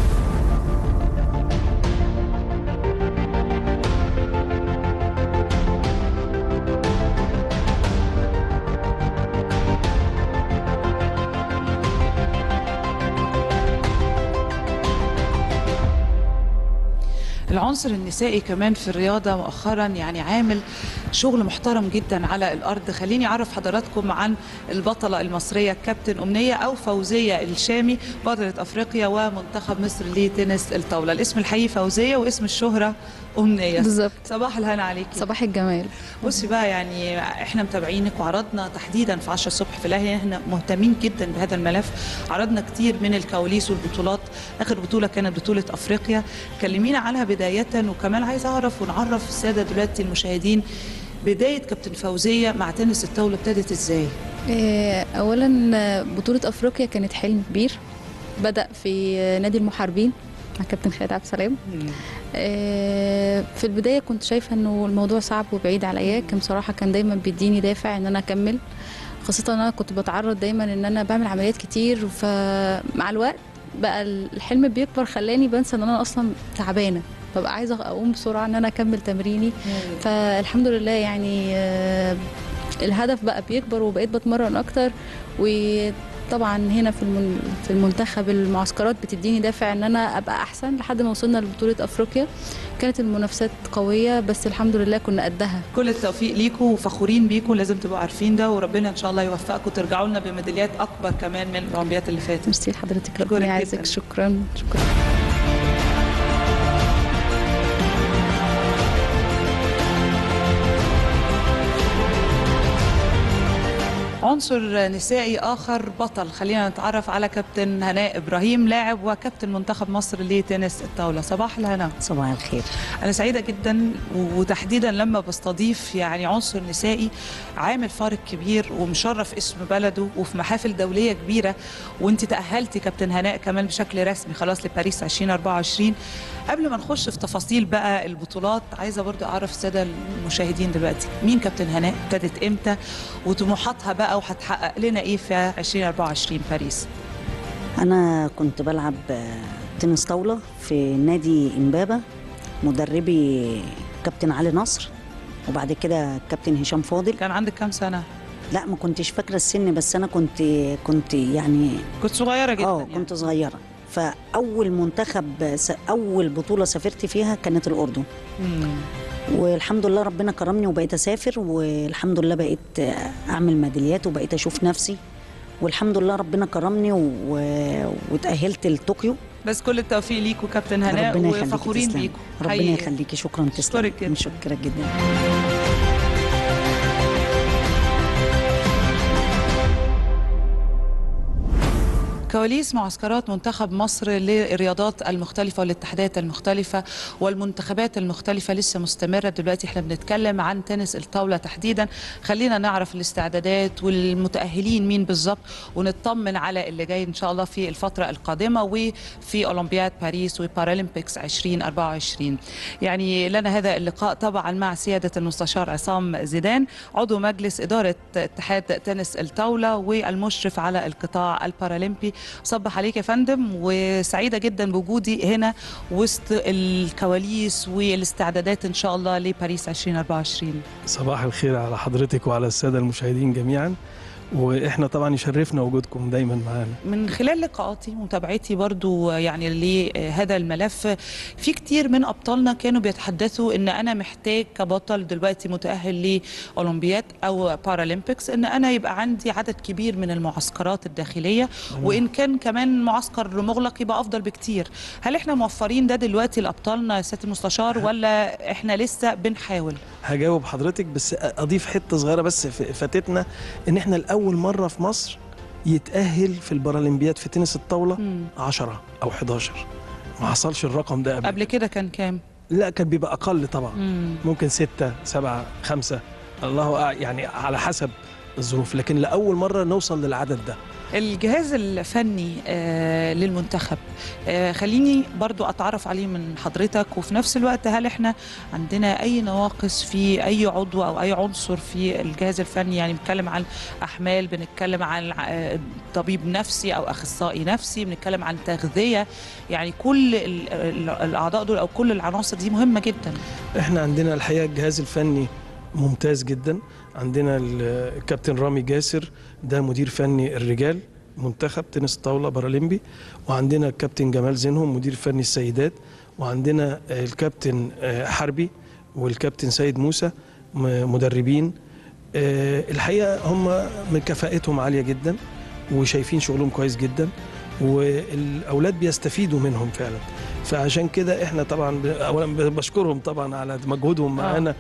العنصر النسائي كمان في الرياضة مؤخرا يعني عامل شغل محترم جدا على الأرض خليني أعرف حضراتكم عن البطلة المصرية كابتن أمنية أو فوزية الشامي بطلة أفريقيا ومنتخب مصر لتنس الطاولة الاسم الحقيقي فوزية واسم الشهرة أمنية بالظبط صباح الهنا عليكي صباح الجمال بصي بقى يعني احنا متابعينك وعرضنا تحديدا في 10 الصبح في الاهلي احنا مهتمين جدا بهذا الملف عرضنا كتير من الكواليس والبطولات اخر بطوله كانت بطوله افريقيا كلمينا عنها بدايه وكمان عايز اعرف ونعرف الساده دلوقتي المشاهدين بدايه كابتن فوزيه مع تنس الطاوله ابتدت ازاي آه، اولا آه، بطوله افريقيا كانت حلم كبير بدا في آه، نادي المحاربين مع كابتن خالد عبد السلام آه، في البدايه كنت شايفه انه الموضوع صعب وبعيد عليا كان بصراحه كان دايما بيديني دافع ان انا اكمل خاصه ان انا كنت بتعرض دايما ان انا بعمل عمليات كتير فمع الوقت بقى الحلم بيكبر خلاني بنسى ان انا اصلا تعبانه ببقى عايزه اقوم بسرعه ان انا اكمل تمريني فالحمد لله يعني آه، الهدف بقى بيكبر وبقيت بتمرن اكتر وطبعا هنا في المن- في المنتخب المعسكرات بتديني دافع ان انا ابقى احسن لحد ما وصلنا لبطوله افريقيا كانت المنافسات قويه بس الحمد لله كنا قدها كل التوفيق ليكم وفخورين بيكم لازم تبقوا عارفين ده وربنا ان شاء الله يوفقكم ترجعوا لنا بميداليات اكبر كمان من الاولمبيات اللي فاتت ميرسي لحضرتك ربنا يعزك شكرا شكرا عنصر نسائي اخر بطل خلينا نتعرف على كابتن هناء ابراهيم لاعب وكابتن منتخب مصر لتنس الطاوله صباح الهنا صباح الخير انا سعيده جدا وتحديدا لما بستضيف يعني عنصر نسائي عامل فارق كبير ومشرف اسم بلده وفي محافل دوليه كبيره وانت تاهلتي كابتن هناء كمان بشكل رسمي خلاص لباريس 2024 قبل ما نخش في تفاصيل بقى البطولات عايزه برضو اعرف الساده المشاهدين دلوقتي مين كابتن هناء ابتدت امتى وطموحاتها بقى وهتحقق لنا ايه في 2024 باريس انا كنت بلعب آه، تنس طاوله في نادي امبابه مدربي كابتن علي نصر وبعد كده كابتن هشام فاضل كان عندك كام سنه لا ما كنتش فاكره السن بس انا كنت كنت يعني كنت صغيره جدا اه كنت صغيره فاول منتخب س- اول بطوله سافرت فيها كانت الاردن والحمد لله ربنا كرمني وبقيت اسافر والحمد لله بقيت آه، اعمل ميداليات وبقيت اشوف نفسي والحمد لله ربنا كرمني و... وتاهلت لطوكيو بس كل التوفيق ليكوا كابتن هناء ربنا يخليكي وفخورين تسلمي. بيكوا ربنا حقيقي. يخليكي شكرا تسلمي أشكرك جدا. متشكره جدا كواليس معسكرات منتخب مصر للرياضات المختلفة والاتحادات المختلفة والمنتخبات المختلفة لسه مستمرة دلوقتي احنا بنتكلم عن تنس الطاولة تحديدا خلينا نعرف الاستعدادات والمتأهلين مين بالظبط ونطمن على اللي جاي ان شاء الله في الفترة القادمة وفي أولمبياد باريس وبارالمبيكس 2024 يعني لنا هذا اللقاء طبعا مع سيادة المستشار عصام زيدان عضو مجلس إدارة اتحاد تنس الطاولة والمشرف على القطاع البارالمبي صبح عليك يا فندم وسعيده جدا بوجودي هنا وسط الكواليس والاستعدادات ان شاء الله لباريس 2024 صباح الخير على حضرتك وعلى السادة المشاهدين جميعا واحنا طبعا يشرفنا وجودكم دايما معانا من خلال لقاءاتي ومتابعتي برضو يعني لهذا الملف في كتير من ابطالنا كانوا بيتحدثوا ان انا محتاج كبطل دلوقتي متاهل لاولمبياد او بارالمبيكس ان انا يبقى عندي عدد كبير من المعسكرات الداخليه وان كان كمان معسكر مغلق يبقى افضل بكتير هل احنا موفرين ده دلوقتي لابطالنا يا سياده المستشار ولا احنا لسه بنحاول هجاوب حضرتك بس اضيف حته صغيره بس ف- فاتتنا ان احنا لاول مره في مصر يتاهل في البارالمبياد في تنس الطاوله 10 او 11 ما حصلش الرقم ده قبل قبل كده كان كام لا كان بيبقى اقل طبعا مم. ممكن ستة سبعة خمسة الله أع- يعني على حسب الظروف لكن لأول مرة نوصل للعدد ده الجهاز الفني آه، للمنتخب آه، خليني برضو أتعرف عليه من حضرتك وفي نفس الوقت هل إحنا عندنا أي نواقص في أي عضو أو أي عنصر في الجهاز الفني يعني بنتكلم عن أحمال بنتكلم عن آه، طبيب نفسي أو أخصائي نفسي بنتكلم عن تغذية يعني كل ال- ال- الأعضاء دول أو كل العناصر دي مهمة جدا احنا عندنا الحقيقة الجهاز الفني ممتاز جدا عندنا ال- الكابتن رامي جاسر ده مدير فني الرجال منتخب تنس طاولة بارالمبي وعندنا الكابتن جمال زينهم مدير فني السيدات وعندنا الكابتن آه، حربي والكابتن سيد موسى م- مدربين آه، الحقيقة هم من كفاءتهم عالية جدا وشايفين شغلهم كويس جدا والاولاد بيستفيدوا منهم فعلا فعشان كده احنا طبعا ب- اولا ب- بشكرهم طبعا على مجهودهم معانا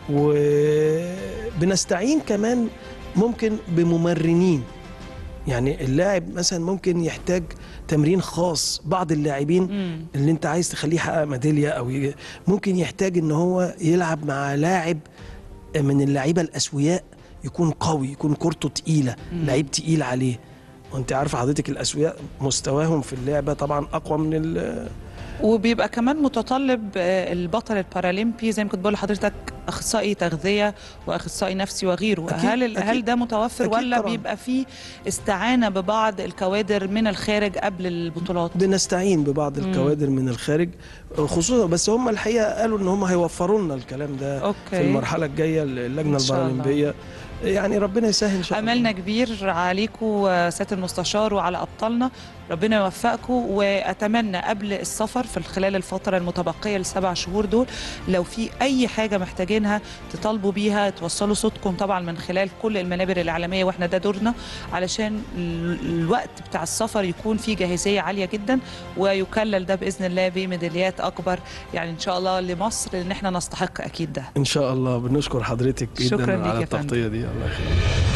وبنستعين كمان ممكن بممرنين يعني اللاعب مثلا ممكن يحتاج تمرين خاص بعض اللاعبين اللي انت عايز تخليه يحقق ميداليه او ي- ممكن يحتاج ان هو يلعب مع لاعب من اللعيبه الاسوياء يكون قوي يكون كورته تقيله مم. لعيب تقيل عليه وانت عارف حضرتك الاسوياء مستواهم في اللعبه طبعا اقوى من ال وبيبقى كمان متطلب آه، البطل البارالمبي زي ما كنت بقول لحضرتك اخصائي تغذيه واخصائي نفسي وغيره أكيد، هل ال- هل أكيد. ده متوفر أكيد ولا طبعاً. بيبقى فيه استعانه ببعض الكوادر من الخارج قبل البطولات بنستعين ببعض مم. الكوادر من الخارج خصوصا بس هم الحقيقه قالوا ان هم هيوفروا لنا الكلام ده أوكي. في المرحله الجايه اللجنه إن شاء الله. البارالمبيه يعني ربنا يسهل ان شاء الله املنا كبير عليكم آه، سياده المستشار وعلى ابطالنا ربنا يوفقكم واتمنى قبل السفر في خلال الفتره المتبقيه السبع شهور دول لو في اي حاجه محتاجينها تطالبوا بيها توصلوا صوتكم طبعا من خلال كل المنابر الاعلاميه واحنا ده دورنا علشان ال- الوقت بتاع السفر يكون فيه جاهزيه عاليه جدا ويكلل ده باذن الله بميداليات اكبر يعني ان شاء الله لمصر لان احنا نستحق اكيد ده ان شاء الله بنشكر حضرتك جدا شكراً ليك على يا فندم. التغطيه دي الله يخليك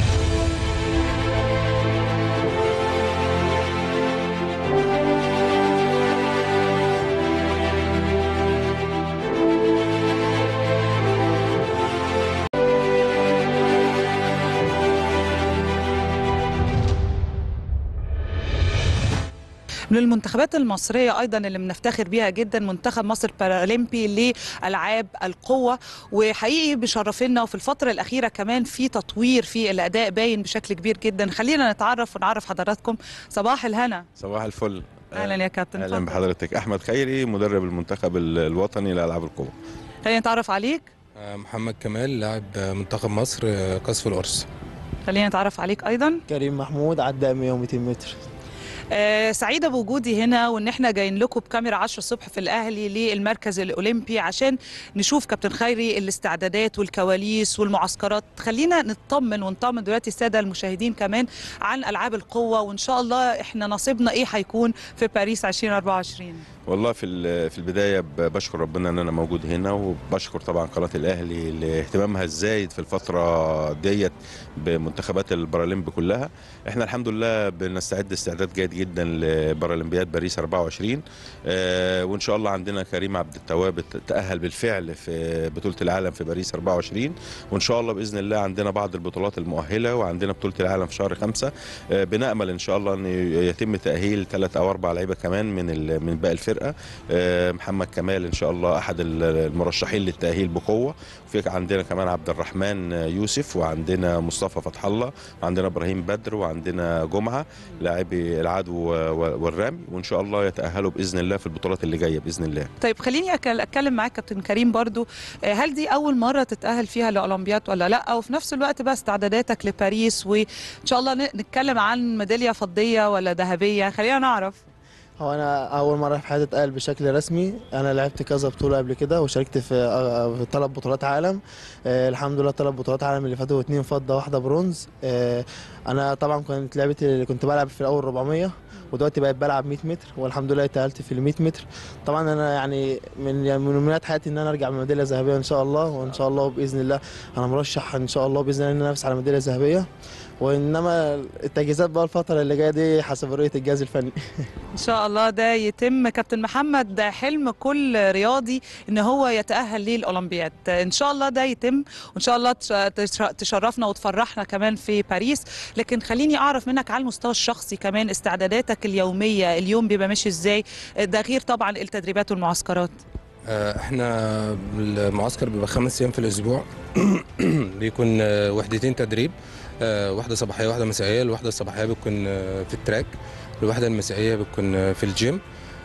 من المنتخبات المصرية أيضا اللي بنفتخر بيها جدا منتخب مصر بارالمبي لألعاب القوة وحقيقي بيشرفنا وفي الفترة الأخيرة كمان في تطوير في الأداء باين بشكل كبير جدا خلينا نتعرف ونعرف حضراتكم صباح الهنا صباح الفل أهلا يا كابتن اهلا اتفضل. بحضرتك احمد خيري مدرب المنتخب ال- الوطني لالعاب القوه خلينا نتعرف عليك محمد كمال لاعب منتخب مصر قصف القرص خلينا نتعرف عليك أيضا كريم محمود عدى 100 و200 متر آه، سعيدة بوجودي هنا وان احنا جايين لكم بكاميرا 10 الصبح في الاهلي للمركز الاولمبي عشان نشوف كابتن خيري الاستعدادات والكواليس والمعسكرات خلينا نطمن ونطمن دلوقتي الساده المشاهدين كمان عن العاب القوه وان شاء الله احنا نصيبنا ايه هيكون في باريس 2024 والله في ال- في البدايه ب- بشكر ربنا ان انا موجود هنا وبشكر طبعا قناه الاهلي لاهتمامها الزايد في الفتره ديت بمنتخبات البارالمبي كلها احنا الحمد لله بنستعد استعداد جيد جدا لبارالمبياد باريس 24 آه وان شاء الله عندنا كريم عبد التواب ت- تاهل بالفعل في بطوله العالم في باريس 24 وان شاء الله باذن الله عندنا بعض البطولات المؤهله وعندنا بطوله العالم في شهر خمسة آه بنامل ان شاء الله ان يتم تاهيل ثلاث او اربع لعيبه كمان من ال- من باقي الفرقه الفرقه آه، محمد كمال ان شاء الله احد ال- المرشحين للتاهيل بقوه في عندنا كمان عبد الرحمن يوسف وعندنا مصطفى فتح الله وعندنا ابراهيم بدر وعندنا جمعه لاعبي العدو و- والرمي وان شاء الله يتاهلوا باذن الله في البطولات اللي جايه باذن الله طيب خليني أك- اتكلم معاك كابتن كريم برضو آه، هل دي اول مره تتاهل فيها لاولمبياد ولا لا وفي نفس الوقت بقى استعداداتك لباريس وان شاء الله ن- نتكلم عن ميداليه فضيه ولا ذهبيه خلينا نعرف هو انا اول مره في حياتي اتقال بشكل رسمي انا لعبت كذا بطوله قبل كده وشاركت في آه، في ثلاث بطولات عالم آه، الحمد لله ثلاث بطولات عالم اللي فاتوا اتنين فضه واحده برونز آه، انا طبعا كنت لعبتي اللي كنت بلعب في الاول 400 ودلوقتي بقيت بلعب 100 متر والحمد لله اتأهلت في ال 100 متر طبعا انا يعني من يعني من امنيات حياتي ان انا ارجع بميداليه ذهبيه ان شاء الله وان شاء الله باذن الله انا مرشح ان شاء الله باذن الله ان انا انافس على ميداليه ذهبيه وانما التجهيزات بقى الفتره اللي جايه دي حسب رؤيه الجهاز الفني ان شاء الله ده يتم كابتن محمد ده حلم كل رياضي ان هو يتاهل للاولمبياد ان شاء الله ده يتم وان شاء الله تش- تش- تشرفنا وتفرحنا كمان في باريس لكن خليني اعرف منك على المستوى الشخصي كمان استعداداتك اليوميه اليوم بيبقى ماشي ازاي ده غير طبعا التدريبات والمعسكرات آه، احنا المعسكر بيبقى خمس ايام في الاسبوع بيكون آه، وحدتين تدريب آه، واحده صباحيه واحده مسائيه الواحده الصباحيه بتكون آه، في التراك الواحده المسائيه بتكون آه، في الجيم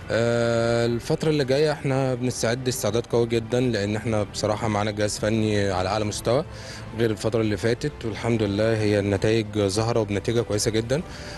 آه، الفترة اللي جاية احنا بنستعد استعداد قوي جدا لأن احنا بصراحة معانا جهاز فني على أعلى مستوى غير الفترة اللي فاتت والحمد لله هي النتائج ظاهرة وبنتيجة كويسة جدا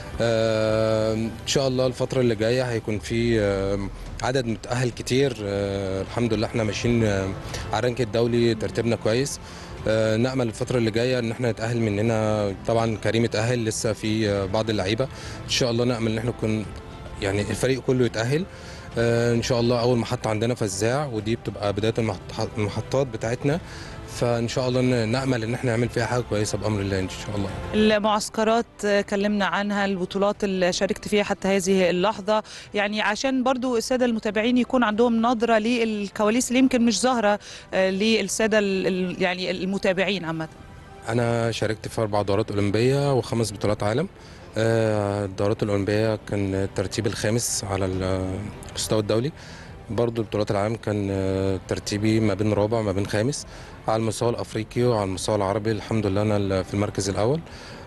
آه، إن شاء الله الفترة اللي جاية هيكون في آه، عدد متأهل كتير آه، الحمد لله احنا ماشيين آه، على الرانك الدولي ترتيبنا كويس آه، نأمل الفترة اللي جاية إن احنا نتأهل مننا طبعا كريم اتأهل لسه في آه، بعض اللعيبة إن شاء الله نأمل إن احنا نكون يعني الفريق كله يتأهل آه، ان شاء الله اول محطه عندنا فزاع ودي بتبقى بدايه المحط- المحطات بتاعتنا فان شاء الله ن- نامل ان احنا نعمل فيها حاجه كويسه بامر الله ان شاء الله المعسكرات آه، كلمنا عنها البطولات اللي شاركت فيها حتى هذه اللحظة يعني عشان برضو السادة المتابعين يكون عندهم نظرة للكواليس اللي يمكن مش ظاهرة آه، للسادة ال- ال- يعني المتابعين عامة انا شاركت في اربع دورات اولمبيه وخمس بطولات عالم آه، الدورات الاولمبيه كان الترتيب الخامس على المستوى الدولي برضو بطولات العالم كان آه، ترتيبي ما بين رابع ما بين خامس على المستوى الافريقي وعلى المستوى العربي الحمد لله انا في المركز الاول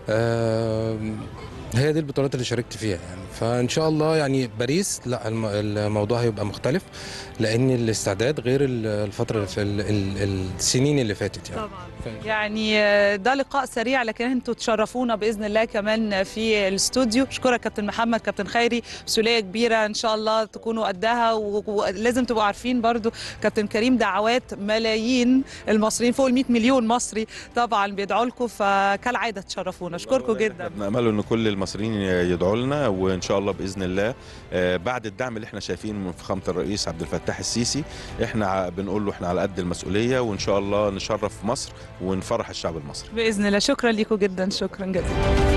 آه، هي دي البطولات اللي شاركت فيها يعني فان شاء الله يعني باريس لا الم- الموضوع هيبقى مختلف لان الاستعداد غير ال- الفتره اللي في ال- ال- السنين اللي فاتت يعني طبعا يعني آه، ده لقاء سريع لكن انتوا تشرفونا باذن الله كمان في الاستوديو اشكرك كابتن محمد كابتن خيري مسؤوليه كبيره ان شاء الله تكونوا قدها و- ولازم تبقوا عارفين برضو كابتن كريم دعوات ملايين المصريين فوق ال 100 مليون مصري طبعا بيدعوا لكم فكالعاده تشرفونا اشكركم جدا نأمله ان كل المصريين يدعوا لنا وان شاء الله باذن الله آه، بعد الدعم اللي احنا شايفينه من فخامه الرئيس عبد الفتاح السيسي احنا ع- بنقول له احنا على قد المسؤوليه وان شاء الله نشرف مصر ونفرح الشعب المصري باذن الله شكرا لكم جدا شكرا جزيلا